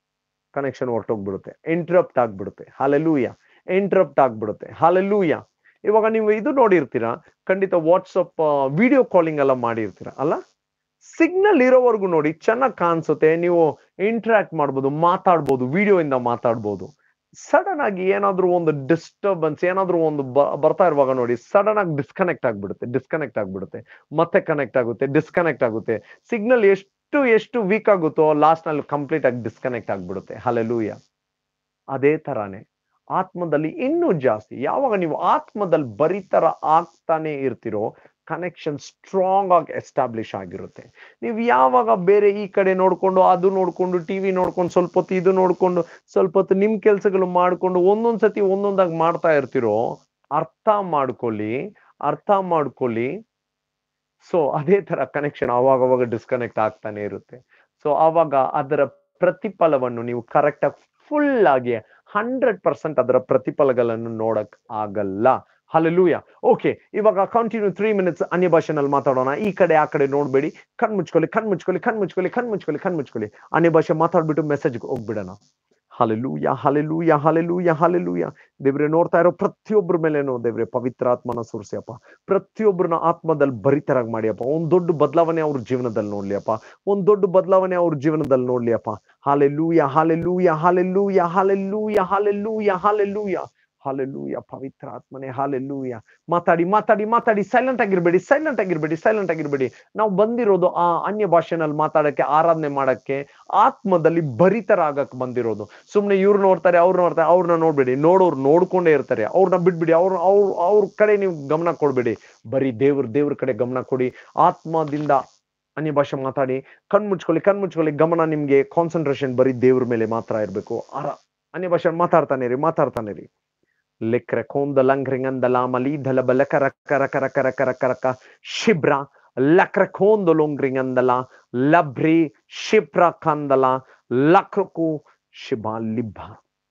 ಕನೆಕ್ಷನ್ ಹೊರಟೋಗ್ಬಿಡುತ್ತೆ ಇಂಟ್ರಪ್ಟ್ ಆಗ್ಬಿಡುತ್ತೆ ಹಾಲೆಲ್ಲೂಯ ಇಂಟ್ರಪ್ಟ್ ಆಗ್ಬಿಡುತ್ತೆ ಹಾಲೆಲ್ಲೂಯ ಇವಾಗ ನೀವು ಇದು ನೋಡಿರ್ತೀರಾ ಖಂಡಿತ ವಾಟ್ಸಪ್ ವಿಡಿಯೋ ಕಾಲಿಂಗ್ ಎಲ್ಲ ಮಾಡಿರ್ತೀರಾ ಅಲ್ಲ ಸಿಗ್ನಲ್ ಇರೋವರೆಗೂ ನೋಡಿ ಚೆನ್ನಾಗಿ ಕಾಣಿಸುತ್ತೆ ನೀವು ಇಂಟ್ರಾಕ್ಟ್ ಮಾಡ್ಬೋದು ಮಾತಾಡ್ಬೋದು ವಿಡಿಯೋ ಇಂದ ಮಾತಾಡ್ಬೋದು ಸಡನ್ ಆಗಿ ಏನಾದ್ರೂ ಒಂದು ಡಿಸ್ಟರ್ಬೆನ್ಸ್ ಏನಾದ್ರೂ ಒಂದು ಬ- ಬರ್ತಾ ಇರುವಾಗ ನೋಡಿ ಸಡನ್ ಆಗಿ ಡಿಸ್ಕನೆಕ್ಟ್ ಆಗ್ಬಿಡುತ್ತೆ ಡಿಸ್ಕನೆಕ್ಟ್ ಆಗ್ಬಿಡುತ್ತೆ ಮತ್ತೆ ಕನೆಕ್ಟ್ ಆಗುತ್ತೆ ಡಿಸ್ಕನೆಕ್ಟ್ ಆಗುತ್ತೆ ಸಿಗ್ನಲ್ ಎಷ್ಟು ಎಷ್ಟು ವೀಕ್ ಆಗುತ್ತೋ ಲಾಸ್ಟ್ ನಲ್ಲಿ ಕಂಪ್ಲೀಟ್ ಆಗಿ ಡಿಸ್ಕನೆಕ್ಟ್ ಆಗ್ಬಿಡುತ್ತೆ ಹಲೆಲೂಯ ಅದೇ ತರಾನೇ ಆತ್ಮದಲ್ಲಿ ಇನ್ನೂ ಜಾಸ್ತಿ ಯಾವಾಗ ನೀವು ಆತ್ಮದಲ್ಲಿ ಬರಿತರ ಆಗ್ತಾನೆ ಇರ್ತಿರೋ ಕನೆಕ್ಷನ್ ಸ್ಟ್ರಾಂಗ್ ಆಗಿ ಎಸ್ಟಾಬ್ಲಿಷ್ ಆಗಿರುತ್ತೆ ನೀವು ಯಾವಾಗ ಬೇರೆ ಈ ಕಡೆ ನೋಡ್ಕೊಂಡು ಅದು ನೋಡ್ಕೊಂಡು ಟಿವಿ ನೋಡ್ಕೊಂಡು ಸ್ವಲ್ಪ ಹೊತ್ತು ಇದು ನೋಡ್ಕೊಂಡು ಸ್ವಲ್ಪ ಹೊತ್ತು ನಿಮ್ ಕೆಲ್ಸಗಳು ಮಾಡ್ಕೊಂಡು ಒಂದೊಂದ್ ಸತಿ ಒಂದೊಂದಾಗಿ ಮಾಡ್ತಾ ಇರ್ತಿರೋ ಅರ್ಥ ಮಾಡ್ಕೊಳ್ಳಿ ಅರ್ಥ ಮಾಡ್ಕೊಳ್ಳಿ ಸೊ ಅದೇ ತರ ಕನೆಕ್ಷನ್ ಅವಾಗ ಅವಾಗ ಡಿಸ್ಕನೆಕ್ಟ್ ಆಗ್ತಾನೆ ಇರುತ್ತೆ ಸೊ ಅವಾಗ ಅದರ ಪ್ರತಿಫಲವನ್ನು ನೀವು ಕರೆಕ್ಟ್ ಆಗಿ ಫುಲ್ ಆಗಿ ಹಂಡ್ರೆಡ್ ಪರ್ಸೆಂಟ್ ಅದರ ಪ್ರತಿಫಲಗಳನ್ನು ನೋಡಕ್ ಆಗಲ್ಲ ಹಲಲೂಯ ಓಕೆ ಇವಾಗ ಕಂಟಿನ್ಯೂ ತ್ರೀ ಮಿನಿಟ್ಸ್ ಅನ್ಯ ಭಾಷೆನಲ್ಲಿ ಮಾತಾಡೋಣ ಈ ಕಡೆ ಆ ಕಡೆ ನೋಡ್ಬೇಡಿ ಕಣ್ ಮುಚ್ಕೊಳ್ಳಿ ಕಣ್ ಮುಚ್ಕೊಳ್ಳಿ ಕಣ್ ಮುಚ್ಕೊಳ್ಳಿ ಕಣ್ ಮುಚ್ಕೊಳ್ಳಿ ಕಣ್ ಮುಚ್ಕೊಳ್ಳಿ ಅನ್ಯ ಭಾಷೆ ಮಾತಾಡ್ಬಿಟ್ಟು ಮೆಸೇಜ್ ಹೋಗ್ಬಿಡೋಣ ಹಲಲೂಯ ಹಲಲೂಯ ಹಲಲೂಯ ಹಲಲೂಯ ದೇವ್ರೆ ನೋಡ್ತಾ ಇರೋ ಪ್ರತಿಯೊಬ್ಬರ ಮೇಲೇನು ದೇವ್ರೆ ಪವಿತ್ರಾತ್ಮನ ಸುರಿಸಿಯಪ್ಪ ಪ್ರತಿಯೊಬ್ಬರನ್ನ ಆತ್ಮದಲ್ಲಿ ಭರಿತರಾಗಿ ಮಾಡಿಯಪ್ಪ ಒಂದ್ ದೊಡ್ಡ ಬದಲಾವಣೆ ಅವ್ರ ಜೀವನದಲ್ಲಿ ನೋಡ್ಲಿ ಅಪ್ಪ ಒಂದ್ ದೊಡ್ಡ ಬದಲಾವಣೆ ಅವ್ರ ಜೀವನದಲ್ಲಿ ನೋಡ್ಲಿ ಅಪ್ಪ hallelujah hallelujah hallelujah hallelujah hallelujah hallelujah hallelujah ಪವಿತ್ರ ಆತ್ಮನೆ ಹಾಲೆಲ್ಲೂಯ ಮಾತಾಡಿ ಮಾತಾಡಿ ಮಾತಾಡಿ ಸೈಲೆಂಟ್ ಆಗಿರ್ಬೇಡಿ ಸೈಲೆಂಟ್ ಆಗಿರ್ಬೇಡಿ ಸೈಲೆಂಟ್ ಆಗಿರ್ಬೇಡಿ ನಾವು ಬಂದಿರೋದು ಆ ಅನ್ಯ ಭಾಷೆನಲ್ಲಿ ಮಾತಾಡಕ್ಕೆ ಆರಾಧನೆ ಮಾಡಕ್ಕೆ ಆತ್ಮದಲ್ಲಿ ಭರಿತರಾಗಕ್ ಬಂದಿರೋದು ಸುಮ್ನೆ ಇವ್ರು ನೋಡ್ತಾರೆ ಅವ್ರು ನೋಡ್ತಾರೆ ಅವ್ರನ್ನ ನೋಡ್ಬೇಡಿ ನೋಡೋರು ನೋಡ್ಕೊಂಡೇ ಇರ್ತಾರೆ ಅವ್ರನ್ನ ಬಿಟ್ಬಿಡಿ ಅವ್ರ ಅವ್ರ ಅವ್ರ ಕಡೆ ನೀವು ಗಮನ ಕೊಡ್ಬೇಡಿ ಬರೀ ದೇವ್ರ ದೇವ್ರ ಕಡೆ ಗಮನ ಕೊಡಿ ಆತ್ಮದಿಂದ ಅನ್ಯ ಭಾಷೆ ಮಾತಾಡಿ ಕಣ್ ಮುಚ್ಕೊಳ್ಳಿ ಕಣ್ ಮುಚ್ಕೊಳ್ಳಿ ಗಮನ ನಿಮ್ಗೆ ಕಾನ್ಸಂಟ್ರೇಷನ್ ಬರೀ ದೇವ್ರ ಮೇಲೆ ಮಾತ್ರ ಇರ್ಬೇಕು ಅರ ಅನ್ಯ ಭಾಷೆ ಮಾತಾಡ್ತಾನೆ ರೀ ಮಾತಾಡ್ತಾನೆ ರೀ ಲೆಕ್ರೆ ಕೊಂದ ಲಂಗ್ರಿಂಗಂದ ಲಾಮಲಿ ಧಲ ಬಲ ಕರ ಕರ ಕರ ಕರ ಕರ ಕರಕ ಶಿಬ್ರ ಲಕ್ರ ಕೊಂದ ಲೊಂಗ್ರಿಂಗಂದಲ ಲಭ್ರಿ ಶಿಪ್ರ ಕಂದಲ ಲಕ್ರಕು ಶಿಬ ಲಿಬ್ಬ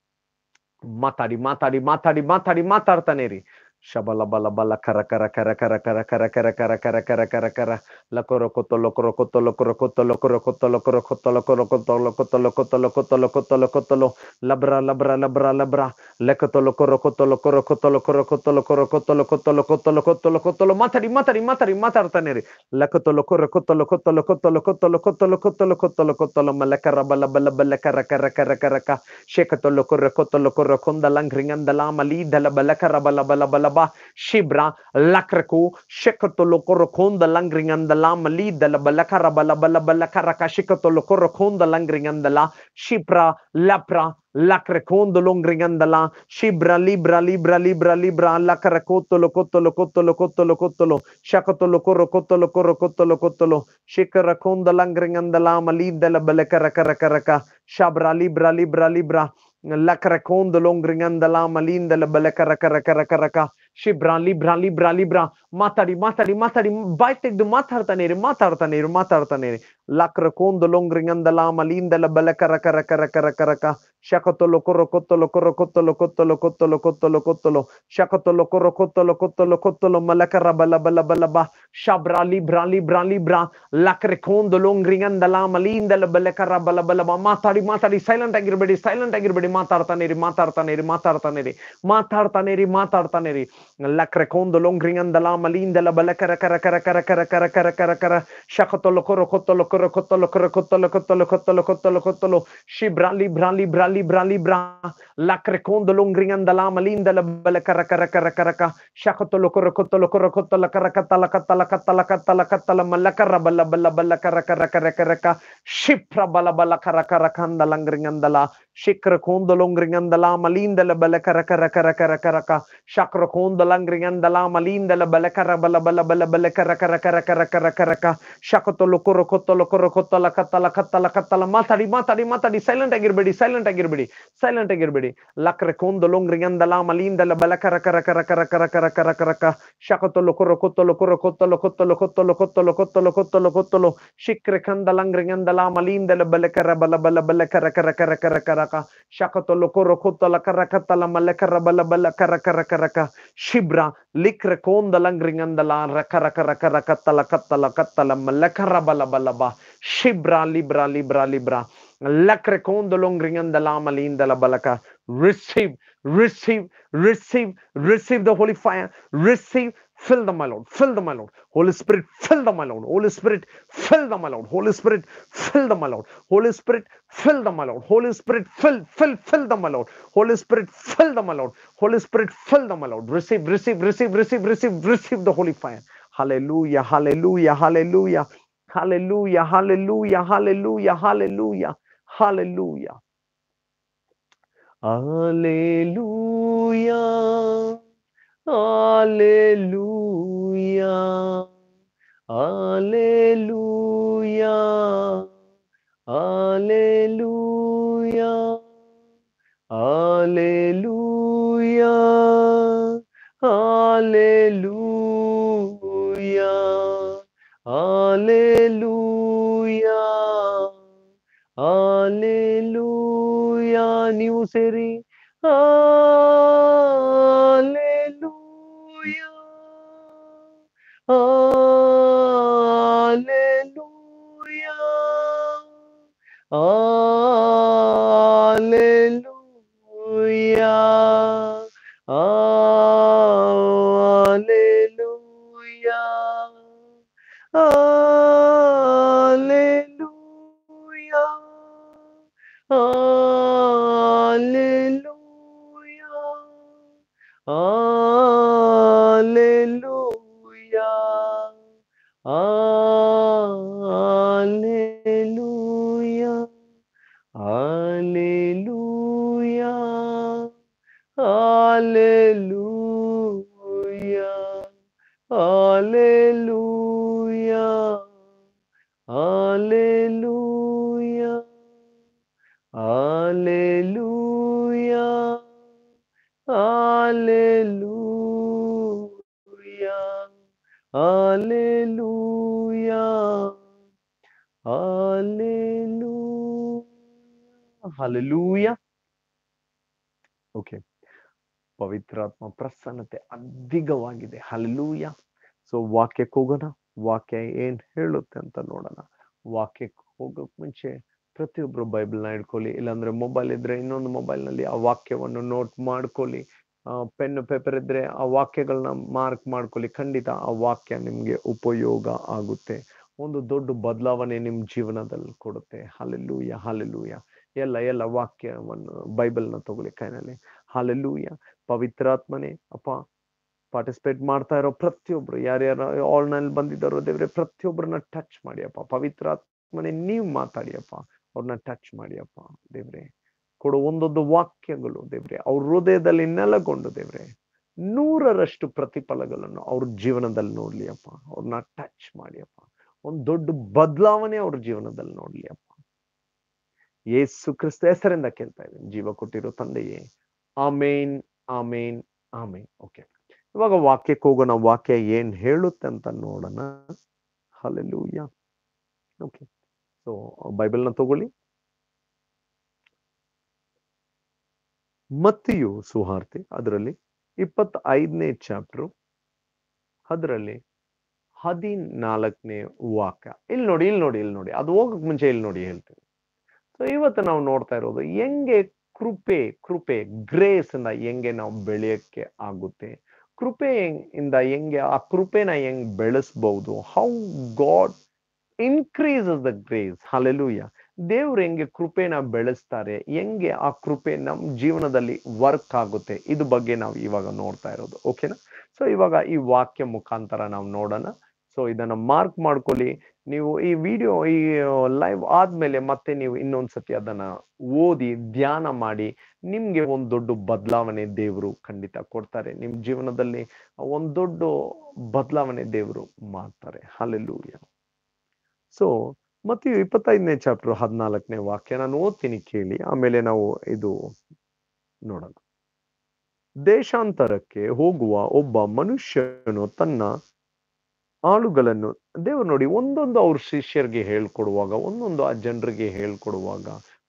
ಮಾತಾಡಿ ಮಾತಾಡಿ ಮಾತಾಡಿ ಮಾತಾಡಿ ಮಾತಾಡ್ತಾನೆ ರೀ ಶಬಲ ಬಲ ಬಲ ಕರ ಕರ ಕರ ಕರ ಕರ ಕರ ಕರ ಕರ ಕರ ಕರ ಕರ ಕರ ಲಕೊರ ಕೊತ್ತ ಲೊಕೊರ ಕೊತ್ತ ಲೊಕೊರ ಕೊತ್ತ ಲೊಕೊರ ಕೊತ್ತ ಲೊಕೊರ ಕೊತ್ತ ಲೊಕೊರ ಕೊತ್ತ ಲೊಕೊತ್ತ ಲೊಕೊತ್ತ ಲೊಕೊತ್ತ ಲೊಕೊತ್ತ ಲೊಕೊತ್ತಲು ಲಬ್ರ ಲಬ್ರ ಲಬ್ರ ಲಬ್ರ ಲೆಕ್ಕತ ಲೊಕೊರ ಕೊತ್ತ ಲೊಕೊರ ಕೊತ್ತ ಲೊಕೊರ ಕೊತ್ತ ಲೊಕೊರ ಕೊತ್ತ ಲೊಕೊತ್ತ ಲೊಕೊತ್ತ ಲೊಕೊತ್ತ ಲೊಕೊತ್ತಲು ಮಾತಾಡಿ ಮಾತಾಡಿ ಮಾತಾಡಿ ಮಾತಾಡ್ತಾನೆ ರೀ ಲೆಕ್ಕತ ಲೊಕೊರ ಕೊತ್ತ ಲೊಕೊತ್ತ ಲೊಕೊತ್ತ ಲೊಕೊತ್ತ ಲೊಕೊತ್ತ ಲೊಕೊತ್ತ ಲೊಕೊತ್ತ ಲೊಕೊತ್ತ ಲೊಮ್ಮ ಲೆಕ್ಕರ ಬಲ ಬಲ ಬಲ ಕರ ಕರ ಕರ ಕರಕ ಶೇಕತ ಲೊಕೊರ ಕೊತ್ತ ಲೊಕೊರ ಕೊಂದ ಲಂಗ್ರಿಂಗಂದಲ ಮಲಿ ದಲ ಬಲ ಕರ ಬಲ ಬಲ ಬಲ ಬಾ ಶಿಬ್ರ ಲಕ್ರಕು ಶೆಕತ್ತು ಲೊಕೊರ ಕೊಂದ ಲಂಗ್ರಿಂಗಂದಲ ಮಲಿ ದಲ ಬಲ ಕರ ಬಲ ಬಲ ಬಲ ಕರಕ ಶಿಕತ್ತು ಲೊಕೊರ ಕೊಂದ ಲಂಗ್ರಿಂಗಂದಲ ಶಿಪ್ರ ಲಪ್ರ ಲಕ್ರೆ ಕೊಂದು ಲೊಂಗ್ರಿಂಗಂದಲ ಶಿಬ್ರ ಲಿಬ್ರ ಲಿಬ್ರ ಲಿಬ್ರ ಲಿಬ್ರ ಲಕರ ಕೊತ್ತಲು ಕೊತ್ತಲು ಕೊತ್ತಲು ಕೊತ್ತಲು ಕೊತ್ತಲು ಶಕತಲು ಕೊರ ಕೊತ್ತಲು ಕೊರ ಕೊತ್ತಲು ಕೊತ್ತಲು ಶಿಖರ ಕೊಂದ ಲಂಗ್ರಿಂಗಂದಲ ಮಲೀದಲ ಬಲ ಕರ ಕರ ಕರಕ ಶಬ್ರ ಲಿಬ್ರ ಲಿಬ್ರ ಲಿಬ್ರ ಲಕರ ಕೊಂದು ಲೊಂಗ್ರಿಂಗಂದಲ ಮಲೀಂದಲ ಬಲ ಕರ ಕರ ಕರ ಕರಕ ಶಿಬ್ರ ಲಿಬ್ರ ಲಿಬ್ರ ಲಿಬ್ರ ಮಾತಾಡಿ ಮಾತಾಡಿ ಮಾತಾಡಿ ಬಾಯ್ ತೆಗೆದು ಮಾತಾಡ್ತಾನೆ ಇರಿ ಮಾತಾಡ್ತಾನೆ ಇರಿ ಮಾತಾಡ್ತಾನೆ ಇರಿ ಲಕ್ರ ಕೊಂದು ಲೊಂಗ್ರಿಂಗಂದಲ ಮಲೀಂದಲ ಬಲ ಕರ ಕರ ಕರ ಕರ ಕರಕ ಶಕತೊಲು ಕೊರ ಕೊತ್ತಲು ಕೊರ ಕೊತ್ತಲು ಕೊತ್ತಲು ಕೊತ್ತಲು ಕೊತ್ತಲು ಕೊತ್ತಲು ಶಕತೊಲು ಕೊರ ಕೊತ್ತಲು ಕೊತ್ತಲು ಕೊತ್ತಲು ಮಲಕರ ಬಲ ಬಲ ಬಲ ಬ ಶಬ್ರ ಲಿಬ್ರ ಲಿಬ್ರ ಲಿಬ್ರ ಲಕ್ರೆ ಕೊಂದು ಲೊಂಗ್ರಿಂಗಂದಲ ಮಲೀಂದಲ ಬಲ ಕರ ಬಲ ಬಲ ಬ ಮಾತಾಡಿ ಮಾತಾಡಿ ಸೈಲೆಂಟ್ ಆಗಿರ್ಬೇಡಿ ಸೈಲೆಂಟ್ ಆಗಿರ್ಬೇಡಿ ಮಾತಾಡ್ತಾನೆ ಇರಿ ಮಾತಾಡ್ತಾನೆ ಇರಿ ಮಾತಾಡ್ತಾನೆ ಇರಿ ಮಾತಾಡ್ತಾನೆ ಇರಿ ಮಾತಾಡ್ತಾನೆ ಇರಿ ಲಕ್ರೆ ಕೊಂದು ಲೊಂಗ್ರಿಂಗಂದಲ ಮಲೀಂದಲ ಬಲ ಕರ ಕರ ಕರ ಕರ ಕರ ಕರ ಕರ ಕರ ಕರ ಶಕತೊಲು ಕೊರ ಕೊತ್ತಲು ಕೊರ ಕೊತ್ತಲು ಕೊರ ಕೊತ್ತಲು ಕೊತ್ತಲು ಕೊತ್ತಲು ಕೊತ್ತಲು ಕೊತ್ತಲು ಶಿಬ್ರ ಲಿಬ್ರ ಲಿಬ್ರ ಲಿಬ್ರ ಲಿಬ್ರ ಲಕ್ರೆ ಕೊಂದು ಲೊಂಗ್ರಿಂಗಂದಲ ಮಲೀಂದಲ ಬಲ ಕರ ಕರ ಕರ ಕರಕ ಶಕತೊಲು ಕೊರ ಕೊತ್ತಲು ಕೊರ ಕೊತ್ತಲ ಕರ ಕತ್ತಲ ಕತ್ತಲ ಕತ್ತಲ ಕತ್ತಲ ಕತ್ತಲ ಮಲ್ಲ ಕರ ಬಲ್ಲ ಬಲ್ಲ ಬಲ್ಲ ಕರ ಕರ ಕರ ಕರಕ ಶಿಪ್ರ ಬಲ ಬಲ ಕರ ಕರ ಕಂದ ಲಂಗ್ರಿಂಗಂದಲ ಶಿಕ್ರ ಕೊಂದು ಲೊಂಗ್ರಿಂಗಂದಲ ಮಲೀಂದಲ ಬಲ ಕರ ಕರ ಕರ ಕರ ಕರಕ ಶಕ್ರ ಕೊಂದು ಲಂಗ್ರಿಂಗಂದಲ ಮಲೀಂದಲ ಬಲ ಕರ ಬಲ ಬಲ ಬಲ ಬಲ ಕರ ಕರ ಕರ ಕರ ಕರ ಕರಕ ಶಕತೊಲು ಕೊರ ಕೊತ್ತಲು ಕೊರ ಕೊತ್ತಲ ಕತ್ತಲ ಕತ್ತಲ ಕತ್ತಲ ಮಾತಾಡಿ ಮಾತಾಡಿ ಮಾತಾಡಿ ಸೈಲೆಂಟ್ ಆಗಿರ್ಬೇಡಿ ಸೈಲೆಂಟ್ ಆಗಿರ್ಬೇಡಿ ಸೈಲೆಂಟ್ ಆಗಿರ್ಬೇಡಿ ಲಕ್ರೆ ಕೊಂದು ಲೊಂಗ್ರಿಂಗಂದಲ ಮಲೀಂದಲ ಬಲ ಕರ ಕರ ಕರ ಕರ ಕರ ಕರ ಕರ ಕರಕ ಶಕತೊಲು ಕೊರ ಕೊತ್ತಲು ಕೊರ ಕೊತ್ತಲು ಕೊತ್ತಲು ಕೊತ್ತಲು ಕೊತ್ತಲು ಕೊತ್ತಲು ಕೊತ್ತಲು ಕೊತ್ತಲು ಶಿಕ್ರೆ ಕಂದ ಲಂಗ್ರಿಂಗಂದಲ ಮಲೀಂದಲ ಬಲ ಕರ ಬಲ ಬಲ ಬಲ ಕರ ಕರ ಕರ ಕರ ಕರ ಲಕ ಶಕತೊಲ್ಲ ಕೊರ ಕೊತ್ತಲ ಕರ ಕತ್ತಲ ಮಲ್ಲ ಕರ ಬಲ ಬಲ ಕರ ಕರ ಕರಕ ಶಿಬ್ರ ಲಿಕ್ರ ಕೋಂದಲಂಗ್ರಿಂಗಂದಲ ರಕ ರಕ ರಕ ರಕತ್ತಲ ಕತ್ತಲ ಕತ್ತಲ ಮಲ್ಲ ಕರ ಬಲ ಬಲ ಬ ಶಿಬ್ರ ಲಿಬ್ರ ಲಿಬ್ರ ಲಿಬ್ರ ಲಕ್ರೆ ಕೋಂದಲೊಂಗ್ರಿಂಗಂದಲ ಮಲಿಂದಲ ಬಲಕ receive receive receive receive the holy fire receive fill them my lord fill them my lord holy spirit fill them my lord holy spirit fill them my lord holy spirit fill them my lord holy spirit fill them my lord holy spirit fill fill fill them my lord holy spirit fill them my lord holy spirit fill them my lord receive receive receive receive receive receive the holy fire hallelujah hallelujah hallelujah hallelujah hallelujah hallelujah hallelujah hallelujah hallelujah Hallelujah. Hallelujah. Hallelujah. Hallelujah. Hallelujah. Hallelujah. Hallelujah. ನೀವು ಸೇರಿ Hallelujah. Hallelujah. Hallelujah. Hallelujah. Hallelujah. Hallelujah. Hallelujah. Hallelujah. Hallelujah. Hallelujah. Hallelujah. Hallelujah. Hallelujah. Hallelujah. Hallelujah. Okay ಪವಿತ್ರಾತ್ಮ ಪ್ರಸನ್ನತೆ ಅಧಿಕವಾಗಿದೆ hallelujah so ವಾಕ್ಯಕ್ಕೆ ಹೋಗೋಣ ವಾಕ್ಯ ಏನ್ ಹೇಳುತ್ತೆ ಅಂತ ನೋಡೋಣ ವಾಕ್ಯಕ್ಕೆ ಹೋಗೋಕ್ ಮುಂಚೆ ಪ್ರತಿಯೊಬ್ರು ಬೈಬಲ್ನ ಇಟ್ಕೊಳ್ಳಿ ಇಲ್ಲಾಂದ್ರೆ ಮೊಬೈಲ್ ಇದ್ರೆ ಇನ್ನೊಂದು mobile ನಲ್ಲಿ ಆ ವಾಕ್ಯವನ್ನು ನೋಟ್ ಮಾಡ್ಕೊಳ್ಳಿ ಪೆನ್ ಪೇಪರ್ ಇದ್ರೆ ಆ ವಾಕ್ಯಗಳನ್ನ ಮಾರ್ಕ್ ಮಾಡ್ಕೊಳ್ಳಿ ಖಂಡಿತ ಆ ವಾಕ್ಯ ನಿಮ್ಗೆ ಉಪಯೋಗ ಆಗುತ್ತೆ ಒಂದು ದೊಡ್ಡ ಬದಲಾವಣೆ ನಿಮ್ ಜೀವನದಲ್ಲಿ ಕೊಡುತ್ತೆ ಹಲಲೂಯ ಹಲಲೂಯ ಎಲ್ಲ ಎಲ್ಲ ವಾಕ್ಯವನ್ನು ಬೈಬಲ್ನ ತಗೊಳ್ಳಿ ಕೈನಲ್ಲಿ ಹಲಲೂಯ ಪವಿತ್ರಾತ್ಮನೆ ಅಪ್ಪ ಪಾರ್ಟಿಸಿಪೇಟ್ ಮಾಡ್ತಾ ಇರೋ ಪ್ರತಿಯೊಬ್ರು ಯಾರ್ಯಾರು ಆನ್ಲೈನ್ ಬಂದಿದ್ದಾರೋ ದೇವ್ರೆ ಪ್ರತಿಯೊಬ್ಬರನ್ನ ಟಚ್ ಮಾಡಿ ಅಪ್ಪ ಪವಿತ್ರಾತ್ಮನೆ ನೀವು ಮಾತಾಡಿ ಅಪ್ಪ ಅವ್ರನ್ನ ಟಚ್ ಮಾಡಿ ಅಪ್ಪ ದೇವ್ರೆ ಕೊಡು ಒಂದೊಂದು ವಾಕ್ಯಗಳು ದೇವ್ರೆ ಅವ್ರ ಹೃದಯದಲ್ಲಿ ನೆಲಗೊಂಡು ದೇವ್ರೆ ನೂರರಷ್ಟು ಪ್ರತಿಫಲಗಳನ್ನು ಅವ್ರ ಜೀವನದಲ್ಲಿ ನೋಡ್ಲಿ ಅಪ್ಪ ಅವ್ರನ್ನ ಟಚ್ ಮಾಡಿ ಅಪ್ಪ ಒಂದು ದೊಡ್ಡ ಬದಲಾವಣೆ ಅವ್ರ ಜೀವನದಲ್ಲಿ ನೋಡ್ಲಿ ಅಪ್ಪ ಯೇಸು ಕ್ರಿಸ್ತ ಹೆಸರಿಂದ ಕೇಳ್ತಾ ಇದ್ದೀನಿ ಜೀವ ಕೊಟ್ಟಿರೋ ತಂದೆಯೇ ಆಮೇನ್ ಆಮೇನ್ ಆಮೇನ್ ಓಕೆ ಇವಾಗ ವಾಕ್ಯಕ್ಕೆ ಹೋಗೋಣ ವಾಕ್ಯ ಏನ್ ಹೇಳುತ್ತೆ ಅಂತ ನೋಡೋಣ ಹಲಲೂಯ ಓಕೆ ಸೊ ಬೈಬಲ್ನ ತಗೊಳ್ಳಿ ಮತ್ತಿಯು ಸುಹಾರ್ತೆ ಅದರಲ್ಲಿ ಇಪ್ಪತ್ತ ಐದನೇ ಚಾಪ್ಟರ್ ಅದರಲ್ಲಿ ಹದಿನಾಲ್ಕನೇ ವಾಕ್ಯ ಇಲ್ಲಿ ನೋಡಿ ಇಲ್ಲಿ ನೋಡಿ ಇಲ್ಲಿ ನೋಡಿ ಅದು ಹೋಗಕ್ ಮುಂಚೆ ಇಲ್ಲಿ ನೋಡಿ ಹೇಳ್ತೀನಿ ಸೊ ಇವತ್ತು ನಾವು ನೋಡ್ತಾ ಇರೋದು ಹೆಂಗೆ ಕೃಪೆ ಕೃಪೆ ಗ್ರೇಸ್ ಇಂದ ಹೆಂಗೆ ನಾವು ಬೆಳೆಯಕ್ಕೆ ಆಗುತ್ತೆ ಕೃಪೆ ಇಂದ ಹೆಂಗೆ ಆ ಕೃಪೆನ ಹೆಂಗ್ ಬೆಳೆಸ್ಬಹುದು how God increases the grace hallelujah ದೇವ್ರು ಹೆಂಗೆ ಕೃಪೆನ ಬೆಳೆಸ್ತಾರೆ ಹೆಂಗೆ ಆ ಕೃಪೆ ನಮ್ಮ ಜೀವನದಲ್ಲಿ ವರ್ಕ್ ಆಗುತ್ತೆ ಇದು ಬಗ್ಗೆ ನಾವು ಇವಾಗ ನೋಡ್ತಾ ಇರೋದು ಓಕೆನಾ ಸೊ ಇವಾಗ ಈ ವಾಕ್ಯ ಮುಖಾಂತರ ನಾವು ನೋಡೋಣ ಸೊ ಇದನ್ನ ಮಾರ್ಕ್ ಮಾಡ್ಕೊಳ್ಳಿ ನೀವು ಈ ವಿಡಿಯೋ ಈ ಲೈವ್ ಆದ್ಮೇಲೆ ಮತ್ತೆ ನೀವು ಇನ್ನೊಂದ್ಸತಿ ಅದನ್ನ ಓದಿ ಧ್ಯಾನ ಮಾಡಿ ನಿಮ್ಗೆ ಒಂದ್ ದೊಡ್ಡ ಬದಲಾವಣೆ ದೇವರು ಖಂಡಿತ ಕೊಡ್ತಾರೆ ನಿಮ್ ಜೀವನದಲ್ಲಿ ಒಂದ್ ದೊಡ್ಡ ಬದಲಾವಣೆ ದೇವರು ಮಾಡ್ತಾರೆ ಹಲೆಲೂಯ ಸೊ ಮತ್ತೆ ಇಪ್ಪತ್ತೈದನೇ ಚಾಪ್ಟರ್ ಹದಿನಾಲ್ಕನೇ ವಾಕ್ಯ ನಾನು ಓದ್ತೀನಿ ಕೇಳಿ ಆಮೇಲೆ ನಾವು ಇದು ನೋಡೋಣ ದೇಶಾಂತರಕ್ಕೆ ಹೋಗುವ ಒಬ್ಬ ಮನುಷ್ಯನು ತನ್ನ ಆಳುಗಳನ್ನು ದೇವರು ನೋಡಿ ಒಂದೊಂದು ಅವ್ರ ಶಿಷ್ಯರಿಗೆ ಹೇಳ್ಕೊಡುವಾಗ ಒಂದೊಂದು ಆ ಜನರಿಗೆ ಹೇಳ್ಕೊಡುವಾಗ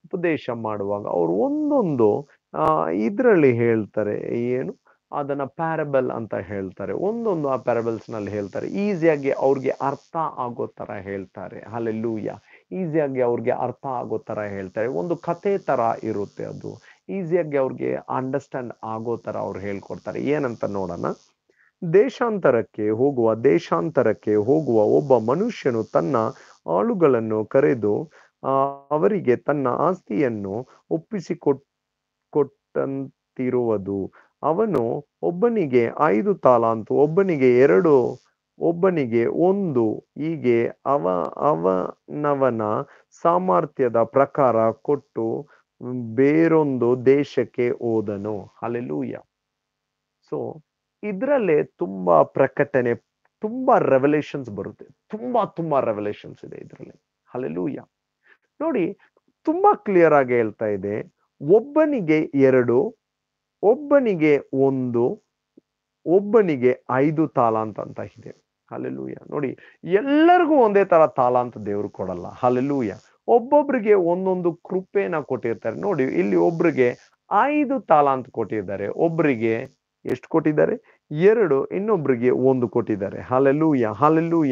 ಉಪದೇಶ ಮಾಡುವಾಗ ಅವ್ರು ಒಂದೊಂದು ಆ ಇದರಲ್ಲಿ ಹೇಳ್ತಾರೆ ಏನು ಅದನ್ನ ಪ್ಯಾರಬಲ್ ಅಂತ ಹೇಳ್ತಾರೆ ಒಂದೊಂದು ಆ ಪ್ಯಾರಬಲ್ಸ್ ನಲ್ಲಿ ಹೇಳ್ತಾರೆ ಈಸಿಯಾಗಿ ಅವ್ರಿಗೆ ಅರ್ಥ ಆಗೋ ತರ ಹೇಳ್ತಾರೆ ಅಲ್ಲೆಲ್ಲೂಯ್ಯ ಈಸಿಯಾಗಿ ಅವ್ರಿಗೆ ಅರ್ಥ ಆಗೋ ತರ ಹೇಳ್ತಾರೆ ಒಂದು ಕತೆ ತರ ಇರುತ್ತೆ ಅದು ಈಸಿಯಾಗಿ ಅವ್ರಿಗೆ ಅಂಡರ್ಸ್ಟ್ಯಾಂಡ್ ಆಗೋ ತರ ಅವ್ರು ಹೇಳ್ಕೊಡ್ತಾರೆ ಏನಂತ ನೋಡೋಣ ದೇಶಾಂತರಕ್ಕೆ ಹೋಗುವ ದೇಶಾಂತರಕ್ಕೆ ಹೋಗುವ ಒಬ್ಬ ಮನುಷ್ಯನು ತನ್ನ ಆಳುಗಳನ್ನು ಕರೆದು ಆ ಅವರಿಗೆ ತನ್ನ ಆಸ್ತಿಯನ್ನು ಒಪ್ಪಿಸಿಕೊಟ್ ಕೊಟ್ಟಂತಿರುವುದು ಅವನು ಒಬ್ಬನಿಗೆ ಐದು ತಾಲಾಂತು ಒಬ್ಬನಿಗೆ ಎರಡು ಒಬ್ಬನಿಗೆ ಒಂದು ಹೀಗೆ ಅವ ಅವನವನ ಸಾಮರ್ಥ್ಯದ ಪ್ರಕಾರ ಕೊಟ್ಟು ಬೇರೊಂದು ದೇಶಕ್ಕೆ ಹೋದನು ಅಲ್ಲೆಲೂಯ ಸೊ ಇದ್ರಲ್ಲೇ ತುಂಬಾ ಪ್ರಕಟಣೆ ತುಂಬಾ ರೆವಲ್ಯೂಷನ್ಸ್ ಬರುತ್ತೆ ತುಂಬಾ ತುಂಬಾ ರೆವಲ್ಯೂಷನ್ಸ್ ಇದೆ ಇದರಲ್ಲಿ ಅಲ್ಲೆಲೂಯ ನೋಡಿ ತುಂಬಾ ಕ್ಲಿಯರ್ ಆಗಿ ಹೇಳ್ತಾ ಇದೆ ಒಬ್ಬನಿಗೆ ಎರಡು ಒಬ್ಬನಿಗೆ ಒಂದು ಒಬ್ಬನಿಗೆ ಐದು ತಾಲಾಂತ ಅಂತ ಇದೆ ಹಲೆಲೂಯ ನೋಡಿ ಎಲ್ಲರಿಗೂ ಒಂದೇ ತರ ತಾಲಾಂತ ದೇವ್ರು ಕೊಡಲ್ಲ ಹಲೆಲೂಯ ಒಬ್ಬೊಬ್ರಿಗೆ ಒಂದೊಂದು ಕೃಪೆನ ಕೊಟ್ಟಿರ್ತಾರೆ ನೋಡಿ ಇಲ್ಲಿ ಒಬ್ರಿಗೆ ಐದು ತಾಲಾಂತ ಕೊಟ್ಟಿದ್ದಾರೆ ಒಬ್ರಿಗೆ ಎಷ್ಟು ಕೊಟ್ಟಿದ್ದಾರೆ ಎರಡು ಇನ್ನೊಬ್ರಿಗೆ ಒಂದು ಕೊಟ್ಟಿದ್ದಾರೆ ಹಾಲೆಲ್ಲೂಯ ಹಾಲೆಲ್ಲೂಯ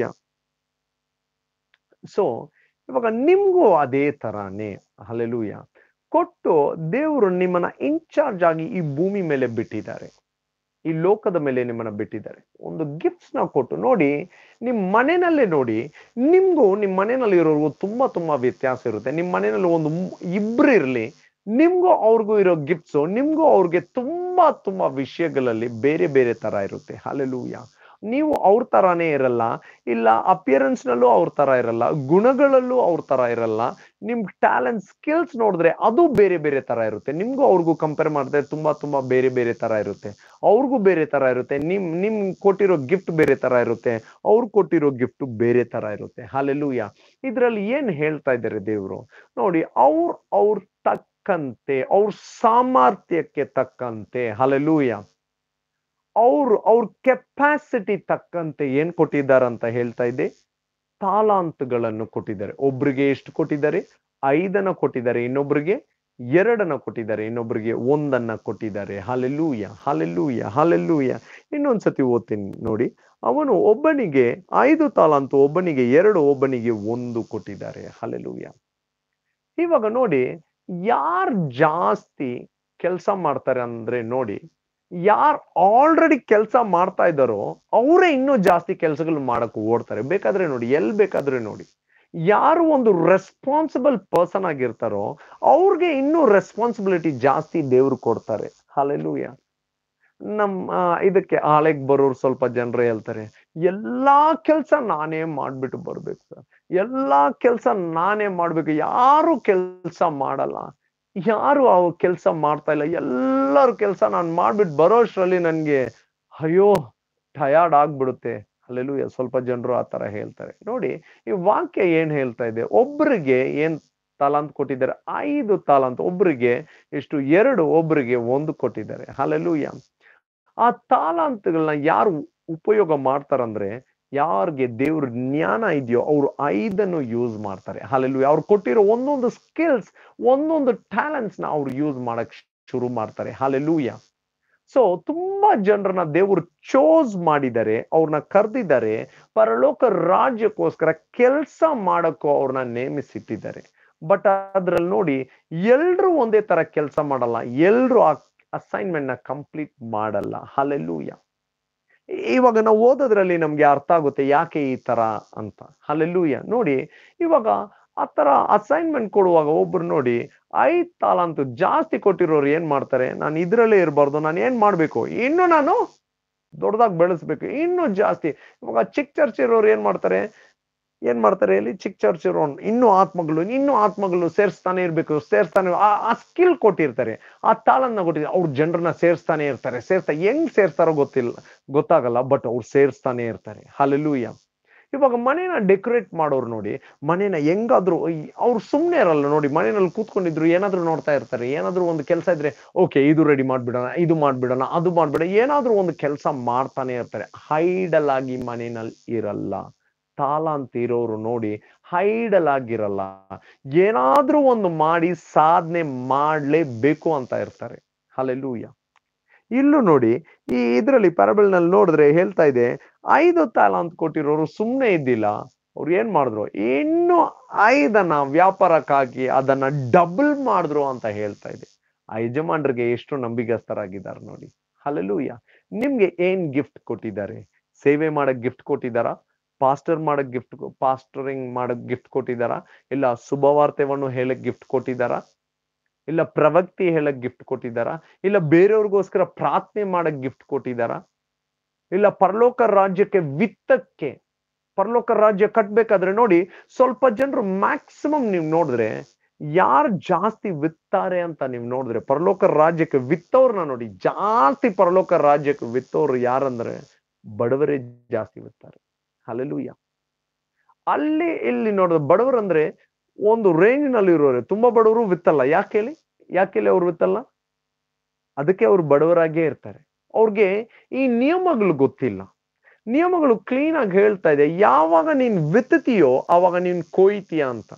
ಸೊ ಇವಾಗ ನಿಮ್ಗೂ ಅದೇ ತರಾನೇ ಹಲೆಲೂಯ ಕೊಟ್ಟು ದೇವರು ನಿಮ್ಮನ್ನ ಇನ್ಚಾರ್ಜ್ ಆಗಿ ಈ ಭೂಮಿ ಮೇಲೆ ಬಿಟ್ಟಿದ್ದಾರೆ ಈ ಲೋಕದ ಮೇಲೆ ನಿಮ್ಮನ್ನ ಬಿಟ್ಟಿದ್ದಾರೆ ಒಂದು ಗಿಫ್ಟ್ಸ್ ನ ಕೊಟ್ಟು ನೋಡಿ ನಿಮ್ ಮನೆಯಲ್ಲೇ ನೋಡಿ ನಿಮ್ಗೂ ನಿಮ್ ಮನೆಯಲ್ಲಿ ಇರೋರ್ಗು ತುಂಬಾ ತುಂಬಾ ವ್ಯತ್ಯಾಸ ಇರುತ್ತೆ ನಿಮ್ ಮನೆಯಲ್ಲಿ ಒಂದು ಇಬ್ರು ಇರ್ಲಿ ನಿಮ್ಗೂ ಅವ್ರಿಗೂ ಇರೋ ಗಿಫ್ಟ್ಸು ನಿಮ್ಗೂ ಅವ್ರಿಗೆ ತುಂಬಾ ತುಂಬಾ ವಿಷಯಗಳಲ್ಲಿ ಬೇರೆ ಬೇರೆ ತರ ಇರುತ್ತೆ ಹಾಲೆಲೂಯ ನೀವು ಅವ್ರ ತರಾನೇ ಇರಲ್ಲ ಇಲ್ಲ ಅಪಿಯರೆನ್ಸ್ ನಲ್ಲೂ ಅವ್ರ ತರ ಇರಲ್ಲ ಗುಣಗಳಲ್ಲೂ ಅವ್ರ ತರ ಇರಲ್ಲ ನಿಮ್ ಟ್ಯಾಲೆಂಟ್ ಸ್ಕಿಲ್ಸ್ ನೋಡಿದ್ರೆ ಅದು ಬೇರೆ ಬೇರೆ ತರ ಇರುತ್ತೆ ನಿಮ್ಗೂ ಅವ್ರಿಗೂ ಕಂಪೇರ್ ಮಾಡಿದ್ರೆ ತುಂಬಾ ತುಂಬಾ ಬೇರೆ ಬೇರೆ ತರ ಇರುತ್ತೆ ಅವ್ರಿಗೂ ಬೇರೆ ತರ ಇರುತ್ತೆ ನಿಮ್ ನಿಮ್ ಕೊಟ್ಟಿರೋ ಗಿಫ್ಟ್ ಬೇರೆ ತರ ಇರುತ್ತೆ ಅವ್ರು ಕೊಟ್ಟಿರೋ ಗಿಫ್ಟ್ ಬೇರೆ ತರ ಇರುತ್ತೆ ಹಾಲೆಲೂಯ ಇದ್ರಲ್ಲಿ ಏನ್ ಹೇಳ್ತಾ ಇದ್ದಾರೆ ದೇವ್ರು ನೋಡಿ ಅವ್ರ ಅವ್ರ ತಕ್ಕಂತೆ ಅವ್ರ ಸಾಮರ್ಥ್ಯಕ್ಕೆ ತಕ್ಕಂತೆ ಹಾಲೆಲೂಯ ಅವ್ರು ಅವ್ರ ಕೆಪಾಸಿಟಿ ತಕ್ಕಂತೆ ಏನ್ ಕೊಟ್ಟಿದ್ದಾರಂತ ಹೇಳ್ತಾ ಇದೆ ತಾಲಾಂತುಗಳನ್ನು ಕೊಟ್ಟಿದ್ದಾರೆ ಒಬ್ರಿಗೆ ಎಷ್ಟು ಕೊಟ್ಟಿದ್ದಾರೆ ಐದನ್ನ ಕೊಟ್ಟಿದ್ದಾರೆ ಇನ್ನೊಬ್ರಿಗೆ ಎರಡನ್ನ ಕೊಟ್ಟಿದ್ದಾರೆ ಇನ್ನೊಬ್ರಿಗೆ ಒಂದನ್ನ ಕೊಟ್ಟಿದ್ದಾರೆ ಹಾಲೆಲ್ಲೂಯ ಹಾಲೆಲ್ಲೂಯ ಹಾಲೆಲ್ಲೂಯ ಇನ್ನೊಂದ್ಸತಿ ಓದ್ತೀನಿ ನೋಡಿ ಅವನು ಒಬ್ಬನಿಗೆ ಐದು ತಾಲಾಂತು ಒಬ್ಬನಿಗೆ ಎರಡು ಒಬ್ಬನಿಗೆ ಒಂದು ಕೊಟ್ಟಿದ್ದಾರೆ ಹಾಲೆಲ್ಲೂಯ ಇವಾಗ ನೋಡಿ ಯಾರ್ ಜಾಸ್ತಿ ಕೆಲಸ ಮಾಡ್ತಾರೆ ಅಂದ್ರೆ ನೋಡಿ ಯಾರ್ ಆಲ್ರೆಡಿ ಕೆಲಸ ಮಾಡ್ತಾ ಇದ್ದಾರೋ ಅವರೇ ಇನ್ನೂ ಜಾಸ್ತಿ ಕೆಲಸಗಳು ಮಾಡಕ್ ಓಡ್ತಾರೆ ಬೇಕಾದ್ರೆ ನೋಡಿ ಎಲ್ ಬೇಕಾದ್ರೆ ನೋಡಿ ಯಾರು ಒಂದು ರೆಸ್ಪಾನ್ಸಿಬಲ್ ಪರ್ಸನ್ ಆಗಿರ್ತಾರೋ ಅವ್ರಿಗೆ ಇನ್ನೂ ರೆಸ್ಪಾನ್ಸಿಬಿಲಿಟಿ ಜಾಸ್ತಿ ದೇವ್ರು ಕೊಡ್ತಾರೆ ಹಾಲೆಲೂಯ ನಮ್ಮ ಇದಕ್ಕೆ ಆಲೆಗ್ ಬರೋರು ಸ್ವಲ್ಪ ಜನರು ಹೇಳ್ತಾರೆ ಎಲ್ಲಾ ಕೆಲ್ಸ ನಾನೇ ಮಾಡ್ಬಿಟ್ಟು ಬರ್ಬೇಕು ಸರ್ ಎಲ್ಲಾ ಕೆಲ್ಸ ನಾನೇ ಮಾಡ್ಬೇಕು ಯಾರು ಕೆಲ್ಸ ಮಾಡಲ್ಲ ಯಾರು ಆ ಕೆಲ್ಸ ಮಾಡ್ತಾ ಇಲ್ಲ ಎಲ್ಲರೂ ಕೆಲ್ಸ ನಾನು ಮಾಡ್ಬಿಟ್ಟು ಬರೋಷ್ರಲ್ಲಿ ನನ್ಗೆ ಅಯ್ಯೋ ಟಯರ್ಡ್ ಆಗ್ಬಿಡುತ್ತೆ ಅಲ್ಲೆಲ್ಲೂ ಸ್ವಲ್ಪ ಜನರು ಆ ತರ ಹೇಳ್ತಾರೆ ನೋಡಿ ಈ ವಾಕ್ಯ ಏನ್ ಹೇಳ್ತಾ ಇದೆ ಒಬ್ರಿಗೆ ಏನ್ ತಾಲಾಂತ್ ಕೊಟ್ಟಿದ್ದಾರೆ ಐದು ತಾಲಾಂತ್ ಒಬ್ರಿಗೆ ಎಷ್ಟು ಎರಡು ಒಬ್ರಿಗೆ ಒಂದು ಕೊಟ್ಟಿದ್ದಾರೆ ಅಲ್ಲೆಲ್ಲೂಯ ಆ ತಾಲಾಂತಗಳನ್ನ ಯಾರು ಉಪಯೋಗ ಮಾಡ್ತಾರಂದ್ರೆ ಯಾರಿಗೆ ದೇವ್ರ ಜ್ಞಾನ ಇದೆಯೋ ಅವ್ರು ಐದನ್ನು ಯೂಸ್ ಮಾಡ್ತಾರೆ ಹಾಲೆಲ್ಲೂ ಅವ್ರು ಕೊಟ್ಟಿರೋ ಒಂದೊಂದು ಸ್ಕಿಲ್ಸ್ ಒಂದೊಂದು ಟ್ಯಾಲೆಂಟ್ಸ್ ನ ಅವ್ರು ಯೂಸ್ ಮಾಡಕ್ ಶುರು ಮಾಡ್ತಾರೆ ಹಾಲೆಲ್ಲೂಯ ಸೊ ತುಂಬಾ ಜನರನ್ನ ದೇವ್ರು ಚೋಸ್ ಮಾಡಿದ್ದಾರೆ ಅವ್ರನ್ನ ಕರೆದಿದ್ದಾರೆ ಪರಲೋಕ ರಾಜ್ಯಕ್ಕೋಸ್ಕರ ಕೆಲಸ ಮಾಡಕ್ಕೂ ಅವ್ರನ್ನ ನೇಮಿಸಿಟ್ಟಿದ್ದಾರೆ ಬಟ್ ಅದ್ರಲ್ಲಿ ನೋಡಿ ಎಲ್ರು ಒಂದೇ ತರ ಕೆಲಸ ಮಾಡಲ್ಲ ಎಲ್ರು ಆ ಅಸೈನ್ಮೆಂಟ್ ನ ಕಂಪ್ಲೀಟ್ ಮಾಡಲ್ಲ ಹಲೆಲ್ಲೂಯ ಇವಾಗ ನಾವು ಓದೋದ್ರಲ್ಲಿ ನಮ್ಗೆ ಅರ್ಥ ಆಗುತ್ತೆ ಯಾಕೆ ಈ ತರ ಅಂತ ಹಲೆಲ್ಲೂಯ ನೋಡಿ ಇವಾಗ ಆ ತರ ಅಸೈನ್ಮೆಂಟ್ ಕೊಡುವಾಗ ಒಬ್ರು ನೋಡಿ ಐದ್ ತಾಲಂತೂ ಜಾಸ್ತಿ ಕೊಟ್ಟಿರೋರು ಏನ್ ಮಾಡ್ತಾರೆ ನಾನು ಇದ್ರಲ್ಲೇ ಇರಬಾರ್ದು ನಾನು ಏನ್ ಮಾಡ್ಬೇಕು ಇನ್ನು ನಾನು ದೊಡ್ಡದಾಗಿ ಬೆಳೆಸ್ಬೇಕು ಇನ್ನು ಜಾಸ್ತಿ ಇವಾಗ ಚಿಕ್ಕ ಚರ್ಚ್ ಇರೋರು ಏನ್ ಮಾಡ್ತಾರೆ ಏನ್ ಮಾಡ್ತಾರೆ ಇಲ್ಲಿ ಚಿಕ್ಕ ಚರ್ಚ್ ಇರೋ ಇನ್ನು ಆತ್ಮಗಳು ಇನ್ನು ಆತ್ಮಗಳು ಸೇರ್ಸ್ತಾನೆ ಇರ್ಬೇಕು ಸೇರ್ಸ್ತಾನೆ ಆ ಸ್ಕಿಲ್ ಕೊಟ್ಟಿರ್ತಾರೆ ಆ ತಾಳನ್ನ ಕೊಟ್ಟಿರ್ತಾರೆ ಅವ್ರ ಜನರನ್ನ ಸೇರ್ಸ್ತಾನೆ ಇರ್ತಾರೆ ಸೇರ್ತಾ ಹೆಂಗ್ ಸೇರ್ತಾರೋ ಗೊತ್ತಿಲ್ಲ ಗೊತ್ತಾಗಲ್ಲ ಬಟ್ ಅವ್ರು ಸೇರ್ಸ್ತಾನೆ ಇರ್ತಾರೆ ಹಾಲೆಲ್ಲೂಯ್ಯ ಇವಾಗ ಮನೇನ ಡೆಕೋರೇಟ್ ಮಾಡೋರು ನೋಡಿ ಮನೇನ ಹೆಂಗಾದ್ರು ಅವ್ರು ಸುಮ್ಮನೆ ಇರಲ್ಲ ನೋಡಿ ಮನೆಯಲ್ಲಿ ಕೂತ್ಕೊಂಡಿದ್ರು ಏನಾದ್ರು ನೋಡ್ತಾ ಇರ್ತಾರೆ ಏನಾದ್ರು ಒಂದು ಕೆಲಸ ಇದ್ರೆ ಓಕೆ ಇದು ರೆಡಿ ಮಾಡ್ಬಿಡೋಣ ಇದು ಮಾಡ್ಬಿಡೋಣ ಅದು ಮಾಡ್ಬಿಡ ಏನಾದ್ರೂ ಒಂದು ಕೆಲಸ ಮಾಡ್ತಾನೆ ಇರ್ತಾರೆ ಹೈಡಲ್ ಆಗಿ ಮನೆಯಲ್ಲಿ ಇರಲ್ಲ ತಾಲ ಅಂತ ಇರೋರು ನೋಡಿ ಹೈಡಲ್ ಆಗಿರಲ್ಲ ಏನಾದ್ರೂ ಒಂದು ಮಾಡಿ ಸಾಧನೆ ಮಾಡ್ಲೇಬೇಕು ಅಂತ ಇರ್ತಾರೆ ಹಲೆಲೂಯ ಇಲ್ಲೂ ನೋಡಿ ಈ ಇದರಲ್ಲಿ ಪ್ಯಾರಬಲ್ ನಲ್ಲಿ ನೋಡಿದ್ರೆ ಹೇಳ್ತಾ ಇದೆ ಐದು ತಾಲಾಂತ್ ಕೊಟ್ಟಿರೋರು ಸುಮ್ಮನೆ ಇದ್ದಿಲ್ಲ ಅವ್ರು ಏನ್ ಮಾಡಿದ್ರು ಇನ್ನು ಐದನ್ನ ವ್ಯಾಪಾರಕ್ಕಾಗಿ ಅದನ್ನ ಡಬಲ್ ಮಾಡಿದ್ರು ಅಂತ ಹೇಳ್ತಾ ಇದೆ ಆ ಯಜಮಾನ್ರಿಗೆ ಎಷ್ಟು ನಂಬಿಗಸ್ತರಾಗಿದ್ದಾರೆ ನೋಡಿ ಹಲಲೂಯ ನಿಮ್ಗೆ ಏನ್ ಗಿಫ್ಟ್ ಕೊಟ್ಟಿದ್ದಾರೆ ಸೇವೆ ಮಾಡಕ್ ಗಿಫ್ಟ್ ಕೊಟ್ಟಿದ್ದಾರಾ ಪಾಸ್ಟರ್ ಮಾಡಕ್ ಗಿಫ್ಟ್ ಪಾಸ್ಟರಿಂಗ್ ಮಾಡಕ್ ಗಿಫ್ಟ್ ಕೊಟ್ಟಿದ್ದಾರಾ ಇಲ್ಲ ಶುಭವಾರ್ತೆವನ್ನು ಹೇಳಕ್ ಗಿಫ್ಟ್ ಕೊಟ್ಟಿದ್ದಾರಾ ಇಲ್ಲ ಪ್ರವಕ್ತಿ ಹೇಳಕ್ ಗಿಫ್ಟ್ ಕೊಟ್ಟಿದ್ದಾರಾ ಇಲ್ಲ ಬೇರೆಯವ್ರಿಗೋಸ್ಕರ ಪ್ರಾರ್ಥನೆ ಮಾಡಕ್ ಗಿಫ್ಟ್ ಕೊಟ್ಟಿದ್ದಾರಾ ಇಲ್ಲ ಪರಲೋಕ ರಾಜ್ಯಕ್ಕೆ ವಿತ್ತಕ್ಕೆ ಪರಲೋಕ ರಾಜ್ಯ ಕಟ್ಬೇಕಾದ್ರೆ ನೋಡಿ ಸ್ವಲ್ಪ ಜನರು ಮ್ಯಾಕ್ಸಿಮಮ್ ನೀವು ನೋಡಿದ್ರೆ ಯಾರು ಜಾಸ್ತಿ ವಿತ್ತಾರೆ ಅಂತ ನೀವು ನೋಡಿದ್ರೆ ಪರಲೋಕ ರಾಜ್ಯಕ್ಕೆ ವಿತ್ತವ್ರನ್ನ ನೋಡಿ ಜಾಸ್ತಿ ಪರಲೋಕ ರಾಜ್ಯಕ್ಕೆ ವಿತ್ತವ್ರು ಯಾರಂದ್ರೆ ಬಡವರೇ ಜಾಸ್ತಿ ವಿತ್ತಾರೆ ಹಲಲೂಯ ಅಲ್ಲಿ ಇಲ್ಲಿ ನೋಡಿದ್ರೆ ಬಡವರು ಅಂದ್ರೆ ಒಂದು ರೇಂಜ್ ನಲ್ಲಿ ಇರೋರೆ ತುಂಬಾ ಬಡವರು ವಿತ್ತಲ್ಲ ಯಾಕೆ ಹೇಳಿ ಯಾಕೆ ಹೇಳಿ ಅವ್ರು ವಿತ್ತಲ್ಲ ಅದಕ್ಕೆ ಅವ್ರು ಬಡವರಾಗೇ ಇರ್ತಾರೆ ಅವ್ರಿಗೆ ಈ ನಿಯಮಗಳು ಗೊತ್ತಿಲ್ಲ ನಿಯಮಗಳು ಕ್ಲೀನ್ ಆಗಿ ಹೇಳ್ತಾ ಇದೆ ಯಾವಾಗ ನೀನ್ ವಿತ್ತತೀಯೋ ಆವಾಗ ನೀನ್ ಕೊಯ್ತೀಯ ಅಂತ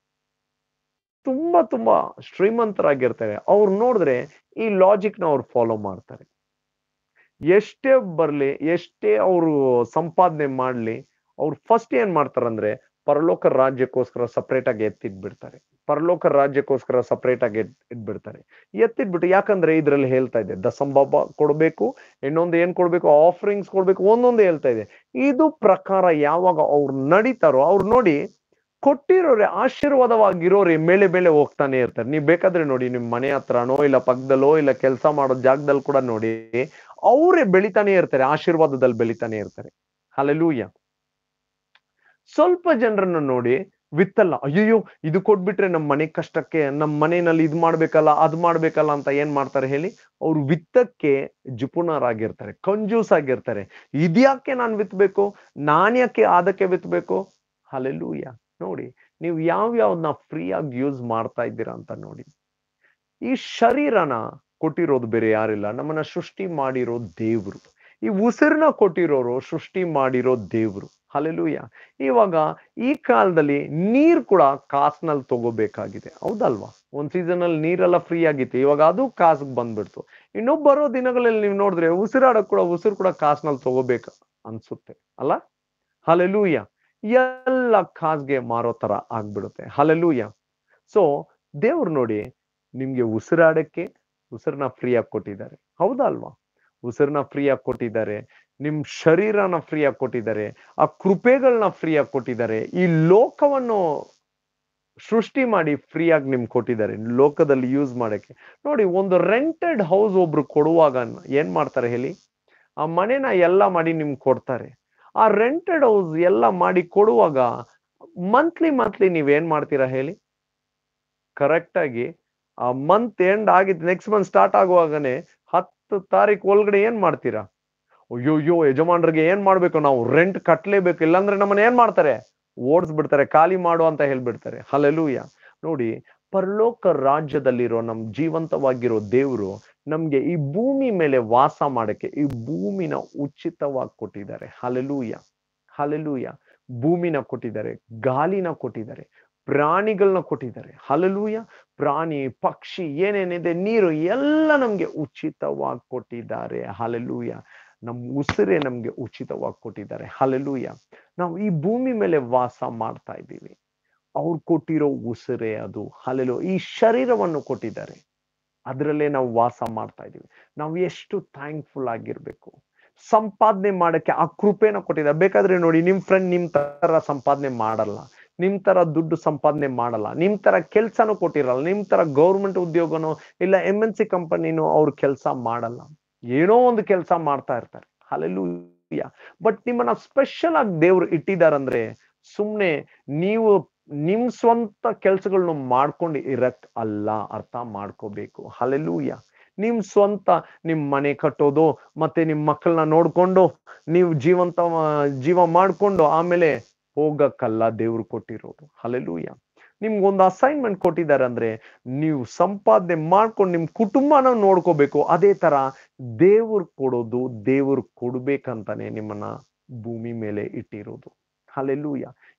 ತುಂಬಾ ತುಂಬಾ ಶ್ರೀಮಂತರಾಗಿರ್ತಾರೆ ಅವ್ರು ನೋಡಿದ್ರೆ ಈ ಲಾಜಿಕ್ ನ ಅವ್ರು ಫಾಲೋ ಮಾಡ್ತಾರೆ ಎಷ್ಟೇ ಬರ್ಲಿ ಎಷ್ಟೇ ಅವರು ಸಂಪಾದನೆ ಮಾಡ್ಲಿ ಅವ್ರು ಫಸ್ಟ್ ಏನ್ ಮಾಡ್ತಾರಂದ್ರೆ ಪರಲೋಕ ರಾಜ್ಯಕ್ಕೋಸ್ಕರ ಸಪರೇಟ್ ಆಗಿ ಎತ್ತಿಟ್ಬಿಡ್ತಾರೆ ಪರಲೋಕ ರಾಜ್ಯಕ್ಕೋಸ್ಕರ ಸಪರೇಟ್ ಆಗಿ ಎತ್ ಇಟ್ಬಿಡ್ತಾರೆ ಎತ್ತಿಟ್ಬಿಟ್ಟು ಯಾಕಂದ್ರೆ ಇದ್ರಲ್ಲಿ ಹೇಳ್ತಾ ಇದೆ ದಸಂಬಾಬ ಕೊಡ್ಬೇಕು ಇನ್ನೊಂದು ಏನ್ ಕೊಡ್ಬೇಕು ಆಫರಿಂಗ್ಸ್ ಕೊಡ್ಬೇಕು ಒಂದೊಂದು ಹೇಳ್ತಾ ಇದೆ ಇದು ಪ್ರಕಾರ ಯಾವಾಗ ಅವ್ರು ನಡೀತಾರೋ ಅವ್ರು ನೋಡಿ ಕೊಟ್ಟಿರೋರೆ ಆಶೀರ್ವಾದವಾಗಿರೋರೆ ಮೇಲೆ ಮೇಲೆ ಹೋಗ್ತಾನೆ ಇರ್ತಾರೆ ನೀವು ಬೇಕಾದ್ರೆ ನೋಡಿ ನಿಮ್ ಮನೆ ಹತ್ರನೋ ಇಲ್ಲ ಪಕ್ಕದಲ್ಲೋ ಇಲ್ಲ ಕೆಲಸ ಮಾಡೋ ಜಾಗದಲ್ಲಿ ಕೂಡ ನೋಡಿ ಅವರೇ ಬೆಳಿತಾನೆ ಇರ್ತಾರೆ ಆಶೀರ್ವಾದದಲ್ಲಿ ಬೆಳಿತಾನೆ ಇರ್ತಾರೆ ಹಲಲೂಯ ಸ್ವಲ್ಪ ಜನರನ್ನ ನೋಡಿ ವಿತ್ತಲ್ಲ ಅಯ್ಯಯ್ಯೋ ಇದು ಕೊಟ್ಬಿಟ್ರೆ ನಮ್ಮ ಮನೆ ಕಷ್ಟಕ್ಕೆ ನಮ್ಮ ಮನೆಯಲ್ಲಿ ಇದು ಮಾಡ್ಬೇಕಲ್ಲ ಅದ್ ಮಾಡ್ಬೇಕಲ್ಲ ಅಂತ ಏನ್ ಮಾಡ್ತಾರೆ ಹೇಳಿ ಅವ್ರು ವಿತ್ತಕ್ಕೆ ಜುಪುಣರಾಗಿರ್ತಾರೆ ಕಂಜೂಸ್ ಆಗಿರ್ತಾರೆ ಇದ್ಯಾಕೆ ನಾನು ವಿತ್ಬೇಕು ನಾನ್ ಯಾಕೆ ಅದಕ್ಕೆ ವಿತ್ಬೇಕು ಹಲೆಲೂಯ ನೋಡಿ ನೀವು ಯಾವ ಯಾವ್ದನ್ನ ಫ್ರೀ ಆಗಿ ಯೂಸ್ ಮಾಡ್ತಾ ಇದ್ದೀರಾ ಅಂತ ನೋಡಿ ಈ ಶರೀರನ ಕೊಟ್ಟಿರೋದು ಬೇರೆ ಯಾರಿಲ್ಲ ನಮ್ಮನ್ನ ಸೃಷ್ಟಿ ಮಾಡಿರೋ ದೇವ್ರು ಈ ಉಸಿರನ್ನ ಕೊಟ್ಟಿರೋರು ಸೃಷ್ಟಿ ಮಾಡಿರೋ ದೇವ್ರು ಹಲೆಲೂಯ ಇವಾಗ ಈ ಕಾಲದಲ್ಲಿ ನೀರ್ ಕೂಡ ಕಾಸ್ನಲ್ಲಿ ತಗೋಬೇಕಾಗಿದೆ ಹೌದಲ್ವಾ ಒಂದ್ ಸೀಸನ್ ಅಲ್ಲಿ ನೀರೆಲ್ಲ ಫ್ರೀ ಆಗಿತ್ತು ಇವಾಗ ಅದು ಕಾಸ್ಗ್ ಬಂದ್ಬಿಡ್ತು ಇನ್ನು ಬರೋ ದಿನಗಳಲ್ಲಿ ನೀವು ನೋಡಿದ್ರೆ ಉಸಿರಾಡಕ್ ಕೂಡ ಉಸಿರು ಕೂಡ ಕಾಸ್ನಲ್ಲಿ ತಗೋಬೇಕು ಅನ್ಸುತ್ತೆ ಅಲ್ಲ ಹಲೆಲೂಯ ಎಲ್ಲ ಕಾಸ್ಗೆ ಮಾರೋ ತರ ಆಗ್ಬಿಡುತ್ತೆ ಹಲೆಲೂಯ ಸೊ ದೇವ್ರು ನೋಡಿ ನಿಮ್ಗೆ ಉಸಿರಾಡಕ್ಕೆ ಉಸಿರನ್ನ ಫ್ರೀ ಆಗಿ ಕೊಟ್ಟಿದ್ದಾರೆ ಹೌದಾ ಅಲ್ವಾ ಉಸಿರನ್ನ ಫ್ರೀ ಆಗಿ ಕೊಟ್ಟಿದ್ದಾರೆ ನಿಮ್ ಶರೀರನ ಫ್ರೀ ಆಗಿ ಕೊಟ್ಟಿದ್ದಾರೆ ಆ ಕೃಪೆಗಳನ್ನ ಫ್ರೀ ಆಗಿ ಕೊಟ್ಟಿದ್ದಾರೆ ಈ ಲೋಕವನ್ನು ಸೃಷ್ಟಿ ಮಾಡಿ ಫ್ರೀ ಆಗಿ ನಿಮ್ಗೆ ಕೊಟ್ಟಿದ್ದಾರೆ ಲೋಕದಲ್ಲಿ ಯೂಸ್ ಮಾಡಕ್ಕೆ ನೋಡಿ ಒಂದು ರೆಂಟೆಡ್ ಹೌಸ್ ಒಬ್ರು ಕೊಡುವಾಗ ಏನ್ ಮಾಡ್ತಾರೆ ಹೇಳಿ ಆ ಮನೆನ ಎಲ್ಲ ಮಾಡಿ ನಿಮ್ಗೆ ಕೊಡ್ತಾರೆ ಆ ರೆಂಟೆಡ್ ಹೌಸ್ ಎಲ್ಲ ಮಾಡಿ ಕೊಡುವಾಗ ಮಂತ್ಲಿ ಮಂತ್ಲಿ ನೀವ್ ಏನ್ ಮಾಡ್ತೀರಾ ಹೇಳಿ ಕರೆಕ್ಟ್ ಆಗಿ ಆ ಮಂತ್ ಎಂಡ್ ಆಗಿದ್ ನೆಕ್ಸ್ಟ್ ಮಂತ್ ಸ್ಟಾರ್ಟ್ ಆಗುವಾಗನೆ ಹತ್ತು ತಾರೀಕು ಒಳಗಡೆ ಏನ್ ಮಾಡ್ತೀರಾ ಅಯ್ಯೋಯ್ಯೋ ಯಜಮಾನ್ರಿಗೆ ಏನ್ ಮಾಡ್ಬೇಕು ನಾವು ರೆಂಟ್ ಕಟ್ಲೇಬೇಕು ಇಲ್ಲಾಂದ್ರೆ ನಮ್ಮನ್ನ ಏನ್ ಮಾಡ್ತಾರೆ ಓಡಿಸ್ಬಿಡ್ತಾರೆ ಖಾಲಿ ಮಾಡು ಅಂತ ಹೇಳ್ಬಿಡ್ತಾರೆ ಹಲಲೂಯ ನೋಡಿ ಪರಲೋಕ ರಾಜ್ಯದಲ್ಲಿರೋ ನಮ್ ಜೀವಂತವಾಗಿರೋ ದೇವರು ನಮ್ಗೆ ಈ ಭೂಮಿ ಮೇಲೆ ವಾಸ ಮಾಡಕ್ಕೆ ಈ ಭೂಮಿನ ಉಚಿತವಾಗಿ ಕೊಟ್ಟಿದ್ದಾರೆ ಹಲಲೂಯ ಹಲಲೂಯ ಭೂಮಿನ ಕೊಟ್ಟಿದ್ದಾರೆ ಗಾಲಿನ ಕೊಟ್ಟಿದ್ದಾರೆ ಪ್ರಾಣಿಗಳನ್ನ ಕೊಟ್ಟಿದ್ದಾರೆ ಹಲಲೂಯ ಪ್ರಾಣಿ ಪಕ್ಷಿ ಏನೇನಿದೆ ನೀರು ಎಲ್ಲ ನಮ್ಗೆ ಉಚಿತವಾಗಿ ಕೊಟ್ಟಿದ್ದಾರೆ ಹಲಲೂಯ ನಮ್ ಉಸಿರೇ ನಮ್ಗೆ ಉಚಿತವಾಗಿ ಕೊಟ್ಟಿದ್ದಾರೆ ಹಲಲೂಯ ನಾವು ಈ ಭೂಮಿ ಮೇಲೆ ವಾಸ ಮಾಡ್ತಾ ಇದ್ದೀವಿ ಅವ್ರು ಕೊಟ್ಟಿರೋ ಉಸಿರೇ ಅದು ಹಲಲು ಈ ಶರೀರವನ್ನು ಕೊಟ್ಟಿದ್ದಾರೆ ಅದರಲ್ಲೇ ನಾವು ವಾಸ ಮಾಡ್ತಾ ಇದೀವಿ ನಾವು ಎಷ್ಟು ಥ್ಯಾಂಕ್ಫುಲ್ ಆಗಿರ್ಬೇಕು ಸಂಪಾದನೆ ಮಾಡಕ್ಕೆ ಆ ಕೃಪೆನ ಕೊಟ್ಟಿದ್ದಾರೆ ಬೇಕಾದ್ರೆ ನೋಡಿ ನಿಮ್ ಫ್ರೆಂಡ್ ನಿಮ್ ತರ ಸಂಪಾದನೆ ಮಾಡಲ್ಲ ನಿಮ್ ತರ ದುಡ್ಡು ಸಂಪಾದನೆ ಮಾಡಲ್ಲ ನಿಮ್ ತರ ಕೆಲ್ಸನೂ ಕೊಟ್ಟಿರಲ್ಲ ನಿಮ್ ತರ ಗೌರ್ಮೆಂಟ್ ಉದ್ಯೋಗನೋ ಇಲ್ಲ ಎಂ ಎನ್ ಸಿ ಕಂಪನಿನೂ ಅವ್ರು ಕೆಲಸ ಮಾಡಲ್ಲ ಏನೋ ಒಂದು ಕೆಲಸ ಮಾಡ್ತಾ ಇರ್ತಾರೆ ಹಲಲೂಯ ಬಟ್ ನಿಮ್ಮನ್ನ ಸ್ಪೆಷಲ್ ಆಗಿ ದೇವ್ರು ಇಟ್ಟಿದಾರಂದ್ರೆ ಸುಮ್ನೆ ನೀವು ನಿಮ್ ಸ್ವಂತ ಕೆಲ್ಸಗಳನ್ನ ಮಾಡ್ಕೊಂಡು ಇರಕ್ ಅಲ್ಲ ಅರ್ಥ ಮಾಡ್ಕೋಬೇಕು ಹಲಲೂಯ ನಿಮ್ ಸ್ವಂತ ನಿಮ್ ಮನೆ ಕಟ್ಟೋದು ಮತ್ತೆ ನಿಮ್ ಮಕ್ಕಳನ್ನ ನೋಡ್ಕೊಂಡು ನೀವು ಜೀವಂತ ಜೀವ ಮಾಡ್ಕೊಂಡು ಆಮೇಲೆ ಹೋಗಕ್ಕಲ್ಲ ದೇವ್ರು ಕೊಟ್ಟಿರೋದು ಹಲಲೂಯ ನಿಮ್ಗೊಂದು ಅಸೈನ್ಮೆಂಟ್ ಕೊಟ್ಟಿದ್ದಾರೆ ಅಂದ್ರೆ ನೀವು ಸಂಪಾದನೆ ಮಾಡ್ಕೊಂಡು ನಿಮ್ ಕುಟುಂಬನ ನೋಡ್ಕೋಬೇಕು ಅದೇ ತರ ದೇವ್ರು ಕೊಡೋದು ದೇವ್ರು ಕೊಡ್ಬೇಕಂತಾನೆ ನಿಮ್ಮನ್ನ ಭೂಮಿ ಮೇಲೆ ಇಟ್ಟಿರೋದು ಹಲೆಲ್ಲೂಯ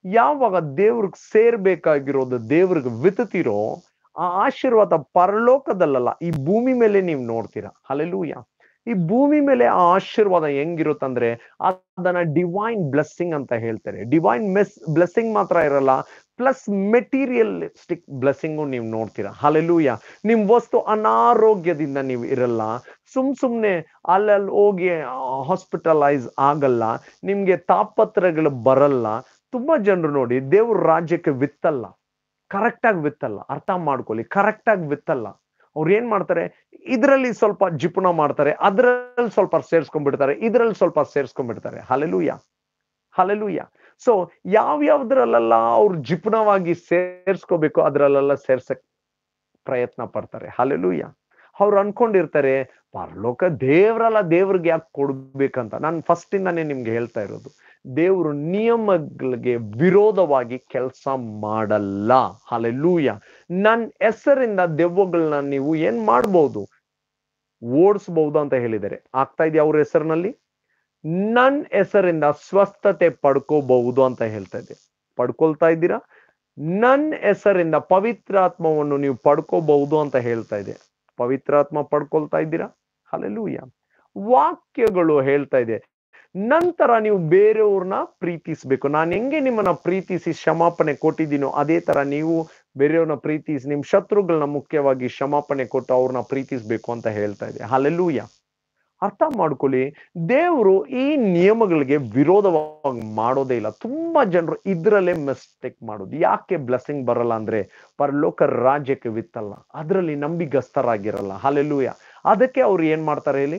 ಯಾವಾಗ ದೇವ್ರಿಗೆ ಸೇರ್ಬೇಕಾಗಿರೋದು ದೇವ್ರಿಗೆ ವಿತತಿರೋ ಆ ಆಶೀರ್ವಾದ ಪರಲೋಕದಲ್ಲಲ್ಲ ಈ ಭೂಮಿ ಮೇಲೆ ನೀವು ನೋಡ್ತೀರಾ ಹಲೆಲೂಯ ಈ ಭೂಮಿ ಮೇಲೆ ಆ ಆಶೀರ್ವಾದ ಹೆಂಗಿರುತ್ತಂದ್ರೆ ಅದನ್ನ ಡಿವೈನ್ ಬ್ಲೆಸ್ಸಿಂಗ್ ಅಂತ ಹೇಳ್ತಾರೆ ಡಿವೈನ್ ಮೆಸ್ ಬ್ಲೆಸ್ಸಿಂಗ್ ಮಾತ್ರ ಇರಲ್ಲ ಪ್ಲಸ್ ಮೆಟೀರಿಯಲಿಸ್ಟಿಕ್ ಬ್ಲೆಸ್ಸಿಂಗು ನೀವು ನೋಡ್ತೀರಾ ಹಲೆಲೂಯ ನಿಮ್ ವಸ್ತು ಅನಾರೋಗ್ಯದಿಂದ ನೀವು ಇರಲ್ಲ ಸುಮ್ ಸುಮ್ನೆ ಅಲ್ಲಲ್ಲಿ ಹೋಗಿ ಹಾಸ್ಪಿಟಲೈಸ್ ಆಗಲ್ಲ ನಿಮ್ಗೆ ತಾಪತ್ರಗಳು ಬರಲ್ಲ ತುಂಬಾ ಜನರು ನೋಡಿ ದೇವ್ರ ರಾಜ್ಯಕ್ಕೆ ವಿತ್ತಲ್ಲ ಕರೆಕ್ಟ್ ಆಗಿ ವಿತ್ತಲ್ಲ ಅರ್ಥ ಮಾಡ್ಕೊಳ್ಳಿ ಕರೆಕ್ಟ್ ಆಗಿ ವಿತ್ತಲ್ಲ ಅವ್ರು ಏನ್ ಮಾಡ್ತಾರೆ ಇದ್ರಲ್ಲಿ ಸ್ವಲ್ಪ ಜಿಪುಣ ಮಾಡ್ತಾರೆ ಅದ್ರಲ್ಲಿ ಸ್ವಲ್ಪ ಸೇರ್ಸ್ಕೊಂಡ್ಬಿಡ್ತಾರೆ ಇದ್ರಲ್ಲಿ ಸ್ವಲ್ಪ ಸೇರ್ಸ್ಕೊಂಡ್ಬಿಡ್ತಾರೆ ಹಲೆಲೂಯ ಹಲೆಲೂಯ ಸೊ ಯಾವ್ಯಾವ್ದ್ರಲ್ಲೆಲ್ಲ ಅವ್ರು ಜಿಪುಣವಾಗಿ ಸೇರ್ಸ್ಕೋಬೇಕು ಅದ್ರಲ್ಲೆಲ್ಲ ಸೇರ್ಸಕ್ ಪ್ರಯತ್ನ ಪಡ್ತಾರೆ ಹಲೆಲೂಯ ಅವ್ರು ಅನ್ಕೊಂಡಿರ್ತಾರೆ ಪರಲೋಕ ದೇವ್ರಲ್ಲ ದೇವ್ರಿಗೆ ಯಾಕೆ ಕೊಡ್ಬೇಕಂತ ನಾನು ಫಸ್ಟ್ ಇಂದಾನೆ ನಿಮ್ಗೆ ಹೇಳ್ತಾ ಇರೋದು ದೇವರು ನಿಯಮಗಳಿಗೆ ವಿರೋಧವಾಗಿ ಕೆಲಸ ಮಾಡಲ್ಲ ಹಲೆಲೂಯ ನನ್ ಹೆಸರಿಂದ ದೆವ್ವಗಳನ್ನ ನೀವು ಏನ್ ಮಾಡ್ಬೋದು ಓಡಿಸ್ಬಹುದು ಅಂತ ಹೇಳಿದ್ದಾರೆ ಆಗ್ತಾ ಇದೆಯಾ ಅವ್ರ ಹೆಸರಿನಲ್ಲಿ ನನ್ ಹೆಸರಿಂದ ಸ್ವಸ್ಥತೆ ಪಡ್ಕೋಬಹುದು ಅಂತ ಹೇಳ್ತಾ ಇದೆ ಪಡ್ಕೊಳ್ತಾ ಇದ್ದೀರಾ ನನ್ ಹೆಸರಿಂದ ಪವಿತ್ರಾತ್ಮವನ್ನು ನೀವು ಪಡ್ಕೋಬಹುದು ಅಂತ ಹೇಳ್ತಾ ಇದೆ ಪವಿತ್ರಾತ್ಮ ಪಡ್ಕೊಳ್ತಾ ಇದ್ದೀರಾ ಹಲೆಲೂಯ ವಾಕ್ಯಗಳು ಹೇಳ್ತಾ ಇದೆ ನಂತರ ನೀವು ಬೇರೆಯವ್ರನ್ನ ಪ್ರೀತಿಸ್ಬೇಕು ನಾನು ಹೆಂಗೆ ನಿಮ್ಮನ್ನ ಪ್ರೀತಿಸಿ ಕ್ಷಮಾಪಣೆ ಕೊಟ್ಟಿದ್ದೀನೋ ಅದೇ ತರ ನೀವು ಬೇರೆಯವ್ರನ್ನ ಪ್ರೀತಿಸಿ ನಿಮ್ ಶತ್ರುಗಳನ್ನ ಮುಖ್ಯವಾಗಿ ಕ್ಷಮಾಪಣೆ ಕೊಟ್ಟು ಅವ್ರನ್ನ ಪ್ರೀತಿಸ್ಬೇಕು ಅಂತ ಹೇಳ್ತಾ ಇದೆ ಹಲೆಲೂಯ ಅರ್ಥ ಮಾಡ್ಕೊಳ್ಳಿ ದೇವರು ಈ ನಿಯಮಗಳಿಗೆ ವಿರೋಧವಾಗಿ ಮಾಡೋದೇ ಇಲ್ಲ ತುಂಬಾ ಜನರು ಇದ್ರಲ್ಲೇ ಮಿಸ್ಟೇಕ್ ಮಾಡೋದು ಯಾಕೆ ಬ್ಲೆಸ್ಸಿಂಗ್ ಬರಲ್ಲ ಅಂದ್ರೆ ಪರಲೋಕ ರಾಜ್ಯಕ್ಕೆ ವಿತ್ತಲ್ಲ ಅದರಲ್ಲಿ ನಂಬಿಗಸ್ತರಾಗಿರಲ್ಲ ಹಲೆಲೂಯ ಅದಕ್ಕೆ ಅವ್ರು ಏನ್ ಮಾಡ್ತಾರೆ ಹೇಳಿ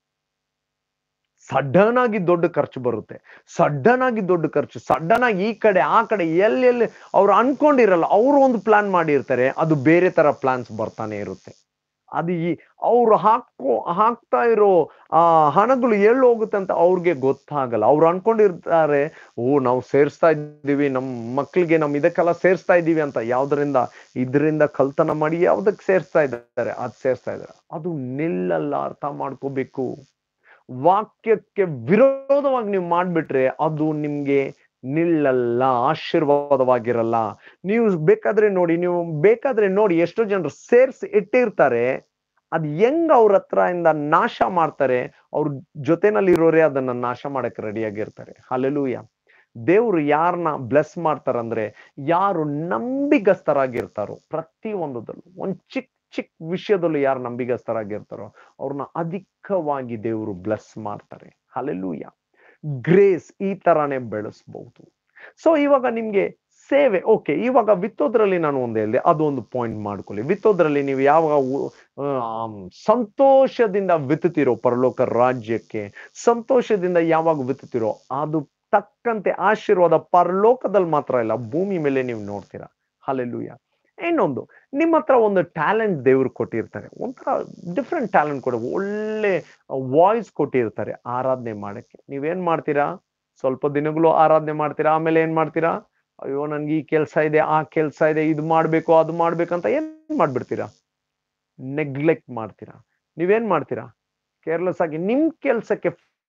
ಸಡನ್ ಆಗಿ ದೊಡ್ಡ ಖರ್ಚು ಬರುತ್ತೆ ಸಡನ್ ಆಗಿ ದೊಡ್ಡ ಖರ್ಚು ಸಡನ್ ಆಗಿ ಈ ಕಡೆ ಆ ಕಡೆ ಎಲ್ಲೆಲ್ಲಿ ಅವ್ರು ಅನ್ಕೊಂಡಿರಲ್ಲ ಅವರು ಒಂದು ಪ್ಲಾನ್ ಮಾಡಿರ್ತಾರೆ ಅದು ಬೇರೆ ತರ ಪ್ಲಾನ್ಸ್ ಬರ್ತಾನೆ ಇರುತ್ತೆ ಅದು ಈ ಅವ್ರು ಹಾಕೋ ಹಾಕ್ತಾ ಇರೋ ಆ ಹಣಗಳು ಎಲ್ಲಿ ಹೋಗುತ್ತೆ ಅಂತ ಅವ್ರಿಗೆ ಗೊತ್ತಾಗಲ್ಲ ಅವ್ರು ಅನ್ಕೊಂಡಿರ್ತಾರೆ ಓ ನಾವು ಸೇರಿಸ್ತಾ ಇದ್ದೀವಿ ನಮ್ಮ ಮಕ್ಳಿಗೆ ನಮ್ ಇದಕ್ಕೆಲ್ಲ ಸೇರಿಸ್ತಾ ಇದ್ದೀವಿ ಅಂತ ಯಾವ್ದರಿಂದ ಇದರಿಂದ ಕಲ್ತನ ಮಾಡಿ ಯಾವ್ದಕ್ ಸೇರಿಸ್ತಾ ಇದ್ದಾರೆ ಅದ್ ಸೇರಿಸ್ತಾ ಇದ್ದಾರೆ ಅದು ನಿಲ್ಲಲ್ಲ ಅರ್ಥ ಮಾಡ್ಕೋಬೇಕು ವಾಕ್ಯಕ್ಕೆ ವಿರೋಧವಾಗಿ ನೀವು ಮಾಡ್ಬಿಟ್ರೆ ಅದು ನಿಮ್ಗೆ ನಿಲ್ಲಲ್ಲ ಆಶೀರ್ವಾದವಾಗಿರಲ್ಲ ನೀವು ಬೇಕಾದ್ರೆ ನೋಡಿ ನೀವು ಬೇಕಾದ್ರೆ ನೋಡಿ ಎಷ್ಟೋ ಜನರು ಸೇರ್ಸಿ ಇಟ್ಟಿರ್ತಾರೆ ಅದ್ ಹೆಂಗ್ ಅವ್ರ ಹತ್ರ ಇಂದ ನಾಶ ಮಾಡ್ತಾರೆ ಅವ್ರ ಜೊತೆನಲ್ಲಿ ಅದನ್ನ ನಾಶ ಮಾಡಕ್ ರೆಡಿಯಾಗಿರ್ತಾರೆ ಹಲೆಲೂಯ ದೇವ್ರು ಯಾರನ್ನ ಬ್ಲೆಸ್ ಮಾಡ್ತಾರಂದ್ರೆ ಯಾರು ನಂಬಿಗಸ್ತರಾಗಿರ್ತಾರೋ ಪ್ರತಿ ಒಂದದಲ್ಲೂ ಒಂದ್ ಚಿಕ್ಕ ಚಿಕ್ಕ ವಿಷಯದಲ್ಲೂ ಯಾರು ನಂಬಿಗಸ್ತರಾಗಿರ್ತಾರೋ ಅವ್ರನ್ನ ಅಧಿಕವಾಗಿ ದೇವರು ಬ್ಲೆಸ್ ಮಾಡ್ತಾರೆ ಹಲೆಲೂಯ ಗ್ರೇಸ್ ಈ ತರಾನೇ ಬೆಳೆಸ್ಬಹುದು ಸೊ ಇವಾಗ ನಿಮ್ಗೆ ಸೇವೆ ಓಕೆ ಇವಾಗ ವಿತ್ತೋದ್ರಲ್ಲಿ ನಾನು ಒಂದ್ ಹೇಳಿದೆ ಅದೊಂದು ಪಾಯಿಂಟ್ ಮಾಡ್ಕೊಳ್ಳಿ ವಿತ್ತೋದ್ರಲ್ಲಿ ನೀವು ಯಾವಾಗ ಸಂತೋಷದಿಂದ ವಿತ್ತುತ್ತೀರೋ ಪರಲೋಕ ರಾಜ್ಯಕ್ಕೆ ಸಂತೋಷದಿಂದ ಯಾವಾಗ ವಿತ್ತುತ್ತೀರೋ ಅದು ತಕ್ಕಂತೆ ಆಶೀರ್ವಾದ ಪರಲೋಕದಲ್ಲಿ ಮಾತ್ರ ಇಲ್ಲ ಭೂಮಿ ಮೇಲೆ ನೀವು ನೋಡ್ತೀರಾ ಹಲೆಲೂಯ ಇನ್ನೊಂದು ನಿಮ್ಮ ಹತ್ರ ಒಂದು ಟ್ಯಾಲೆಂಟ್ ದೇವ್ರು ಕೊಟ್ಟಿರ್ತಾರೆ ಒಂಥರ ಡಿಫ್ರೆಂಟ್ ಟ್ಯಾಲೆಂಟ್ ಕೊಡ ಒಳ್ಳೆ ವಾಯ್ಸ್ ಕೊಟ್ಟಿರ್ತಾರೆ ಆರಾಧನೆ ಮಾಡಕ್ಕೆ ನೀವೇನ್ ಮಾಡ್ತೀರಾ ಸ್ವಲ್ಪ ದಿನಗಳು ಆರಾಧನೆ ಮಾಡ್ತೀರಾ ಆಮೇಲೆ ಏನ್ ಮಾಡ್ತೀರಾ ಅಯ್ಯೋ ನನ್ಗೆ ಈ ಕೆಲ್ಸ ಇದೆ ಆ ಕೆಲ್ಸ ಇದೆ ಇದು ಮಾಡ್ಬೇಕು ಅದು ಮಾಡ್ಬೇಕಂತ ಏನ್ ಮಾಡ್ಬಿಡ್ತೀರಾ ನೆಗ್ಲೆಕ್ಟ್ ಮಾಡ್ತೀರಾ ನೀವೇನ್ ಮಾಡ್ತೀರಾ ಕೇರ್ಲೆಸ್ ಆಗಿ ನಿಮ್ ಕೆಲ್ಸಕ್ಕೆ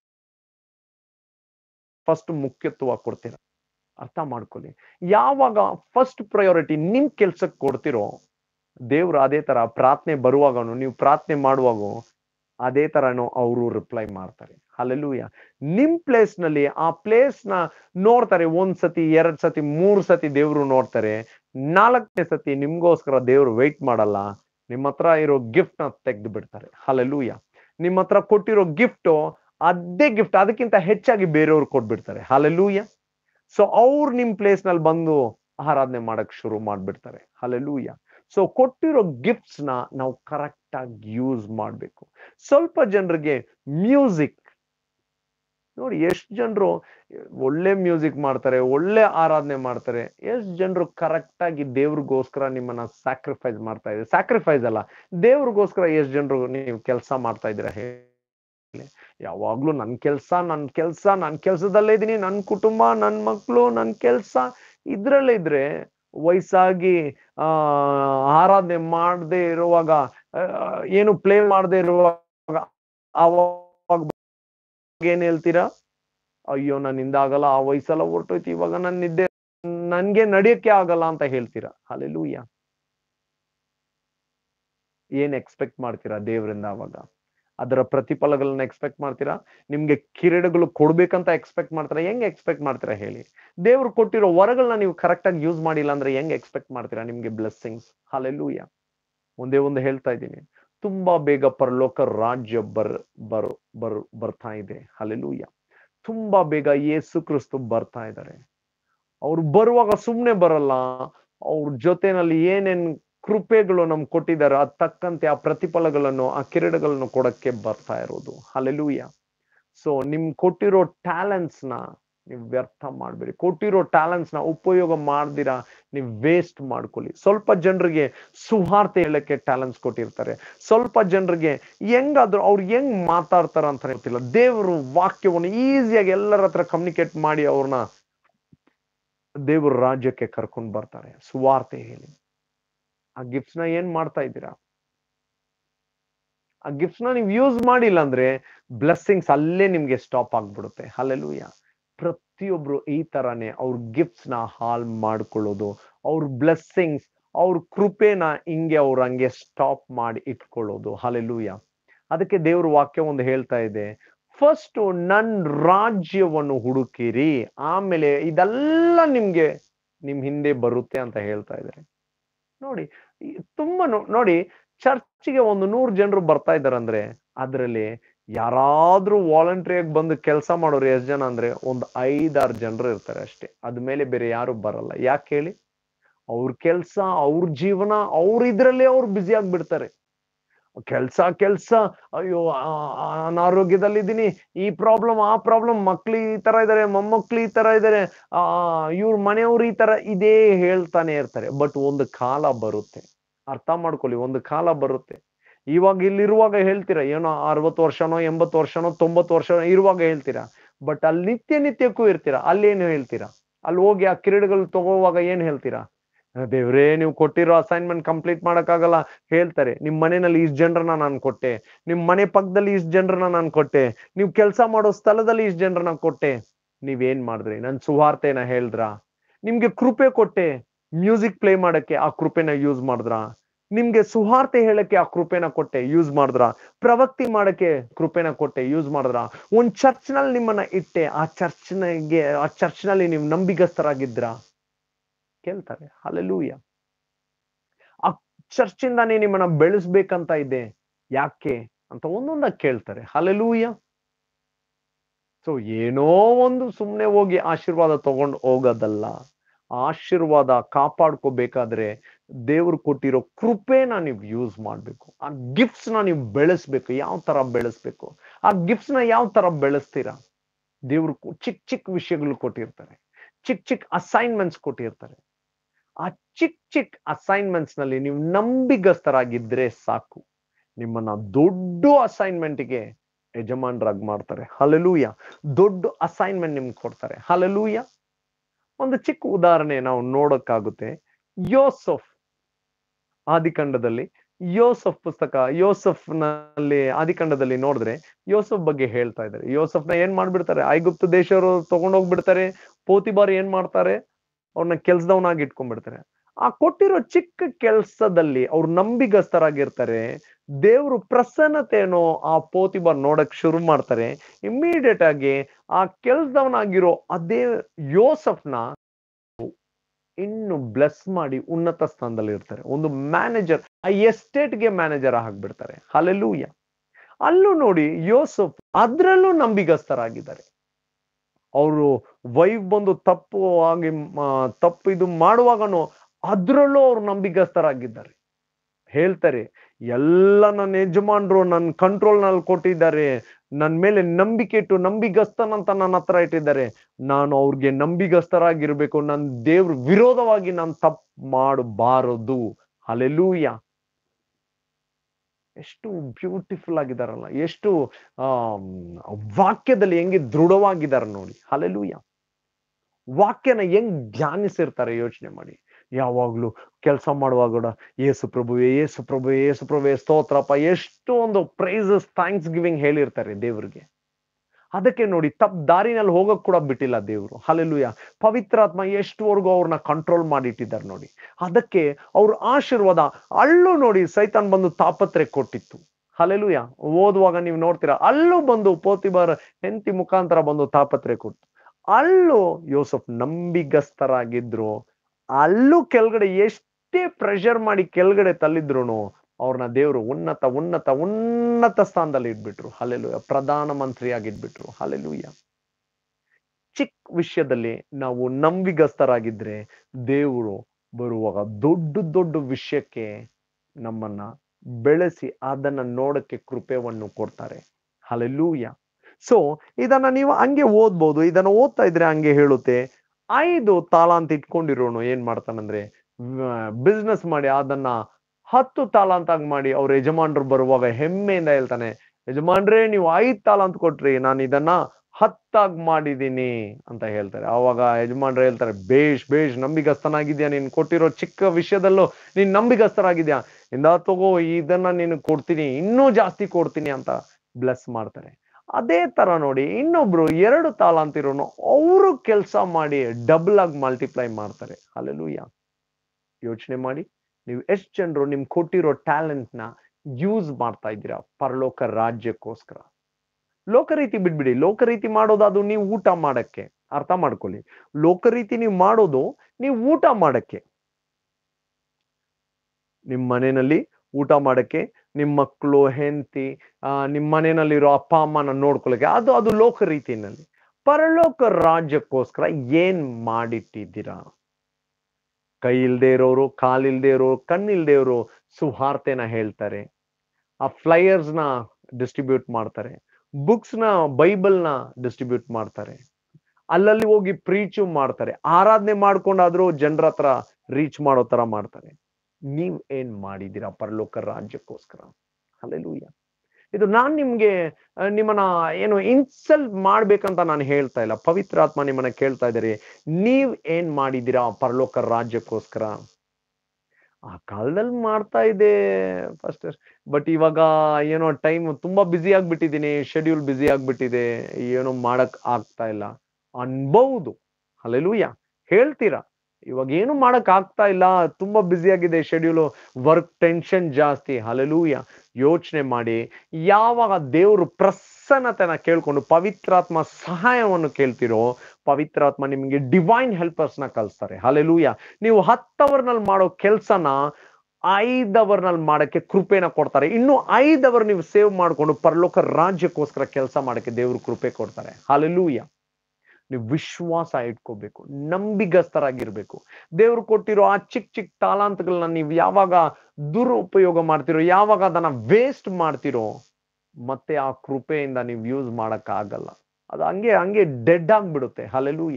ಫಸ್ಟ್ ಮುಖ್ಯತ್ವ ಕೊಡ್ತೀರಾ ಅರ್ಥ ಮಾಡ್ಕೊಳ್ಳಿ ಯಾವಾಗ ಫಸ್ಟ್ ಪ್ರಯಾರಿಟಿ ನಿಮ್ ಕೆಲ್ಸಕ್ಕೆ ಕೊಡ್ತಿರೋ ದೇವ್ರು ಅದೇ ತರ ಪ್ರಾರ್ಥನೆ ಬರುವಾಗನು ನೀವು ಪ್ರಾರ್ಥನೆ ಮಾಡುವಾಗ ಅದೇ ತರನು ಅವರು ರಿಪ್ಲೈ ಮಾಡ್ತಾರೆ ಅಲ್ಲೆಲ್ಲೂಯ ನಿಮ್ ಪ್ಲೇಸ್ ನಲ್ಲಿ ಆ ಪ್ಲೇಸ್ ನ ನೋಡ್ತಾರೆ ಒಂದ್ ಸತಿ ಎರಡ್ ಸತಿ ಮೂರ್ ಸತಿ ದೇವ್ರು ನೋಡ್ತಾರೆ ನಾಲ್ಕನೇ ಸತಿ ನಿಮ್ಗೋಸ್ಕರ ದೇವ್ರು ವೆಯ್ಟ್ ಮಾಡಲ್ಲ ನಿಮ್ಮ ಹತ್ರ ಇರೋ ಗಿಫ್ಟ್ ನ ತೆಗೆದು ಬಿಡ್ತಾರೆ ಹಲಲೂಯ ನಿಮ್ಮ ಹತ್ರ ಕೊಟ್ಟಿರೋ ಗಿಫ್ಟ್ ಅದೇ ಗಿಫ್ಟ್ ಅದಕ್ಕಿಂತ ಹೆಚ್ಚಾಗಿ ಬೇರೆಯವ್ರು ಕೊಟ್ಬಿಡ್ತಾರೆ ಹಲಲೂಯ ಸೊ ಅವ್ರು ನಿಮ್ ಪ್ಲೇಸ್ ನಲ್ಲಿ ಬಂದು ಆರಾಧನೆ ಮಾಡಕ್ ಶುರು ಮಾಡ್ಬಿಡ್ತಾರೆ ಹಲಲೂಯ ಸೊ ಕೊಟ್ಟಿರೋ ಗಿಫ್ಟ್ಸ್ ನ ನಾವು ಕರೆಕ್ಟ್ ಆಗಿ ಯೂಸ್ ಮಾಡ್ಬೇಕು ಸ್ವಲ್ಪ ಜನರಿಗೆ ಮ್ಯೂಸಿಕ್ ನೋಡಿ ಎಷ್ಟು ಜನರು ಒಳ್ಳೆ ಮ್ಯೂಸಿಕ್ ಮಾಡ್ತಾರೆ ಒಳ್ಳೆ ಆರಾಧನೆ ಮಾಡ್ತಾರೆ ಎಷ್ಟು ಜನರು ಕರೆಕ್ಟ್ ಆಗಿ ದೇವ್ರಿಗೋಸ್ಕರ ನಿಮ್ಮನ್ನ ಸ್ಯಾಕ್ರಿಫೈಸ್ ಮಾಡ್ತಾ ಇದ್ದಾರೆ ಸ್ಯಾಕ್ರಿಫೈಸ್ ಅಲ್ಲ ದೇವ್ರಿಗೋಸ್ಕರ ಎಷ್ಟು ಜನರು ನೀವು ಕೆಲಸ ಮಾಡ್ತಾ ಇದ್ದೀರಾ ಹೇಳಿ ಯಾವಾಗ್ಲೂ ನನ್ ಕೆಲ್ಸ ನನ್ ಕೆಲ್ಸ ನನ್ ಕೆಲ್ಸದಲ್ಲೇ ಇದೀನಿ ನನ್ ಕುಟುಂಬ ನನ್ ಮಕ್ಳು ನನ್ ಕೆಲ್ಸ ಇದ್ರಲ್ಲೇ ಇದ್ರೆ ವಯಸ್ಸಾಗಿ ಆ ಆರಾಧನೆ ಮಾಡದೆ ಇರುವಾಗ ಏನು ಪ್ಲೇ ಮಾಡದೆ ಇರುವಾಗ ಅವಾಗ ಏನ್ ಹೇಳ್ತೀರಾ ಅಯ್ಯೋ ನನ್ನಿಂದ ಆಗಲ್ಲ ಆ ವಯಸ್ಸೆಲ್ಲ ಹೊರ್ಟೋಯ್ತು ಇವಾಗ ನನ್ ನಿದ್ದೆ ನನ್ಗೆ ನಡೆಯಕ್ಕೆ ಆಗಲ್ಲ ಅಂತ ಹೇಳ್ತೀರಾ ಅಲ್ಲೆಲ್ಲೂಯ್ಯ ಏನ್ ಎಕ್ಸ್ಪೆಕ್ಟ್ ಮಾಡ್ತೀರಾ ದೇವರಿಂದ ಅವಾಗ ಅದರ ಪ್ರತಿಫಲಗಳನ್ನ ಎಕ್ಸ್ಪೆಕ್ಟ್ ಮಾಡ್ತೀರಾ ನಿಮ್ಗೆ ಕಿರೀಟಗಳು ಕೊಡ್ಬೇಕಂತ ಎಕ್ಸ್ಪೆಕ್ಟ್ ಮಾಡ್ತೀರಾ ಹೆಂಗ್ ಎಕ್ಸ್ಪೆಕ್ಟ್ ಮಾಡ್ತೀರಾ ಹೇಳಿ ದೇವ್ರು ಕೊಟ್ಟಿರೋ ವರಗಳನ್ನ ನೀವು ಕರೆಕ್ಟ್ ಆಗಿ ಯೂಸ್ ಮಾಡಿಲ್ಲ ಅಂದ್ರೆ ಹೆಂಗ್ ಎಕ್ಸ್ಪೆಕ್ಟ್ ಮಾಡ್ತೀರಾ ನಿಮ್ಗೆ ಬ್ಲೆಸ್ಸಿಂಗ್ಸ್ ಹಾಲೆಲ್ಲೂಯ್ಯ ಒಂದೇ ಒಂದು ಹೇಳ್ತಾ ಇದ್ದೀನಿ ತುಂಬಾ ಬೇಗ ಪರಲೋಕ ರಾಜ್ಯ ಬರ್ ಬರ್ ಬರ್ ಬರ್ತಾ ಇದೆ ಹಾಲೆಲ್ಲೂಯ್ಯ ತುಂಬಾ ಬೇಗ ಯೇಸು ಕ್ರಿಸ್ತು ಬರ್ತಾ ಇದ್ದಾರೆ ಅವ್ರು ಬರುವಾಗ ಸುಮ್ನೆ ಬರಲ್ಲ ಅವ್ರ ಜೊತೆನಲ್ಲಿ ಏನೇನ್ ಕೃಪೆಗಳು ನಮ್ಗೆ ಕೊಟ್ಟಿದ್ದಾರೆ ಅದ್ ತಕ್ಕಂತೆ ಆ ಪ್ರತಿಫಲಗಳನ್ನು ಆ ಕಿರೀಟಗಳನ್ನು ಕೊಡಕ್ಕೆ ಬರ್ತಾ ಇರೋದು ಹಲೆಲೂಯ ಸೊ ನಿಮ್ ಕೊಟ್ಟಿರೋ ಟ್ಯಾಲೆಂಟ್ಸ್ ನ ನೀವು ವ್ಯರ್ಥ ಮಾಡ್ಬೇಡಿ ಕೊಟ್ಟಿರೋ ಟ್ಯಾಲೆಂಟ್ಸ್ ನ ಉಪಯೋಗ ಮಾಡ್ದಿರಾ ನೀವು ವೇಸ್ಟ್ ಮಾಡ್ಕೊಳ್ಳಿ ಸ್ವಲ್ಪ ಜನರಿಗೆ ಸುವಾರ್ತೆ ಹೇಳಕ್ಕೆ ಟ್ಯಾಲೆಂಟ್ಸ್ ಕೊಟ್ಟಿರ್ತಾರೆ ಸ್ವಲ್ಪ ಜನರಿಗೆ ಹೆಂಗಾದ್ರು ಅವ್ರು ಹೆಂಗ್ ಮಾತಾಡ್ತಾರ ಅಂತ ಗೊತ್ತಿಲ್ಲ ದೇವರು ವಾಕ್ಯವನ್ನು ಈಸಿಯಾಗಿ ಎಲ್ಲರ ಹತ್ರ ಕಮ್ಯುನಿಕೇಟ್ ಮಾಡಿ ಅವ್ರನ್ನ ದೇವ್ರ ರಾಜ್ಯಕ್ಕೆ ಕರ್ಕೊಂಡ್ ಬರ್ತಾರೆ ಸುವಾರ್ತೆ ಹೇಳಿ ಆ ಗಿಫ್ಟ್ಸ್ ನ ಏನ್ ಮಾಡ್ತಾ ಇದ್ದೀರಾ ಆ ಗಿಫ್ಟ್ಸ್ ನ ನೀವು ಯೂಸ್ ಮಾಡಿಲ್ಲ ಅಂದ್ರೆ ಬ್ಲೆಸ್ಸಿಂಗ್ಸ್ ಅಲ್ಲೇ ನಿಮ್ಗೆ ಸ್ಟಾಪ್ ಆಗ್ಬಿಡುತ್ತೆ ಅಲ್ಲೆಲ್ಲೂಯ್ಯ ಪ್ರತಿಯೊಬ್ರು ಈ ತರಾನೇ ಅವ್ರ ಗಿಫ್ಟ್ಸ್ ನ ಹಾಲ್ ಮಾಡ್ಕೊಳ್ಳೋದು ಅವ್ರ ಬ್ಲೆಸ್ಸಿಂಗ್ಸ್ ಅವ್ರ ಕೃಪೆನ ಹಿಂಗೆ ಅವ್ರ ಹಂಗೆ ಸ್ಟಾಪ್ ಮಾಡಿ ಇಟ್ಕೊಳ್ಳೋದು ಹಲೆಲೂಯ ಅದಕ್ಕೆ ದೇವ್ರ ವಾಕ್ಯ ಒಂದು ಹೇಳ್ತಾ ಇದೆ ಫಸ್ಟ್ ನನ್ ರಾಜ್ಯವನ್ನು ಹುಡುಕಿರಿ ಆಮೇಲೆ ಇದೆಲ್ಲ ನಿಮ್ಗೆ ನಿಮ್ ಹಿಂದೆ ಬರುತ್ತೆ ಅಂತ ಹೇಳ್ತಾ ಇದ್ದಾರೆ ನೋಡಿ ಈ ತುಂಬಾ ನೋ- ನೋಡಿ ಚರ್ಚ್ಗೆ ಒಂದು ನೂರು ಜನರು ಬರ್ತಾ ಇದಾರೆ ಅಂದ್ರೆ ಅದ್ರಲ್ಲಿ ಯಾರಾದ್ರೂ ವಾಲಂಟ್ರಿಯಾಗಿ ಬಂದು ಕೆಲಸ ಮಾಡೋರು ಎಷ್ಟ್ ಜನ ಅಂದ್ರೆ ಒಂದು ಐದಾರು ಜನರು ಇರ್ತಾರೆ ಅಷ್ಟೇ ಅದ್ಮೇಲೆ ಬೇರೆ ಯಾರು ಬರಲ್ಲ ಯಾಕೆ ಹೇಳಿ ಅವ್ರ ಕೆಲ್ಸ ಅವ್ರ ಜೀವನ ಅವ್ರ ಇದ್ರಲ್ಲೇ ಅವ್ರು ಬ್ಯುಸಿ ಆಗ್ಬಿಡ್ತಾರೆ ಕೆಲ್ಸ ಕೆಲ್ಸ ಅಯ್ಯೋ ಆ- ಆ- ಅನಾರೋಗ್ಯದಲ್ಲಿದ್ದೀನಿ ಈ ಪ್ರಾಬ್ಲಮ್ ಆ ಪ್ರಾಬ್ಲಮ್ ಮಕ್ಳು ಈ ತರ ಇದಾರೆ ಮೊಮ್ಮಕ್ಳು ಈ ತರ ಇದಾರೆ ಆ ಇವ್ರ ಮನೆಯವ್ರು ಈ ತರ ಇದೇ ಹೇಳ್ತಾನೆ ಇರ್ತಾರೆ ಬಟ್ ಒಂದು ಕಾಲ ಬರುತ್ತೆ ಅರ್ಥ ಮಾಡ್ಕೊಳ್ಳಿ ಒಂದು ಕಾಲ ಬರುತ್ತೆ ಇವಾಗ ಇಲ್ಲಿರುವಾಗ ಹೇಳ್ತೀರಾ ಏನೋ ಅರವತ್ತು ವರ್ಷನೋ ಎಂಬತ್ತು ವರ್ಷನೋ ತೊಂಬತ್ತು ವರ್ಷನೋ ಇರುವಾಗ ಹೇಳ್ತೀರಾ ಬಟ್ ಅಲ್ಲಿ ನಿತ್ಯ ನಿತ್ಯಕ್ಕೂ ಇರ್ತೀರಾ ಅಲ್ಲೇನು ಹೇಳ್ತೀರಾ ಅಲ್ಲಿ ಹೋಗಿ ಆ ಕಿರೀಟಗಳು ತಗೋವಾಗ ಏನ್ ಹೇಳ್ತೀರಾ ದೇವ್ರೇ ನೀವು ಕೊಟ್ಟಿರೋ ಅಸೈನ್ಮೆಂಟ್ ಕಂಪ್ಲೀಟ್ ಮಾಡಕ್ಕಾಗಲ್ಲ ಹೇಳ್ತಾರೆ ನಿಮ್ ಮನೆಯಲ್ಲಿ ಇಷ್ಟ್ ಜನರನ್ನ ನಾನು ಕೊಟ್ಟೆ ನಿಮ್ ಮನೆ ಪಕ್ಕದಲ್ಲಿ ಇಷ್ಟ್ ಜನರನ್ನ ನಾನು ಕೊಟ್ಟೆ ನೀವು ಕೆಲಸ ಮಾಡೋ ಸ್ಥಳದಲ್ಲಿ ಇಷ್ಟ್ ಜನರನ್ನ ಕೊಟ್ಟೆ ನೀವೇನ್ ಮಾಡಿದ್ರಿ ನನ್ ಸುವಾರ್ತೆನ ಹೇಳಿದ್ರ ನಿಮ್ಗೆ ಕೃಪೆ ಕೊಟ್ಟೆ ಮ್ಯೂಸಿಕ್ ಪ್ಲೇ ಮಾಡಕ್ಕೆ ಆ ಕೃಪೆನ ಯೂಸ್ ಮಾಡಿದ್ರ ನಿಮ್ಗೆ ಸುವಾರ್ತೆ ಹೇಳಕ್ಕೆ ಆ ಕೃಪೆನ ಕೊಟ್ಟೆ ಯೂಸ್ ಮಾಡಿದ್ರ ಪ್ರವಕ್ತಿ ಮಾಡಕ್ಕೆ ಕೃಪೆನ ಕೊಟ್ಟೆ ಯೂಸ್ ಮಾಡಿದ್ರ ಒಂದ್ ಚರ್ಚ್ ನಲ್ಲಿ ನಿಮ್ಮನ್ನ ಇಟ್ಟೆ ಆ ಚರ್ಚ್ನಗೆ ಆ ಚರ್ಚ್ ನಲ್ಲಿ ನೀವು ನಂಬಿಗಸ್ತರಾಗಿದ್ರ ಕೇಳ್ತಾರೆ ಅಲ್ಲೆಲ್ಲೂಯ ಆ ಚರ್ಚಿಂದಾನೇ ನಿಮ್ಮನ್ನ ಬೆಳೆಸ್ಬೇಕಂತ ಇದೆ ಯಾಕೆ ಅಂತ ಒಂದೊಂದಾಗಿ ಕೇಳ್ತಾರೆ ಹಲೆಲೂಯ ಸೊ ಏನೋ ಒಂದು ಸುಮ್ಮನೆ ಹೋಗಿ ಆಶೀರ್ವಾದ ತಗೊಂಡು ಹೋಗೋದಲ್ಲ ಆಶೀರ್ವಾದ ಕಾಪಾಡ್ಕೋಬೇಕಾದ್ರೆ ದೇವ್ರು ಕೊಟ್ಟಿರೋ ಕೃಪೆನ ನೀವು ಯೂಸ್ ಮಾಡ್ಬೇಕು ಆ ಗಿಫ್ಟ್ಸ್ ನ ನೀವು ಬೆಳೆಸ್ಬೇಕು ಯಾವ ತರ ಬೆಳೆಸ್ಬೇಕು ಆ ಗಿಫ್ಟ್ಸ್ ನ ಯಾವ ತರ ಬೆಳೆಸ್ತೀರಾ ದೇವ್ರು ಕೊ- ಚಿಕ್ಕ ಚಿಕ್ಕ ವಿಷಯಗಳು ಕೊಟ್ಟಿರ್ತಾರೆ ಚಿಕ್ಕ ಚಿಕ್ಕ ಅಸೈನ್ಮೆಂಟ್ಸ್ ಕೊಟ್ಟಿರ್ತಾರೆ ಆ ಚಿಕ್ಕ ಚಿಕ್ಕ ಅಸೈನ್ಮೆಂಟ್ಸ್ ನಲ್ಲಿ ನೀವು ನಂಬಿಗಸ್ತರಾಗಿದ್ರೆ ಸಾಕು ನಿಮ್ಮನ್ನ ದೊಡ್ಡ ಅಸೈನ್ಮೆಂಟ್ಗೆ ಯಜಮಾನ್ರಾಗಿ ಮಾಡ್ತಾರೆ ಹಲಲೂಯ ದೊಡ್ಡ ಅಸೈನ್ಮೆಂಟ್ ನಿಮ್ಗೆ ಕೊಡ್ತಾರೆ ಹಲಲೂಯ ಒಂದು ಚಿಕ್ಕ ಉದಾಹರಣೆ ನಾವು ನೋಡೋಕ್ಕಾಗುತ್ತೆ ಯೋಸಫ್ ಆದಿಕಾಂಡದಲ್ಲಿ ಯೋಸಫ್ ಪುಸ್ತಕ ಯೋಸಫ್ ನಲ್ಲಿ ಆದಿಕಾಂಡದಲ್ಲಿ ನೋಡಿದ್ರೆ ಯೋಸಫ್ ಬಗ್ಗೆ ಹೇಳ್ತಾ ಇದ್ದಾರೆ ಯೋಸಫ್ನ ಏನ್ ಮಾಡ್ಬಿಡ್ತಾರೆ ಐಗುಪ್ತ ದೇಶವರು ತಗೊಂಡೋಗ್ಬಿಡ್ತಾರೆ ಪೋತಿಬಾರ್ ಏನ್ ಮಾಡ್ತಾರೆ ಅವ್ರನ್ನ ಕೆಲ್ಸದವನಾಗಿ ಇಟ್ಕೊಂಡ್ಬಿಡ್ತಾರೆ ಆ ಕೊಟ್ಟಿರೋ ಚಿಕ್ಕ ಕೆಲ್ಸದಲ್ಲಿ ಅವ್ರು ನಂಬಿಗಸ್ತರಾಗಿರ್ತಾರೆ ದೇವ್ರು ಪ್ರಸನ್ನತೆಯನ್ನು ಆ ಪೋತಿಬಾರ್ ನೋಡಕ್ ಶುರು ಮಾಡ್ತಾರೆ ಇಮಿಡಿಯೇಟ್ ಆಗಿ ಆ ಕೆಲ್ಸದವನಾಗಿರೋ ಅದೇ ಯೋಸಫ್ನ ಇನ್ನು ಬ್ಲೆಸ್ ಮಾಡಿ ಉನ್ನತ ಸ್ಥಾನದಲ್ಲಿ ಇರ್ತಾರೆ ಒಂದು ಮ್ಯಾನೇಜರ್ ಆ ಎಸ್ಟೇಟ್ಗೆ ಮ್ಯಾನೇಜರ್ ಆಗ್ಬಿಡ್ತಾರೆ ಹಲೆಲೂಯ ಅಲ್ಲೂ ನೋಡಿ ಯೋಸಫ್ ಅದ್ರಲ್ಲೂ ನಂಬಿಗಸ್ತರಾಗಿದ್ದಾರೆ ಅವರು ವೈಫ್ ಬಂದು ತಪ್ಪು ಆಗಿ ಮ- ತಪ್ಪು ಇದು ಮಾಡುವಾಗನು ಅದ್ರಲ್ಲೂ ಅವ್ರು ನಂಬಿಗಸ್ತರಾಗಿದ್ದಾರೆ ಹೇಳ್ತಾರೆ ಎಲ್ಲ ನನ್ನ ಯಜಮಾನ್ರು ನನ್ನ ಕಂಟ್ರೋಲ್ ನಲ್ಲಿ ಕೊಟ್ಟಿದ್ದಾರೆ ನನ್ನ ಮೇಲೆ ನಂಬಿಕೆ ಇಟ್ಟು ನಂಬಿಗಸ್ತನಂತ ನನ್ನ ಹತ್ರ ಇಟ್ಟಿದ್ದಾರೆ ನಾನು ಅವ್ರಿಗೆ ನಂಬಿಗಸ್ತರಾಗಿರ್ಬೇಕು ನನ್ನ ದೇವ್ರ ವಿರೋಧವಾಗಿ ನಾನು ತಪ್ಪು ಮಾಡಬಾರದು ಅಲೆಲೂಯ ಎಷ್ಟು ಬ್ಯೂಟಿಫುಲ್ ಆಗಿದಾರಲ್ಲ ಎಷ್ಟು ಆ ವಾಕ್ಯದಲ್ಲಿ ಹೆಂಗೆ ದೃಢವಾಗಿದ್ದಾರೆ ನೋಡಿ ಅಲೆಲೂಯ ವಾಕ್ಯನ ಹೆಂಗ್ ಧ್ಯಾನಿಸಿರ್ತಾರೆ ಯೋಚನೆ ಮಾಡಿ ಯಾವಾಗ್ಲೂ ಕೆಲಸ ಮಾಡುವಾಗ ಕೂಡ ಏಸು ಪ್ರಭುವೆ ಏಸು ಪ್ರಭುವೆ ಏಸು ಪ್ರಭುವೆ ಸ್ತೋತ್ರಪ್ಪ ಎಷ್ಟು ಒಂದು ಪ್ರೈಸಸ್ ಥ್ಯಾಂಕ್ಸ್ ಗಿವಿಂಗ್ ಹೇಳಿರ್ತಾರೆ ದೇವ್ರಿಗೆ ಅದಕ್ಕೆ ನೋಡಿ ತಪ್ಪು ದಾರಿನಲ್ಲಿ ಹೋಗಕ್ ಕೂಡ ಬಿಟ್ಟಿಲ್ಲ ದೇವರು ಹಲೆಲುಯ ಪವಿತ್ರಾತ್ಮ ಎಷ್ಟುವರೆಗೂ ಅವ್ರನ್ನ ಕಂಟ್ರೋಲ್ ಮಾಡಿಟ್ಟಿದ್ದಾರೆ ನೋಡಿ ಅದಕ್ಕೆ ಅವ್ರ ಆಶೀರ್ವಾದ ಅಲ್ಲೂ ನೋಡಿ ಸೈತಾನ್ ಬಂದು ತಾಪತ್ರೆ ಕೊಟ್ಟಿತ್ತು ಹಲೆಲುಯ ಓದುವಾಗ ನೀವು ನೋಡ್ತೀರಾ ಅಲ್ಲೂ ಬಂದು ಪೋತಿಬಾರ್ ಹೆಂಡತಿ ಮುಖಾಂತರ ಬಂದು ತಾಪತ್ರೆ ಕೊಟ್ಟು ಅಲ್ಲೂ ಯೋಸಫ್ ನಂಬಿಗಸ್ತರಾಗಿದ್ರು ಅಲ್ಲೂ ಕೆಳಗಡೆ ಎಷ್ಟೇ ಪ್ರೆಷರ್ ಮಾಡಿ ಕೆಳಗಡೆ ತಳ್ಳಿದ್ರು ಅವ್ರನ್ನ ದೇವರು ಉನ್ನತ ಉನ್ನತ ಉನ್ನತ ಸ್ಥಾನದಲ್ಲಿ ಇಟ್ಬಿಟ್ರು ಹಲೆಲುಯ ಪ್ರಧಾನ ಮಂತ್ರಿಯಾಗಿ ಇಟ್ಬಿಟ್ರು ಹಲೆಲುಯ ಚಿಕ್ಕ ವಿಷಯದಲ್ಲಿ ನಾವು ನಂಬಿಗಸ್ತರಾಗಿದ್ರೆ ದೇವರು ಬರುವಾಗ ದೊಡ್ಡ ದೊಡ್ಡ ವಿಷಯಕ್ಕೆ ನಮ್ಮನ್ನ ಬೆಳೆಸಿ ಅದನ್ನ ನೋಡಕ್ಕೆ ಕೃಪೆಯನ್ನು ಕೊಡ್ತಾರೆ ಹಲೆಲೂಯ ಸೊ ಇದನ್ನ ನೀವು ಹಂಗೆ ಓದ್ಬೋದು ಇದನ್ನ ಓದ್ತಾ ಇದ್ರೆ ಹಂಗೆ ಹೇಳುತ್ತೆ ಐದು ತಾಲಾಂತ ಇಟ್ಕೊಂಡಿರೋನು ಏನ್ ಮಾಡ್ತಾನಂದ್ರೆ ಬಿಸ್ನೆಸ್ ಮಾಡಿ ಅದನ್ನ ಹತ್ತು ತಾಲಾಂತಾಗ್ ಮಾಡಿ ಅವ್ರ ಯಜಮಾನ್ರು ಬರುವಾಗ ಹೆಮ್ಮೆಯಿಂದ ಹೇಳ್ತಾನೆ ಯಜಮಾನ್ರೇ ನೀವು ಐದ್ ತಾಲಾಂತ್ ಕೊಟ್ರಿ ನಾನು ಇದನ್ನ ಹತ್ತಾಗ್ ಮಾಡಿದೀನಿ ಅಂತ ಹೇಳ್ತಾರೆ ಆವಾಗ ಯಜಮಾನ್ರು ಹೇಳ್ತಾರೆ ಬೇಷ್ ಬೇಷ್ ನಂಬಿಗಸ್ತನಾಗಿದ್ಯಾ ನೀನ್ ಕೊಟ್ಟಿರೋ ಚಿಕ್ಕ ವಿಷಯದಲ್ಲೂ ನೀನ್ ನಂಬಿಗಸ್ತರಾಗಿದ್ಯಾ ಇಂದ ತಗೋ ಇದನ್ನ ನೀನು ಕೊಡ್ತೀನಿ ಇನ್ನೂ ಜಾಸ್ತಿ ಕೊಡ್ತೀನಿ ಅಂತ ಬ್ಲೆಸ್ ಮಾಡ್ತಾರೆ ಅದೇ ತರ ನೋಡಿ ಇನ್ನೊಬ್ರು ಎರಡು ತಾಲ ಅಂತಿರೋನು ಅವರು ಕೆಲಸ ಮಾಡಿ ಡಬಲ್ ಆಗಿ ಮಲ್ಟಿಪ್ಲೈ ಮಾಡ್ತಾರೆ ಅಲ್ಲೆಲ್ಲೂಯ ಯೋಚನೆ ಮಾಡಿ ನೀವು ಎಷ್ಟು ಜನರು ನಿಮ್ ಕೊಟ್ಟಿರೋ ಟ್ಯಾಲೆಂಟ್ ನ ಯೂಸ್ ಮಾಡ್ತಾ ಇದ್ದೀರಾ ಪರಲೋಕ ರಾಜ್ಯಕ್ಕೋಸ್ಕರ ಲೋಕರೀತಿ ಬಿಟ್ಬಿಡಿ ಲೋಕರೀತಿ ಮಾಡೋದು ಅದು ನೀವು ಊಟ ಮಾಡಕ್ಕೆ ಅರ್ಥ ಮಾಡ್ಕೊಳ್ಳಿ ಲೋಕರೀತಿ ನೀವು ಮಾಡೋದು ನೀವು ಊಟ ಮಾಡಕ್ಕೆ ನಿಮ್ ಮನೆಯಲ್ಲಿ ಊಟ ಮಾಡಕ್ಕೆ ನಿಮ್ ಮಕ್ಕಳು ಹೆಂಡತಿ ಆ ನಿಮ್ ಮನೆಯಲ್ಲಿರೋ ಅಪ್ಪ ಅಮ್ಮನ ನೋಡ್ಕೊಳಕ್ಕೆ ಅದು ಅದು ಲೋಕ ರೀತಿಯಲ್ಲಿ ಪರಲೋಕ ರಾಜ್ಯಕ್ಕೋಸ್ಕರ ಏನ್ ಮಾಡಿಟ್ಟಿದ್ದೀರಾ ಕೈ ಇಲ್ದೇ ಇರೋರು ಕಾಲಿಲ್ದೇ ಇರೋರು ಕಣ್ಣಿಲ್ದೇ ಇರೋರು ಸುವಾರ್ತೆನ ಹೇಳ್ತಾರೆ ಆ ಫ್ಲೈಯರ್ಸ್ ನ ಡಿಸ್ಟ್ರಿಬ್ಯೂಟ್ ಮಾಡ್ತಾರೆ ಬುಕ್ಸ್ ನ ಬೈಬಲ್ ನ ಡಿಸ್ಟ್ರಿಬ್ಯೂಟ್ ಮಾಡ್ತಾರೆ ಅಲ್ಲಲ್ಲಿ ಹೋಗಿ ಪ್ರೀಚು ಮಾಡ್ತಾರೆ ಆರಾಧನೆ ಮಾಡ್ಕೊಂಡಾದ್ರೂ ಜನರ ಹತ್ರ ರೀಚ್ ಮಾಡೋ ತರ ಮಾಡ್ತಾರೆ ನೀವ್ ಏನ್ ಮಾಡಿದ್ದೀರಾ ಪರಲೋಕ ರಾಜ್ಯಕ್ಕೋಸ್ಕರ ಅಲ್ಲೆಲ್ಲೂಯ್ಯ ಇದು ನಾನ್ ನಿಮ್ಗೆ ಆ, ನಿಮ್ಮನ್ನ ಏನು ಇನ್ಸಲ್ಟ್ ಮಾಡ್ಬೇಕಂತ ನಾನು ಹೇಳ್ತಾ ಇಲ್ಲ ಪವಿತ್ರಾತ್ಮ ನಿಮ್ಮನ್ನ ಕೇಳ್ತಾ ಇದ್ದಾರೆ ನೀವ್ ಏನ್ ಮಾಡಿದ್ದೀರಾ ಪರಲೋಕ ರಾಜ್ಯಕ್ಕೋಸ್ಕರ ಆ ಕಾಲದಲ್ಲಿ ಮಾಡ್ತಾ ಇದೆ ಫಸ್ಟ್ ಬಟ್ ಇವಾಗ ಏನೋ ಟೈಮ್ ತುಂಬಾ ಬ್ಯುಸಿ ಆಗ್ಬಿಟ್ಟಿದ್ದೀನಿ ಶೆಡ್ಯೂಲ್ ಬ್ಯುಸಿ ಆಗ್ಬಿಟ್ಟಿದೆ ಏನೋ ಮಾಡಕ್ ಆಗ್ತಾ ಇಲ್ಲ ಅನ್ಬಹುದು ಅಲ್ಲೆಲ್ಲೂಯ್ಯ ಹೇಳ್ತೀರಾ ಇವಾಗ ಏನು ಮಾಡಕ್ ಆಗ್ತಾ ಇಲ್ಲ ತುಂಬಾ ಬ್ಯುಸಿ ಆಗಿದೆ ಶೆಡ್ಯೂಲು ವರ್ಕ್ ಟೆನ್ಷನ್ ಜಾಸ್ತಿ ಹಲಲೂಯ ಯೋಚನೆ ಮಾಡಿ ಯಾವಾಗ ದೇವರು ಪ್ರಸನ್ನತೆನ ಕೇಳ್ಕೊಂಡು ಪವಿತ್ರಾತ್ಮ ಸಹಾಯವನ್ನು ಕೇಳ್ತಿರೋ ಪವಿತ್ರಾತ್ಮ ನಿಮಗೆ ಡಿವೈನ್ ಹೆಲ್ಪರ್ಸ್ ನ ಕಲಿಸ್ತಾರೆ ಹಲೆಲೂಯ ನೀವು ಹತ್ತವರ್ನಲ್ಲಿ ಮಾಡೋ ಕೆಲ್ಸನ ಐದವರ್ನಲ್ಲಿ ಮಾಡಕ್ಕೆ ಕೃಪೆನ ಕೊಡ್ತಾರೆ ಇನ್ನು ಐದವರ್ ನೀವು ಸೇವ್ ಮಾಡ್ಕೊಂಡು ಪರಲೋಕ ರಾಜ್ಯಕ್ಕೋಸ್ಕರ ಕೆಲಸ ಮಾಡಕ್ಕೆ ದೇವರು ಕೃಪೆ ಕೊಡ್ತಾರೆ ಹಲೆಲೂಯ ನೀವು ವಿಶ್ವಾಸ ಇಟ್ಕೋಬೇಕು ನಂಬಿಗಸ್ತರಾಗಿರ್ಬೇಕು ದೇವ್ರು ಕೊಟ್ಟಿರೋ ಆ ಚಿಕ್ಕ ಚಿಕ್ಕ ತಾಲಾಂತಗಳನ್ನ ನೀವು ಯಾವಾಗ ದುರುಪಯೋಗ ಮಾಡ್ತಿರೋ ಯಾವಾಗ ಅದನ್ನ ವೇಸ್ಟ್ ಮಾಡ್ತಿರೋ ಮತ್ತೆ ಆ ಕೃಪೆಯಿಂದ ನೀವು ಯೂಸ್ ಮಾಡಕ್ ಆಗಲ್ಲ ಅದು ಹಂಗೆ ಹಂಗೆ ಡೆಡ್ ಆಗ್ಬಿಡುತ್ತೆ ಹಲೆಲೂಯ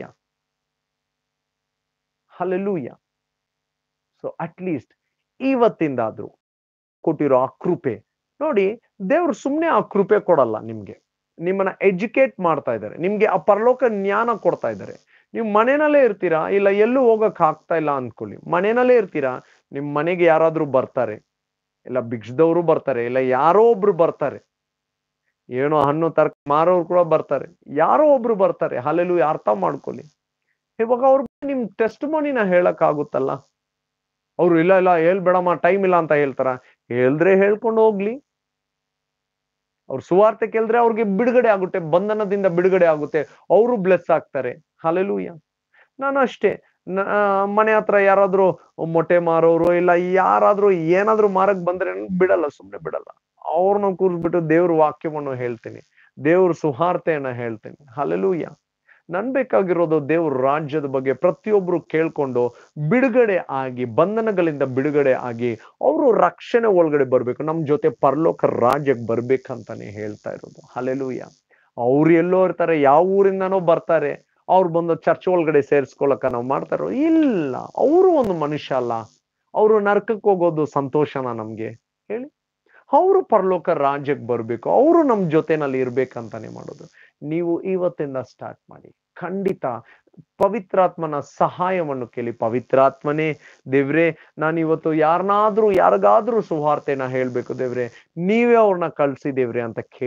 ಹಲೆಲೂಯ ಸೊ ಅಟ್ಲೀಸ್ಟ್ ಇವತ್ತಿಂದಾದ್ರೂ ಕೊಟ್ಟಿರೋ ಆ ಕೃಪೆ ನೋಡಿ ದೇವ್ರು ಸುಮ್ಮನೆ ಆ ಕೃಪೆ ಕೊಡಲ್ಲ ನಿಮ್ಗೆ ನಿಮ್ಮನ್ನ ಎಜುಕೇಟ್ ಮಾಡ್ತಾ ಇದ್ದಾರೆ ನಿಮ್ಗೆ ಆ ಪರಲೋಕ ಜ್ಞಾನ ಕೊಡ್ತಾ ಇದ್ದಾರೆ ನೀವು ಮನೆಯಲ್ಲೇ ಇರ್ತೀರಾ ಇಲ್ಲ ಎಲ್ಲೂ ಹೋಗಕ್ ಆಗ್ತಾ ಇಲ್ಲ ಅನ್ಕೊಳ್ಳಿ ಮನೆಯಲ್ಲೇ ಇರ್ತೀರಾ ನಿಮ್ ಮನೆಗೆ ಯಾರಾದ್ರೂ ಬರ್ತಾರೆ ಇಲ್ಲ ಭಿಕ್ಷದವರು ಬರ್ತಾರೆ ಇಲ್ಲ ಯಾರೋ ಒಬ್ರು ಬರ್ತಾರೆ ಏನೋ ಹಣ್ಣು ತರ್ಕ ಮಾರೋರು ಕೂಡ ಬರ್ತಾರೆ ಯಾರೋ ಒಬ್ರು ಬರ್ತಾರೆ ಹಲೆಲು ಅರ್ಥ ಮಾಡ್ಕೊಳ್ಳಿ ಇವಾಗ ಅವ್ರ ನಿಮ್ ಟೆಸ್ಟ್ ಮನಿನ ಹೇಳಕ್ ಆಗುತ್ತಲ್ಲ ಅವ್ರು ಇಲ್ಲ ಇಲ್ಲ ಹೇಳ್ಬೇಡಮ್ಮ ಟೈಮ್ ಇಲ್ಲ ಅಂತ ಹೇಳ್ತಾರ ಹೇಳ್ದ್ರೆ ಹೇಳ್ಕೊಂಡು ಹೋಗ್ಲಿ ಅವ್ರು ಸುವಾರ್ತೆ ಕೇಳಿದ್ರೆ ಅವ್ರಿಗೆ ಬಿಡುಗಡೆ ಆಗುತ್ತೆ ಬಂಧನದಿಂದ ಬಿಡುಗಡೆ ಆಗುತ್ತೆ ಅವರು ಬ್ಲೆಸ್ ಆಗ್ತಾರೆ ಹಲೆಲೂಯ ನಾನು ಅಷ್ಟೇ ನ- ಆ, ಮನೆ ಹತ್ರ ಯಾರಾದ್ರೂ ಮೊಟ್ಟೆ ಮಾರೋರು ಇಲ್ಲ ಯಾರಾದ್ರೂ ಏನಾದ್ರೂ ಮಾರಕ್ ಬಂದ್ರೆ ಬಿಡಲ್ಲ ಸುಮ್ನೆ ಬಿಡಲ್ಲ ಅವ್ರನ್ನ ಕೂರ್ಸ್ಬಿಟ್ಟು ದೇವ್ರ ವಾಕ್ಯವನ್ನು ಹೇಳ್ತೀನಿ ದೇವ್ರ ಸುಹಾರ್ತೆಯನ್ನ ಹೇಳ್ತೀನಿ ಹಲೆಲೂಯ ನನ್ ಬೇಕಾಗಿರೋದು ದೇವ್ರ ರಾಜ್ಯದ ಬಗ್ಗೆ ಪ್ರತಿಯೊಬ್ರು ಕೇಳ್ಕೊಂಡು ಬಿಡುಗಡೆ ಆಗಿ ಬಂಧನಗಳಿಂದ ಬಿಡುಗಡೆ ಆಗಿ ಅವರು ರಕ್ಷಣೆ ಒಳಗಡೆ ಬರ್ಬೇಕು ನಮ್ ಜೊತೆ ಪರಲೋಕ ರಾಜ್ಯಕ್ಕೆ ಬರ್ಬೇಕಂತಾನೆ ಹೇಳ್ತಾ ಇರೋದು ಹಲೆಲೂಯ ಅವ್ರು ಎಲ್ಲೋ ಇರ್ತಾರೆ ಯಾವ ಊರಿಂದನೋ ಬರ್ತಾರೆ ಅವ್ರು ಬಂದು ಚರ್ಚ್ ಒಳಗಡೆ ಸೇರಿಸ್ಕೊಳಕ ನಾವು ಮಾಡ್ತಾರೋ ಇಲ್ಲ ಅವರು ಒಂದು ಮನುಷ್ಯ ಅಲ್ಲ ಅವರು ನರ್ಕಕ್ಕೆ ಹೋಗೋದು ಸಂತೋಷನ ನಮ್ಗೆ ಹೇಳಿ ಅವರು ಪರಲೋಕ ರಾಜ್ಯಕ್ಕೆ ಬರ್ಬೇಕು ಅವರು ನಮ್ ಜೊತೆನಲ್ಲಿ ಇರ್ಬೇಕಂತಾನೆ ಮಾಡೋದು ನೀವು ಇವತ್ತಿಂದ ಸ್ಟಾರ್ಟ್ ಮಾಡಿ ಖಂಡಿತ ಪವಿತ್ರಾತ್ಮನ ಸಹಾಯವನ್ನು ಕೇಳಿ ಪವಿತ್ರಾತ್ಮನೇ ದೇವ್ರೆ ನಾನು ಇವತ್ತು ಯಾರನ್ನಾದ್ರೂ ಯಾರಿಗಾದ್ರೂ ಸುವಾರ್ತೆನ ಹೇಳ್ಬೇಕು ದೇವ್ರೆ ನೀವೇ ಅವ್ರನ್ನ ಕಳ್ಸಿ ದೇವ್ರೆ ಅಂತ ಕೇಳಿ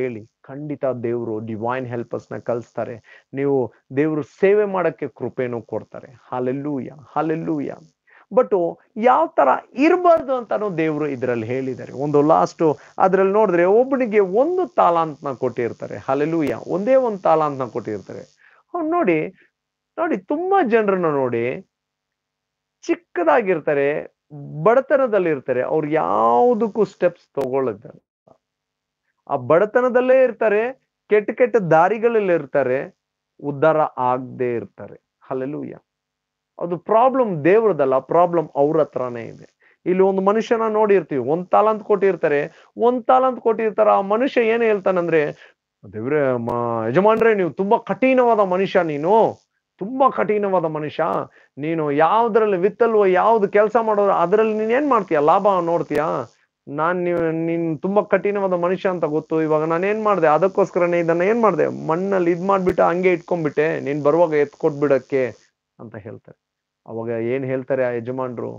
ಖಂಡಿತ ದೇವರು ಡಿವೈನ್ ಹೆಲ್ಪರ್ಸ್ನ ಕಲಿಸ್ತಾರೆ ನೀವು ದೇವರು ಸೇವೆ ಮಾಡಕ್ಕೆ ಕೃಪೆನೂ ಕೊಡ್ತಾರೆ ಹಾಲೆಲ್ಲೂಯ ಹಾಲೆಲ್ಲೂಯ ಬಟ್ ಯಾವ ತರ ಇರಬಾರ್ದು ಅಂತಾನು ದೇವರು ಇದರಲ್ಲಿ ಹೇಳಿದ್ದಾರೆ ಒಂದು ಲಾಸ್ಟ್ ಅದ್ರಲ್ಲಿ ನೋಡಿದ್ರೆ ಒಬ್ಬನಿಗೆ ಒಂದು ತಾಲಾಂತನ ಕೊಟ್ಟಿರ್ತಾರೆ ಹಾಲೆಲ್ಲೂಯ ಒಂದೇ ಒಂದು ತಾಲಾಂತನ ಕೊಟ್ಟಿರ್ತಾರೆ ಅವ್ನು ನೋಡಿ ನೋಡಿ ತುಂಬಾ ಜನರನ್ನ ನೋಡಿ ಚಿಕ್ಕದಾಗಿರ್ತಾರೆ ಬಡತನದಲ್ಲಿ ಇರ್ತಾರೆ ಅವ್ರು ಯಾವುದಕ್ಕೂ ಸ್ಟೆಪ್ಸ್ ತಗೊಳ್ಳೋದಿಲ್ಲ ಆ ಬಡತನದಲ್ಲೇ ಇರ್ತಾರೆ ಕೆಟ್ಟ ಕೆಟ್ಟ ದಾರಿಗಳಲ್ಲಿ ಇರ್ತಾರೆ ಉದ್ಧಾರ ಆಗದೆ ಇರ್ತಾರೆ ಹಲಲೂಯ ಅದು ಪ್ರಾಬ್ಲಮ್ ದೇವ್ರದಲ್ಲ ಪ್ರಾಬ್ಲಮ್ ಅವ್ರ ಹತ್ರನೇ ಇದೆ ಇಲ್ಲಿ ಒಂದು ಮನುಷ್ಯನ ನೋಡಿರ್ತೀವಿ ಒಂದ್ ತಾಲಂತ್ ಕೊಟ್ಟಿರ್ತಾರೆ ಒಂದ್ ತಾಲಂತ್ ಕೊಟ್ಟಿರ್ತಾರ ಆ ಮನುಷ್ಯ ಏನ್ ಹೇಳ್ತಾನಂದ್ರೆ ದೇವ್ರೆ ಮ- ಯಜಮಾನ್ರೆ ನೀವು ತುಂಬಾ ಕಠಿಣವಾದ ಮನುಷ್ಯ ನೀನು ತುಂಬಾ ಕಠಿಣವಾದ ಮನುಷ್ಯ ನೀನು ಯಾವ್ದ್ರಲ್ಲಿ ವಿತ್ತಲ್ವೋ ಯಾವ್ದು ಕೆಲಸ ಮಾಡೋದು ಅದ್ರಲ್ಲಿ ನೀನ್ ಏನ್ ಮಾಡ್ತೀಯ ಲಾಭ ನೋಡ್ತೀಯಾ ನಾನ್ ನೀವು ನೀನ್ ತುಂಬಾ ಕಠಿಣವಾದ ಮನುಷ್ಯ ಅಂತ ಗೊತ್ತು ಇವಾಗ ನಾನು ಏನ್ ಮಾಡ್ದೆ ಅದಕ್ಕೋಸ್ಕರನೇ ಇದನ್ನ ಏನ್ ಮಾಡ್ದೆ ಮಣ್ಣಲ್ಲಿ ಇದ್ ಮಾಡ್ಬಿಟ್ಟು ಹಂಗೆ ಇಟ್ಕೊಂಡ್ಬಿಟ್ಟೆ ನೀನ್ ಬರುವಾಗ ಎತ್ಕೊಟ್ಬಿಡಕ್ಕೆ ಅಂತ ಹೇಳ್ತಾರೆ ಅವಾಗ ಏನ್ ಹೇಳ್ತಾರೆ ಆ ಯಜಮಾನ್ರು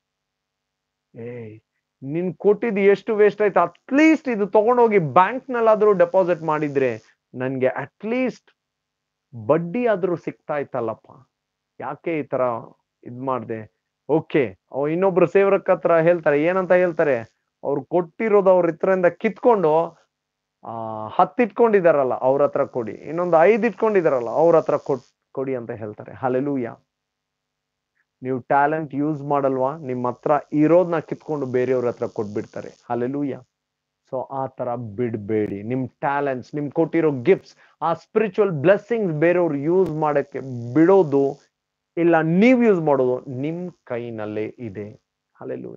ಏಯ್ ನಿನ್ ಕೊಟ್ಟಿದ್ ಎಷ್ಟು ವೇಸ್ಟ್ ಆಯ್ತು ಅಟ್ಲೀಸ್ಟ್ ಇದು ತಗೊಂಡೋಗಿ ಬ್ಯಾಂಕ್ ನಲ್ಲಾದ್ರೂ ಡೆಪಾಸಿಟ್ ಮಾಡಿದ್ರೆ ನನ್ಗೆ ಅಟ್ಲೀಸ್ಟ್ ಬಡ್ಡಿ ಆದ್ರೂ ಸಿಗ್ತಾ ಇತ್ತಲ್ಲಪ್ಪ ಯಾಕೆ ಈ ತರ ಇದ್ ಮಾಡ್ದೆ ಓಕೆ ಅವ ಇನ್ನೊಬ್ರು ಸೇವರಕ್ಕ ಹತ್ರ ಹೇಳ್ತಾರೆ ಏನಂತ ಹೇಳ್ತಾರೆ ಅವ್ರು ಕೊಟ್ಟಿರೋದು ಅವ್ರ ಹತ್ರದಿಂದ ಕಿತ್ಕೊಂಡು ಆ ಹತ್ತು ಇಟ್ಕೊಂಡಿದಾರಲ್ಲ ಅವ್ರ ಹತ್ರ ಕೊಡಿ ಇನ್ನೊಂದು ಐದು ಇಟ್ಕೊಂಡಿದಾರಲ್ಲ ಅವ್ರ ಹತ್ರ ಕೊಟ್ ಕೊಡಿ ಅಂತ ಹೇಳ್ತಾರೆ ಹಲೆಲೂಯ ನೀವು ಟ್ಯಾಲೆಂಟ್ ಯೂಸ್ ಮಾಡಲ್ವಾ ನಿಮ್ಮ ಹತ್ರ ಇರೋದನ್ನ ಕಿತ್ಕೊಂಡು ಬೇರೆಯವ್ರ ಹತ್ರ ಕೊಟ್ಬಿಡ್ತಾರೆ ಹಲೆಲೂಯ ಸೊ ಆ ತರ ಬಿಡ್ಬೇಡಿ ನಿಮ್ ಟ್ಯಾಲೆಂಟ್ಸ್ ನಿಮ್ ಕೊಟ್ಟಿರೋ ಗಿಫ್ಟ್ಸ್ ಆ ಸ್ಪಿರಿಚುವಲ್ ಬ್ಲೆಸ್ಸಿಂಗ್ಸ್ ಬೇರೆಯವ್ರು ಯೂಸ್ ಮಾಡಕ್ಕೆ ಬಿಡೋದು ಇಲ್ಲ ನೀವ್ ಯೂಸ್ ಮಾಡೋದು ನಿಮ್ ಕೈನಲ್ಲೇ ಇದೆ ಹಲೆಲೂಯ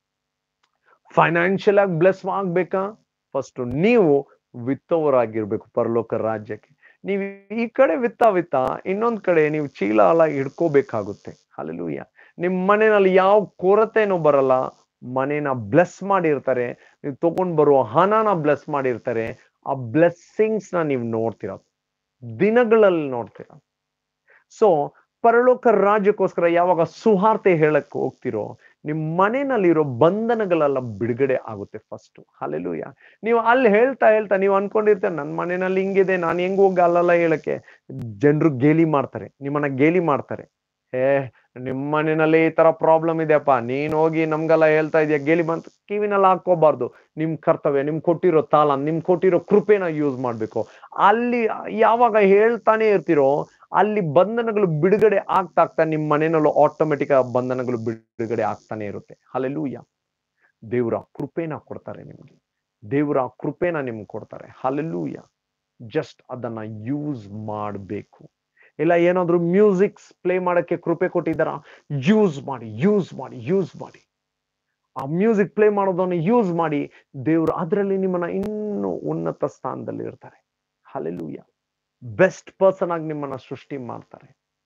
ಫೈನಾನ್ಷಿಯಲ್ ಆಗಿ ಬ್ಲೆಸ್ ಆಗ್ಬೇಕಾ ಫಸ್ಟ್ ನೀವು ವಿತ್ತವರಾಗಿರ್ಬೇಕು ಪರಲೋಕ ರಾಜ್ಯಕ್ಕೆ ನೀವು ಈ ಕಡೆ ವಿತ್ತ ವಿತ್ತ ಇನ್ನೊಂದ್ ಕಡೆ ನೀವು ಚೀಲ ಎಲ್ಲ ಹಿಡ್ಕೋಬೇಕಾಗುತ್ತೆ ಹಲಲೂಯ ನಿಮ್ ಮನೆಯಲ್ಲಿ ಯಾವ ಕೊರತೆನೂ ಬರಲ್ಲ ಮನೇನ ಬ್ಲೆಸ್ ಮಾಡಿರ್ತಾರೆ ನೀವು ತಗೊಂಡ್ ಬರುವ ಹಣನ ಬ್ಲೆಸ್ ಮಾಡಿರ್ತಾರೆ ಆ ಬ್ಲೆಸ್ಸಿಂಗ್ಸ್ ನ ನೀವು ನೋಡ್ತೀರ ದಿನಗಳಲ್ಲಿ ನೋಡ್ತೀರ ಸೊ ಪರಲೋಕ ರಾಜ್ಯಕ್ಕೋಸ್ಕರ ಯಾವಾಗ ಸುಹಾರ್ತೆ ಹೇಳಕ್ ಹೋಗ್ತಿರೋ ನಿಮ್ ಮನೆಯಲ್ಲಿರೋ ಬಂಧನಗಳೆಲ್ಲ ಬಿಡುಗಡೆ ಆಗುತ್ತೆ ಫಸ್ಟ್ ಹಲೆಲೂಯ ನೀವು ಅಲ್ಲಿ ಹೇಳ್ತಾ ಹೇಳ್ತಾ ನೀವು ಅನ್ಕೊಂಡಿರ್ತೀರ ನನ್ ಮನೆಯಲ್ಲಿ ಹಿಂಗಿದೆ ನಾನು ಹೆಂಗ್ ಹೋಗಿ ಅಲ್ಲೆಲ್ಲ ಹೇಳಕ್ಕೆ ಜನರು ಗೇಲಿ ಮಾಡ್ತಾರೆ ನಿಮ್ಮನ್ನ ಗೇಲಿ ಮಾಡ್ತಾರೆ ಏ ನಿಮ್ ಮನೆಯಲ್ಲಿ ಈ ತರ ಪ್ರಾಬ್ಲಮ್ ಇದೆಯಪ್ಪ ನೀನ್ ಹೋಗಿ ನಮ್ಗೆಲ್ಲ ಹೇಳ್ತಾ ಇದೀಯ ಗೇಲಿ ಬಂತ ಕಿವಿನೆಲ್ಲ ಹಾಕೋಬಾರ್ದು ನಿಮ್ ಕರ್ತವ್ಯ ನಿಮ್ ಕೊಟ್ಟಿರೋ ತಾಲ ನಿಮ್ ಕೊಟ್ಟಿರೋ ಕೃಪೆನ ಯೂಸ್ ಮಾಡ್ಬೇಕು ಅಲ್ಲಿ ಯಾವಾಗ ಹೇಳ್ತಾನೆ ಇರ್ತಿರೋ ಅಲ್ಲಿ ಬಂಧನಗಳು ಬಿಡುಗಡೆ ಆಗ್ತಾ ಆಗ್ತಾ ನಿಮ್ ಮನೆಯಲ್ಲೂ ಆಟೋಮೆಟಿಕ್ ಬಂಧನಗಳು ಬಿಡುಗಡೆ ಆಗ್ತಾನೆ ಇರುತ್ತೆ ಹಲೆಲೂಯ ದೇವ್ರ ಕೃಪೆನ ಕೊಡ್ತಾರೆ ನಿಮ್ಗೆ ದೇವ್ರ ಕೃಪೆನ ನಿಮ್ಗೆ ಕೊಡ್ತಾರೆ ಹಲೆಲೂಯ ಜಸ್ಟ್ ಅದನ್ನ ಯೂಸ್ ಮಾಡಬೇಕು ಇಲ್ಲ ಏನಾದ್ರು ಮ್ಯೂಸಿಕ್ಸ್ ಪ್ಲೇ ಮಾಡಕ್ಕೆ ಕೃಪೆ ಕೊಟ್ಟಿದ್ದಾರ ಯೂಸ್ ಮಾಡಿ ಯೂಸ್ ಮಾಡಿ ಯೂಸ್ ಮಾಡಿ ಆ ಮ್ಯೂಸಿಕ್ ಪ್ಲೇ ಮಾಡೋದನ್ನ ಯೂಸ್ ಮಾಡಿ ದೇವ್ರು ಅದರಲ್ಲಿ ನಿಮ್ಮನ್ನ ಇನ್ನೂ ಉನ್ನತ ಸ್ಥಾನದಲ್ಲಿ ಇರ್ತಾರೆ ಹಲೆಲೂಯ ಬೆಸ್ಟ್ ಪರ್ಸನ್ ಆಗಿ ನಿಮ್ಮನ್ನ ಸೃಷ್ಟಿ ಮಾಡ್ತಾರೆ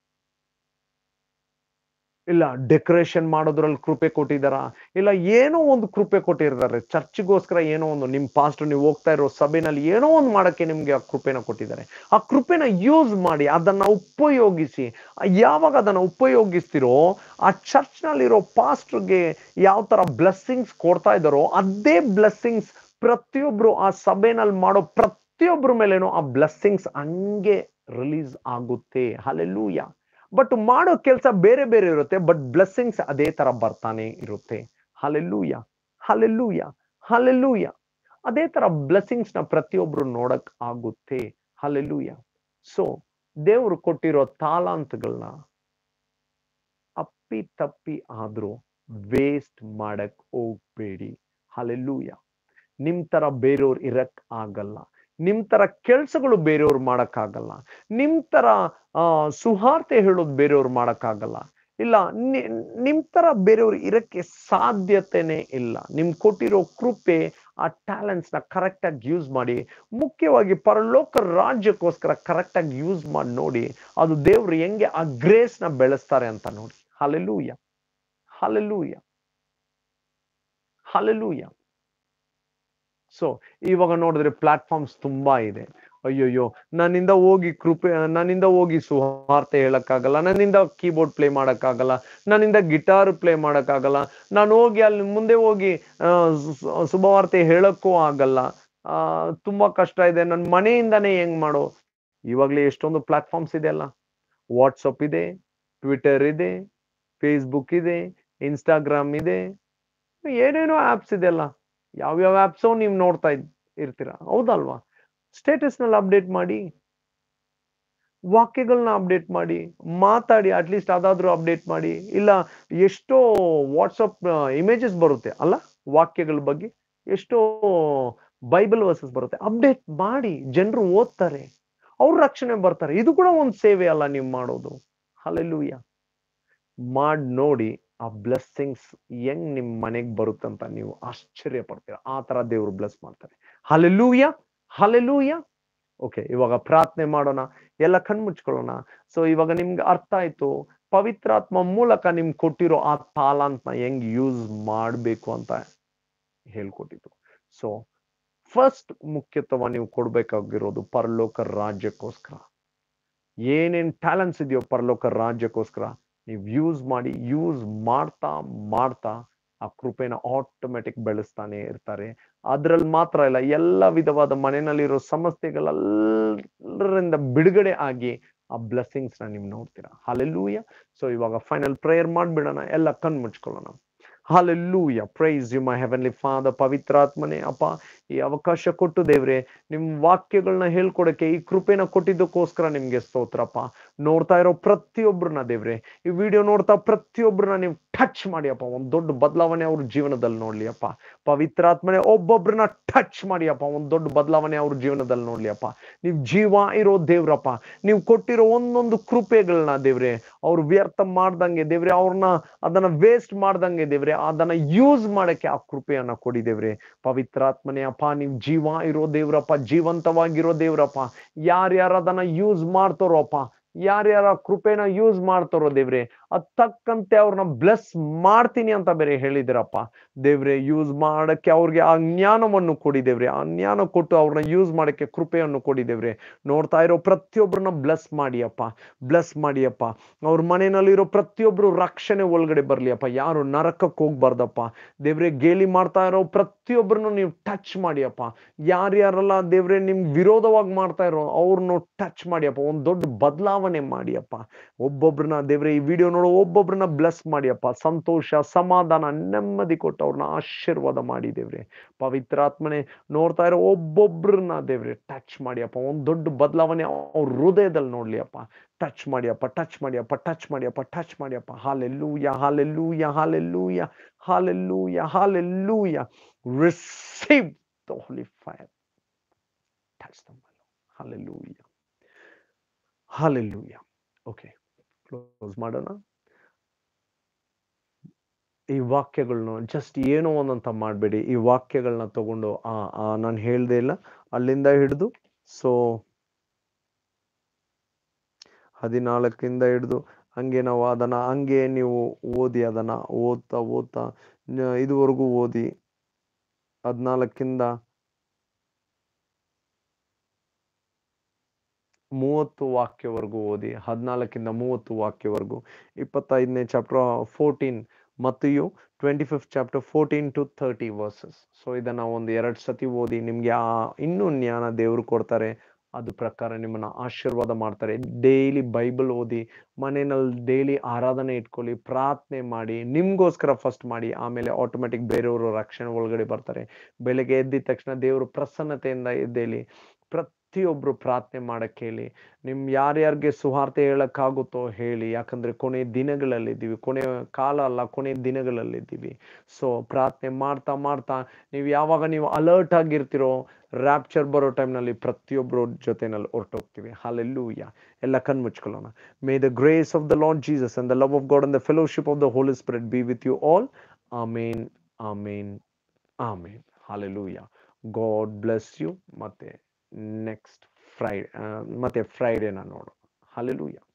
ಇಲ್ಲ ಡೆಕೋರೇಷನ್ ಮಾಡೋದ್ರಲ್ಲಿ ಕೃಪೆ ಕೊಟ್ಟಿದಾರ ಇಲ್ಲ ಏನೋ ಒಂದು ಕೃಪೆ ಕೊಟ್ಟಿರ್ತಾರೆ ಚರ್ಚ್ಗೋಸ್ಕರ ಏನೋ ಒಂದು ನಿಮ್ ಪಾಸ್ಟ್ ನೀವು ಹೋಗ್ತಾ ಇರೋ ಸಭೆನಲ್ಲಿ ಏನೋ ಒಂದು ಮಾಡಕ್ಕೆ ನಿಮ್ಗೆ ಆ ಕೃಪೆನ ಕೊಟ್ಟಿದ್ದಾರೆ ಆ ಕೃಪೆನ ಯೂಸ್ ಮಾಡಿ ಅದನ್ನ ಉಪಯೋಗಿಸಿ ಯಾವಾಗ ಅದನ್ನ ಉಪಯೋಗಿಸ್ತಿರೋ ಆ ಚರ್ಚ್ ನಲ್ಲಿರೋ ಪಾಸ್ಟರ್ಗೆ ಯಾವ ತರ ಬ್ಲೆಸ್ಸಿಂಗ್ಸ್ ಕೊಡ್ತಾ ಇದ್ದಾರೋ ಅದೇ ಬ್ಲೆಸ್ಸಿಂಗ್ಸ್ ಪ್ರತಿಯೊಬ್ರು ಆ ಸಭೆನಲ್ಲಿ ಮಾಡೋ ಪ್ರತಿಯೊಬ್ಬರ ಮೇಲೇನೋ ಆ ಬ್ಲೆಸ್ಸಿಂಗ್ಸ್ ಹಂಗೆ ರಿಲೀಸ್ ಆಗುತ್ತೆ ಹಲೆಲೂಯ ಬಟ್ ಮಾಡೋ ಕೆಲಸ ಬೇರೆ ಬೇರೆ ಇರುತ್ತೆ ಬಟ್ ಬ್ಲೆಸ್ಸಿಂಗ್ಸ್ ಅದೇ ತರ ಬರ್ತಾನೆ ಇರುತ್ತೆ ಹಲೆಲ್ಲೂಯ ಹಲೆಲ್ಲೂಯ ಹಲೆಲ್ಲೂಯ ಅದೇ ತರ ಬ್ಲೆಸ್ಸಿಂಗ್ಸ್ ನ ಪ್ರತಿಯೊಬ್ರು ನೋಡಕ್ ಆಗುತ್ತೆ ಹಲೆಲ್ಲೂಯ ಸೊ ದೇವರು ಕೊಟ್ಟಿರೋ ತಾಲಾಂತಗಳನ್ನ ಅಪ್ಪಿ ತಪ್ಪಿ ಆದ್ರೂ ವೇಸ್ಟ್ ಮಾಡಕ್ ಹೋಗ್ಬೇಡಿ ಹಲೆಲ್ಲೂಯ ನಿಮ್ ತರ ಬೇರೆಯವ್ರು ಇರಕ್ ಆಗಲ್ಲ ನಿಮ್ ತರ ಕೆಲ್ಸಗಳು ಬೇರೆಯವ್ರು ಮಾಡಕ್ಕಾಗಲ್ಲ ನಿಮ್ ತರ ಆ ಸುಹಾರ್ತೆ ಹೇಳೋದು ಬೇರೆಯವ್ರು ಮಾಡಕ್ಕಾಗಲ್ಲ ಇಲ್ಲ ನಿ- ನಿಮ್ ತರ ಬೇರೆಯವ್ರು ಇರಕ್ಕೆ ಸಾಧ್ಯತೆನೇ ಇಲ್ಲ ನಿಮ್ ಕೊಟ್ಟಿರೋ ಕೃಪೆ ಆ ಟ್ಯಾಲೆಂಟ್ಸ್ ನ ಕರೆಕ್ಟ್ ಆಗಿ ಯೂಸ್ ಮಾಡಿ ಮುಖ್ಯವಾಗಿ ಪರಲೋಕ ರಾಜ್ಯಕ್ಕೋಸ್ಕರ ಕರೆಕ್ಟ್ ಆಗಿ ಯೂಸ್ ಮಾಡಿ ನೋಡಿ ಅದು ದೇವ್ರು ಹೆಂಗೆ ಆ ಗ್ರೇಸ್ ನ ಬೆಳೆಸ್ತಾರೆ ಅಂತ ನೋಡಿ ಹಲೆಲೂಯ ಹಲೆಲೂಯ ಹಲೆಲೂಯ ಸೊ ಇವಾಗ ನೋಡಿದ್ರೆ ಪ್ಲಾಟ್ಫಾರ್ಮ್ಸ್ ತುಂಬಾ ಇದೆ ಅಯ್ಯೋಯ್ಯೋ ನನ್ನಿಂದ ಹೋಗಿ ಕೃಪೆ ನನ್ನಿಂದ ಹೋಗಿ ಸುವಾರ್ತೆ ಹೇಳಕ್ಕಾಗಲ್ಲ ನನ್ನಿಂದ ಕೀಬೋರ್ಡ್ ಪ್ಲೇ ಮಾಡಕ್ಕಾಗಲ್ಲ ನನ್ನಿಂದ ಗಿಟಾರ್ ಪ್ಲೇ ಮಾಡಕ್ಕಾಗಲ್ಲ ನಾನು ಹೋಗಿ ಅಲ್ಲಿ ಮುಂದೆ ಹೋಗಿ ಆ, ಸು- ಶುಭವಾರ್ತೆ ಹೇಳಕ್ಕೂ ಆಗಲ್ಲ ಆ ತುಂಬಾ ಕಷ್ಟ ಇದೆ ನನ್ನ ಮನೆಯಿಂದಾನೇ ಹೆಂಗ್ ಮಾಡೋ ಇವಾಗ್ಲೇ ಎಷ್ಟೊಂದು ಪ್ಲಾಟ್ಫಾರ್ಮ್ಸ್ ಇದೆ ಅಲ್ಲ ವಾಟ್ಸಪ್ ಇದೆ ಟ್ವಿಟರ್ ಇದೆ ಫೇಸ್ಬುಕ್ ಇದೆ ಇನ್ಸ್ಟಾಗ್ರಾಮ್ ಇದೆ ಏನೇನೋ ಆಪ್ಸ್ ಇದೆ ಅಲ್ಲ ಯಾವ್ಯಾವ ಆಪ್ಸು ನೀವು ನೋಡ್ತಾ ಇದ್ ಇರ್ತೀರಾ ಹೌದಲ್ವಾ ಸ್ಟೇಟಸ್ ನಲ್ಲಿ ಅಪ್ಡೇಟ್ ಮಾಡಿ ವಾಕ್ಯಗಳನ್ನ ಅಪ್ಡೇಟ್ ಮಾಡಿ ಮಾತಾಡಿ ಅಟ್ಲೀಸ್ಟ್ ಅದಾದ್ರೂ ಅಪ್ಡೇಟ್ ಮಾಡಿ ಇಲ್ಲ ಎಷ್ಟೋ ವಾಟ್ಸಪ್ ಇಮೇಜಸ್ ಬರುತ್ತೆ ಅಲ್ಲ ವಾಕ್ಯಗಳ ಬಗ್ಗೆ ಎಷ್ಟೋ ಬೈಬಲ್ ವರ್ಸಸ್ ಬರುತ್ತೆ ಅಪ್ಡೇಟ್ ಮಾಡಿ ಜನರು ಓದ್ತಾರೆ ಅವ್ರ ರಕ್ಷಣೆ ಬರ್ತಾರೆ ಇದು ಕೂಡ ಒಂದು ಸೇವೆ ಅಲ್ಲ ನೀವು ಮಾಡೋದು ಹಲೆಲೂಯ ಮಾಡ್ ನೋಡಿ ಆ ಬ್ಲೆಸ್ಸಿಂಗ್ಸ್ ಹೆಂಗ್ ನಿಮ್ ಮನೆಗ್ ಬರುತ್ತಂತ ನೀವು ಆಶ್ಚರ್ಯ ಪಡ್ತೀರಾ ಆ ತರ ದೇವ್ರು ಬ್ಲೆಸ್ ಮಾಡ್ತಾರೆ ಹಲೆಲೂಯ ಹಲೆಲೂಯ ಓಕೆ ಇವಾಗ ಪ್ರಾರ್ಥನೆ ಮಾಡೋಣ ಎಲ್ಲ ಕಣ್ಮುಚ್ಕೊಳ್ಳೋಣ ಸೊ ಇವಾಗ ನಿಮ್ಗೆ ಅರ್ಥ ಆಯ್ತು ಪವಿತ್ರಾತ್ಮ ಮೂಲಕ ನಿಮ್ ಕೊಟ್ಟಿರೋ ಆ ತಾಲಾಂತ್ನ ಹೆಂಗ್ ಯೂಸ್ ಮಾಡ್ಬೇಕು ಅಂತ ಹೇಳ್ಕೊಟ್ಟಿದ್ದು ಸೊ ಫಸ್ಟ್ ಮುಖ್ಯತ್ವ ನೀವು ಕೊಡ್ಬೇಕಾಗಿರೋದು ಪರಲೋಕ ರಾಜ್ಯಕ್ಕೋಸ್ಕರ ಏನೇನ್ ಟ್ಯಾಲೆಂಟ್ಸ್ ಇದೆಯೋ ಪರಲೋಕ ರಾಜ್ಯಕ್ಕೋಸ್ಕರ ನೀವು ಯೂಸ್ ಮಾಡಿ ಯೂಸ್ ಮಾಡ್ತಾ ಮಾಡ್ತಾ ಆ ಕೃಪೆನ ಆಟೋಮೆಟಿಕ್ ಬೆಳೆಸ್ತಾನೆ ಇರ್ತಾರೆ ಅದ್ರಲ್ಲಿ ಮಾತ್ರ ಇಲ್ಲ ಎಲ್ಲ ವಿಧವಾದ ಮನೆಯಲ್ಲಿರೋ ಸಮಸ್ಯೆಗಳೆಲ್ಲರಿಂದ ಬಿಡುಗಡೆ ಆಗಿ ಆ ಬ್ಲೆಸ್ಸಿಂಗ್ಸ್ ನ ನೀವು ನೋಡ್ತೀರಾ ಹಾಲೆಲ್ಲೂಯ ಸೊ ಇವಾಗ ಫೈನಲ್ ಪ್ರೇಯರ್ ಮಾಡ್ಬಿಡೋಣ ಎಲ್ಲ ಕಣ್ ಮುಚ್ಕೊಳ್ಳೋಣ hallelujah praise you my heavenly father ಪವಿತ್ರಾತ್ಮನೆ ಅಪ್ಪ ಈ ಅವಕಾಶ ಕೊಟ್ಟು ದೇವ್ರೆ ನಿಮ್ ವಾಕ್ಯಗಳನ್ನ ಹೇಳ್ಕೊಡಕ್ಕೆ ಈ ಕೃಪೆನ ಕೊಟ್ಟಿದ್ದಕ್ಕೋಸ್ಕರ ನಿಮ್ಗೆ ಸ್ತೋತ್ರಪ್ಪ ನೋಡ್ತಾ ಇರೋ ಪ್ರತಿಯೊಬ್ಬರನ್ನ ದೇವ್ರೆ ಈ ವಿಡಿಯೋ ನೋಡ್ತಾ ಪ್ರತಿಯೊಬ್ಬರನ್ನ ನೀವು ಟಚ್ ಮಾಡಿ ಅಪ್ಪ ಒಂದ್ ದೊಡ್ಡ ಬದಲಾವಣೆ ಅವ್ರ ಜೀವನದಲ್ಲಿ ನೋಡ್ಲಿ ಅಪ್ಪ ಪವಿತ್ರಾತ್ಮನೆ ಒಬ್ಬೊಬ್ರನ್ನ ಟಚ್ ಮಾಡಿ ಅಪ್ಪ ಒಂದ್ ದೊಡ್ಡ ಬದಲಾವಣೆ ಅವ್ರ ಜೀವನದಲ್ಲಿ ನೋಡ್ಲಿ ಅಪ್ಪ ನೀವ್ ಜೀವ ಇರೋ ದೇವ್ರಪ್ಪ ನೀವು ಕೊಟ್ಟಿರೋ ಒಂದೊಂದು ಕೃಪೆಗಳನ್ನ ದೇವ್ರೆ ಅವ್ರು ವ್ಯರ್ಥ ಮಾಡ್ದಂಗೆ ದೇವ್ರೆ ಅವ್ರನ್ನ ಅದನ್ನ ವೇಸ್ಟ್ ಮಾಡ್ದಂಗೆ ದೇವ್ರೆ ಅದನ್ನ ಯೂಸ್ ಮಾಡಕ್ಕೆ ಆ ಕೃಪೆಯನ್ನ ಕೊಡಿ ದೇವ್ರೆ ಪವಿತ್ರಾತ್ಮನೆ ಅಪ್ಪ ನೀವು ಜೀವ ಇರೋ ದೇವ್ರಪ್ಪ ಜೀವಂತವಾಗಿರೋ ದೇವ್ರಪ್ಪ ಯಾರ್ಯಾರು ಅದನ್ನ ಯೂಸ್ ಮಾಡ್ತಾರೋ ಅಪ್ಪ ಯಾರ್ಯಾರ ಕೃಪೆನ ಯೂಸ್ ಮಾಡ್ತಾರೋ ದೇವ್ರೆ ಅದ್ ತಕ್ಕಂತೆ ಅವ್ರನ್ನ ಬ್ಲೆಸ್ ಮಾಡ್ತೀನಿ ಅಂತ ಬೇರೆ ಹೇಳಿದಿರಪ್ಪ ದೇವ್ರೆ ಯೂಸ್ ಮಾಡಕ್ಕೆ ಅವ್ರಿಗೆ ಆ ಜ್ಞಾನವನ್ನು ಕೊಡಿ ದೇವ್ರೆ ಆ ಜ್ಞಾನ ಕೊಟ್ಟು ಅವ್ರನ್ನ ಯೂಸ್ ಮಾಡಕ್ಕೆ ಕೃಪೆಯನ್ನು ಕೊಡಿ ದೇವ್ರೆ ನೋಡ್ತಾ ಇರೋ ಪ್ರತಿಯೊಬ್ಬರನ್ನ ಬ್ಲೆಸ್ ಮಾಡಿಯಪ್ಪ ಬ್ಲೆಸ್ ಮಾಡಿಯಪ್ಪ ಅವ್ರ ಮನೆಯಲ್ಲಿರೋ ಪ್ರತಿಯೊಬ್ರು ರಕ್ಷಣೆ ಒಳಗಡೆ ಬರ್ಲಿ ಅಪ್ಪ ಯಾರು ನರಕಕ್ಕೆ ಹೋಗ್ಬಾರ್ದಪ್ಪ ದೇವ್ರೆ ಗೇಲಿ ಮಾಡ್ತಾ ಇರೋ ಪ್ರತಿಯೊಬ್ಬರನ್ನು ನೀವು ಟಚ್ ಮಾಡಿಯಪ್ಪ ಯಾರ್ಯಾರೆಲ್ಲ ದೇವ್ರೆ ನಿಮ್ ವಿರೋಧವಾಗಿ ಮಾಡ್ತಾ ಇರೋ ಅವ್ರನ್ನು ಟಚ್ ಮಾಡಿಯಪ್ಪ ಒಂದ್ ದೊಡ್ಡ ಬದಲಾವಣೆ ಮಾಡಿಯಪ್ಪ ಒಬ್ಬೊಬ್ರನ್ನ ದೇವ್ರೆ ಈ ವಿಡಿಯೋ ನೋಡೋ ಒಬ್ಬೊಬ್ರನ್ನ ಬ್ಲೆಸ್ ಮಾಡಿಯಪ್ಪ ಸಂತೋಷ ಸಮಾಧಾನ ನೆಮ್ಮದಿ ಕೊಟ್ಟು ಅವ್ರನ್ನ ಆಶೀರ್ವಾದ ಮಾಡಿ ದೇವ್ರೆ ಪವಿತ್ರಾತ್ಮನೆ ನೋಡ್ತಾ ಇರೋ ಒಬ್ಬೊಬ್ರನ್ನ ದೇವ್ರೆ ಟಚ್ ಮಾಡಿಯಪ್ಪ ಒಂದ್ ದೊಡ್ಡ ಬದಲಾವಣೆ ಅವ್ರ ಹೃದಯದಲ್ಲಿ ನೋಡ್ಲಿ ಅಪ್ಪ ಟಚ್ ಮಾಡಿಯಪ್ಪ ಟಚ್ ಮಾಡಿಯಪ್ಪ ಟಚ್ ಮಾಡಿಯಪ್ಪ ಟಚ್ ಮಾಡಿಯಪ್ಪ hallelujah hallelujah hallelujah hallelujah hallelujah receive the holy fire touch them hallelujah hallelujah okay close ಮಾಡೋಣ ಈ ವಾಕ್ಯಗಳನ್ನ ಜಸ್ಟ್ ಏನೋ ಒಂದಂತ ಮಾಡಬೇಡಿ ಈ ವಾಕ್ಯಗಳನ್ನ ತಗೊಂಡು ಆ ಆ ನಾನು ಹೇಳ್ದೆ ಇಲ್ಲ ಅಲ್ಲಿಂದ ಹಿಡಿದು ಸೊ ಹದಿನಾಲ್ಕಿಂದ ಹಿಡಿದು ಹಂಗೆ ನಾವು ಅದನ್ನ ಹಂಗೆ ನೀವು ಓದಿ ಅದನ್ನ ಓದ್ತಾ ಓದ್ತಾ ನ- ಇದುವರೆಗೂ ಓದಿ ಹದಿನಾಲ್ಕಿಂದ ಮೂವತ್ತು ವಾಕ್ಯವರೆಗೂ ಓದಿ ಹದಿನಾಲ್ಕಿಂದ ಮೂವತ್ತು ವಾಕ್ಯವರೆಗೂ ಇಪ್ಪತ್ತೈದನೇ chapter fourteen Matthew twenty fifth chapter fourteen to thirty verses so ಇದನ್ನ ಒಂದು ಎರಡು ಸತಿ ಓದಿ ನಿಮ್ಗೆ ಆ ಇನ್ನೂ ಜ್ಞಾನ ದೇವರು ಕೊಡ್ತಾರೆ ಅದು ಪ್ರಕಾರ ನಿಮ್ಮನ್ನ ಆಶೀರ್ವಾದ ಮಾಡ್ತಾರೆ ಡೈಲಿ ಬೈಬಲ್ ಓದಿ ಮನೆಯಲ್ಲಿ ಡೈಲಿ ಆರಾಧನೆ ಇಟ್ಕೊಳ್ಳಿ ಪ್ರಾರ್ಥನೆ ಮಾಡಿ ನಿಮ್ಗೋಸ್ಕರ ಫಸ್ಟ್ ಮಾಡಿ ಆಮೇಲೆ ಆಟೋಮೆಟಿಕ್ ಬೇರೆಯವರು ರಕ್ಷಣೆ ಒಳಗಡೆ ಬರ್ತಾರೆ ಬೆಳಗ್ಗೆ ಎದ್ದಿದ ತಕ್ಷಣ ದೇವರು ಪ್ರಸನ್ನತೆಯಿಂದ ಎದ್ದೇಳಿ ಪ್ರತಿಯೊಬ್ರು ಪ್ರಾರ್ಥನೆ ಮಾಡಕ್ ಹೇಳಿ ನಿಮ್ ಯಾರ್ಯಾರಿಗೆ ಸುವಾರ್ತೆ ಹೇಳಕ್ಕಾಗುತ್ತೋ ಹೇಳಿ ಯಾಕಂದ್ರೆ ಕೊನೆ ದಿನಗಳಲ್ಲಿದ್ದೀವಿ ಕೊನೆ ಕಾಲ ಅಲ್ಲ ಕೊನೆ ದಿನಗಳಲ್ಲಿದ್ದೀವಿ ಸೊ ಪ್ರಾರ್ಥನೆ ಮಾಡ್ತಾ ಮಾಡ್ತಾ ನೀವು ಯಾವಾಗ ನೀವು ಅಲರ್ಟ್ ಆಗಿರ್ತಿರೋ ರ್ಯಾಪ್ಚರ್ ಬರೋ ಟೈಮ್ನಲ್ಲಿ ಪ್ರತಿಯೊಬ್ಬರ ಜೊತೆನಲ್ಲಿ ಹೊರಟೋಗ್ತೀವಿ ಹಾಲೆಲ್ಲೂಯ ಎಲ್ಲ ಕಣ್ಮುಚ್ಕೊಳ್ಳೋಣ may the grace of the lord Jesus and the love of God and the fellowship of the holy spirit be with you all amen amen amen hallelujah God bless you ಮತ್ತೆ next Friday ಮತ್ತೆ ಫ್ರೈಡೇನ ನೋಡೋಣ hallelujah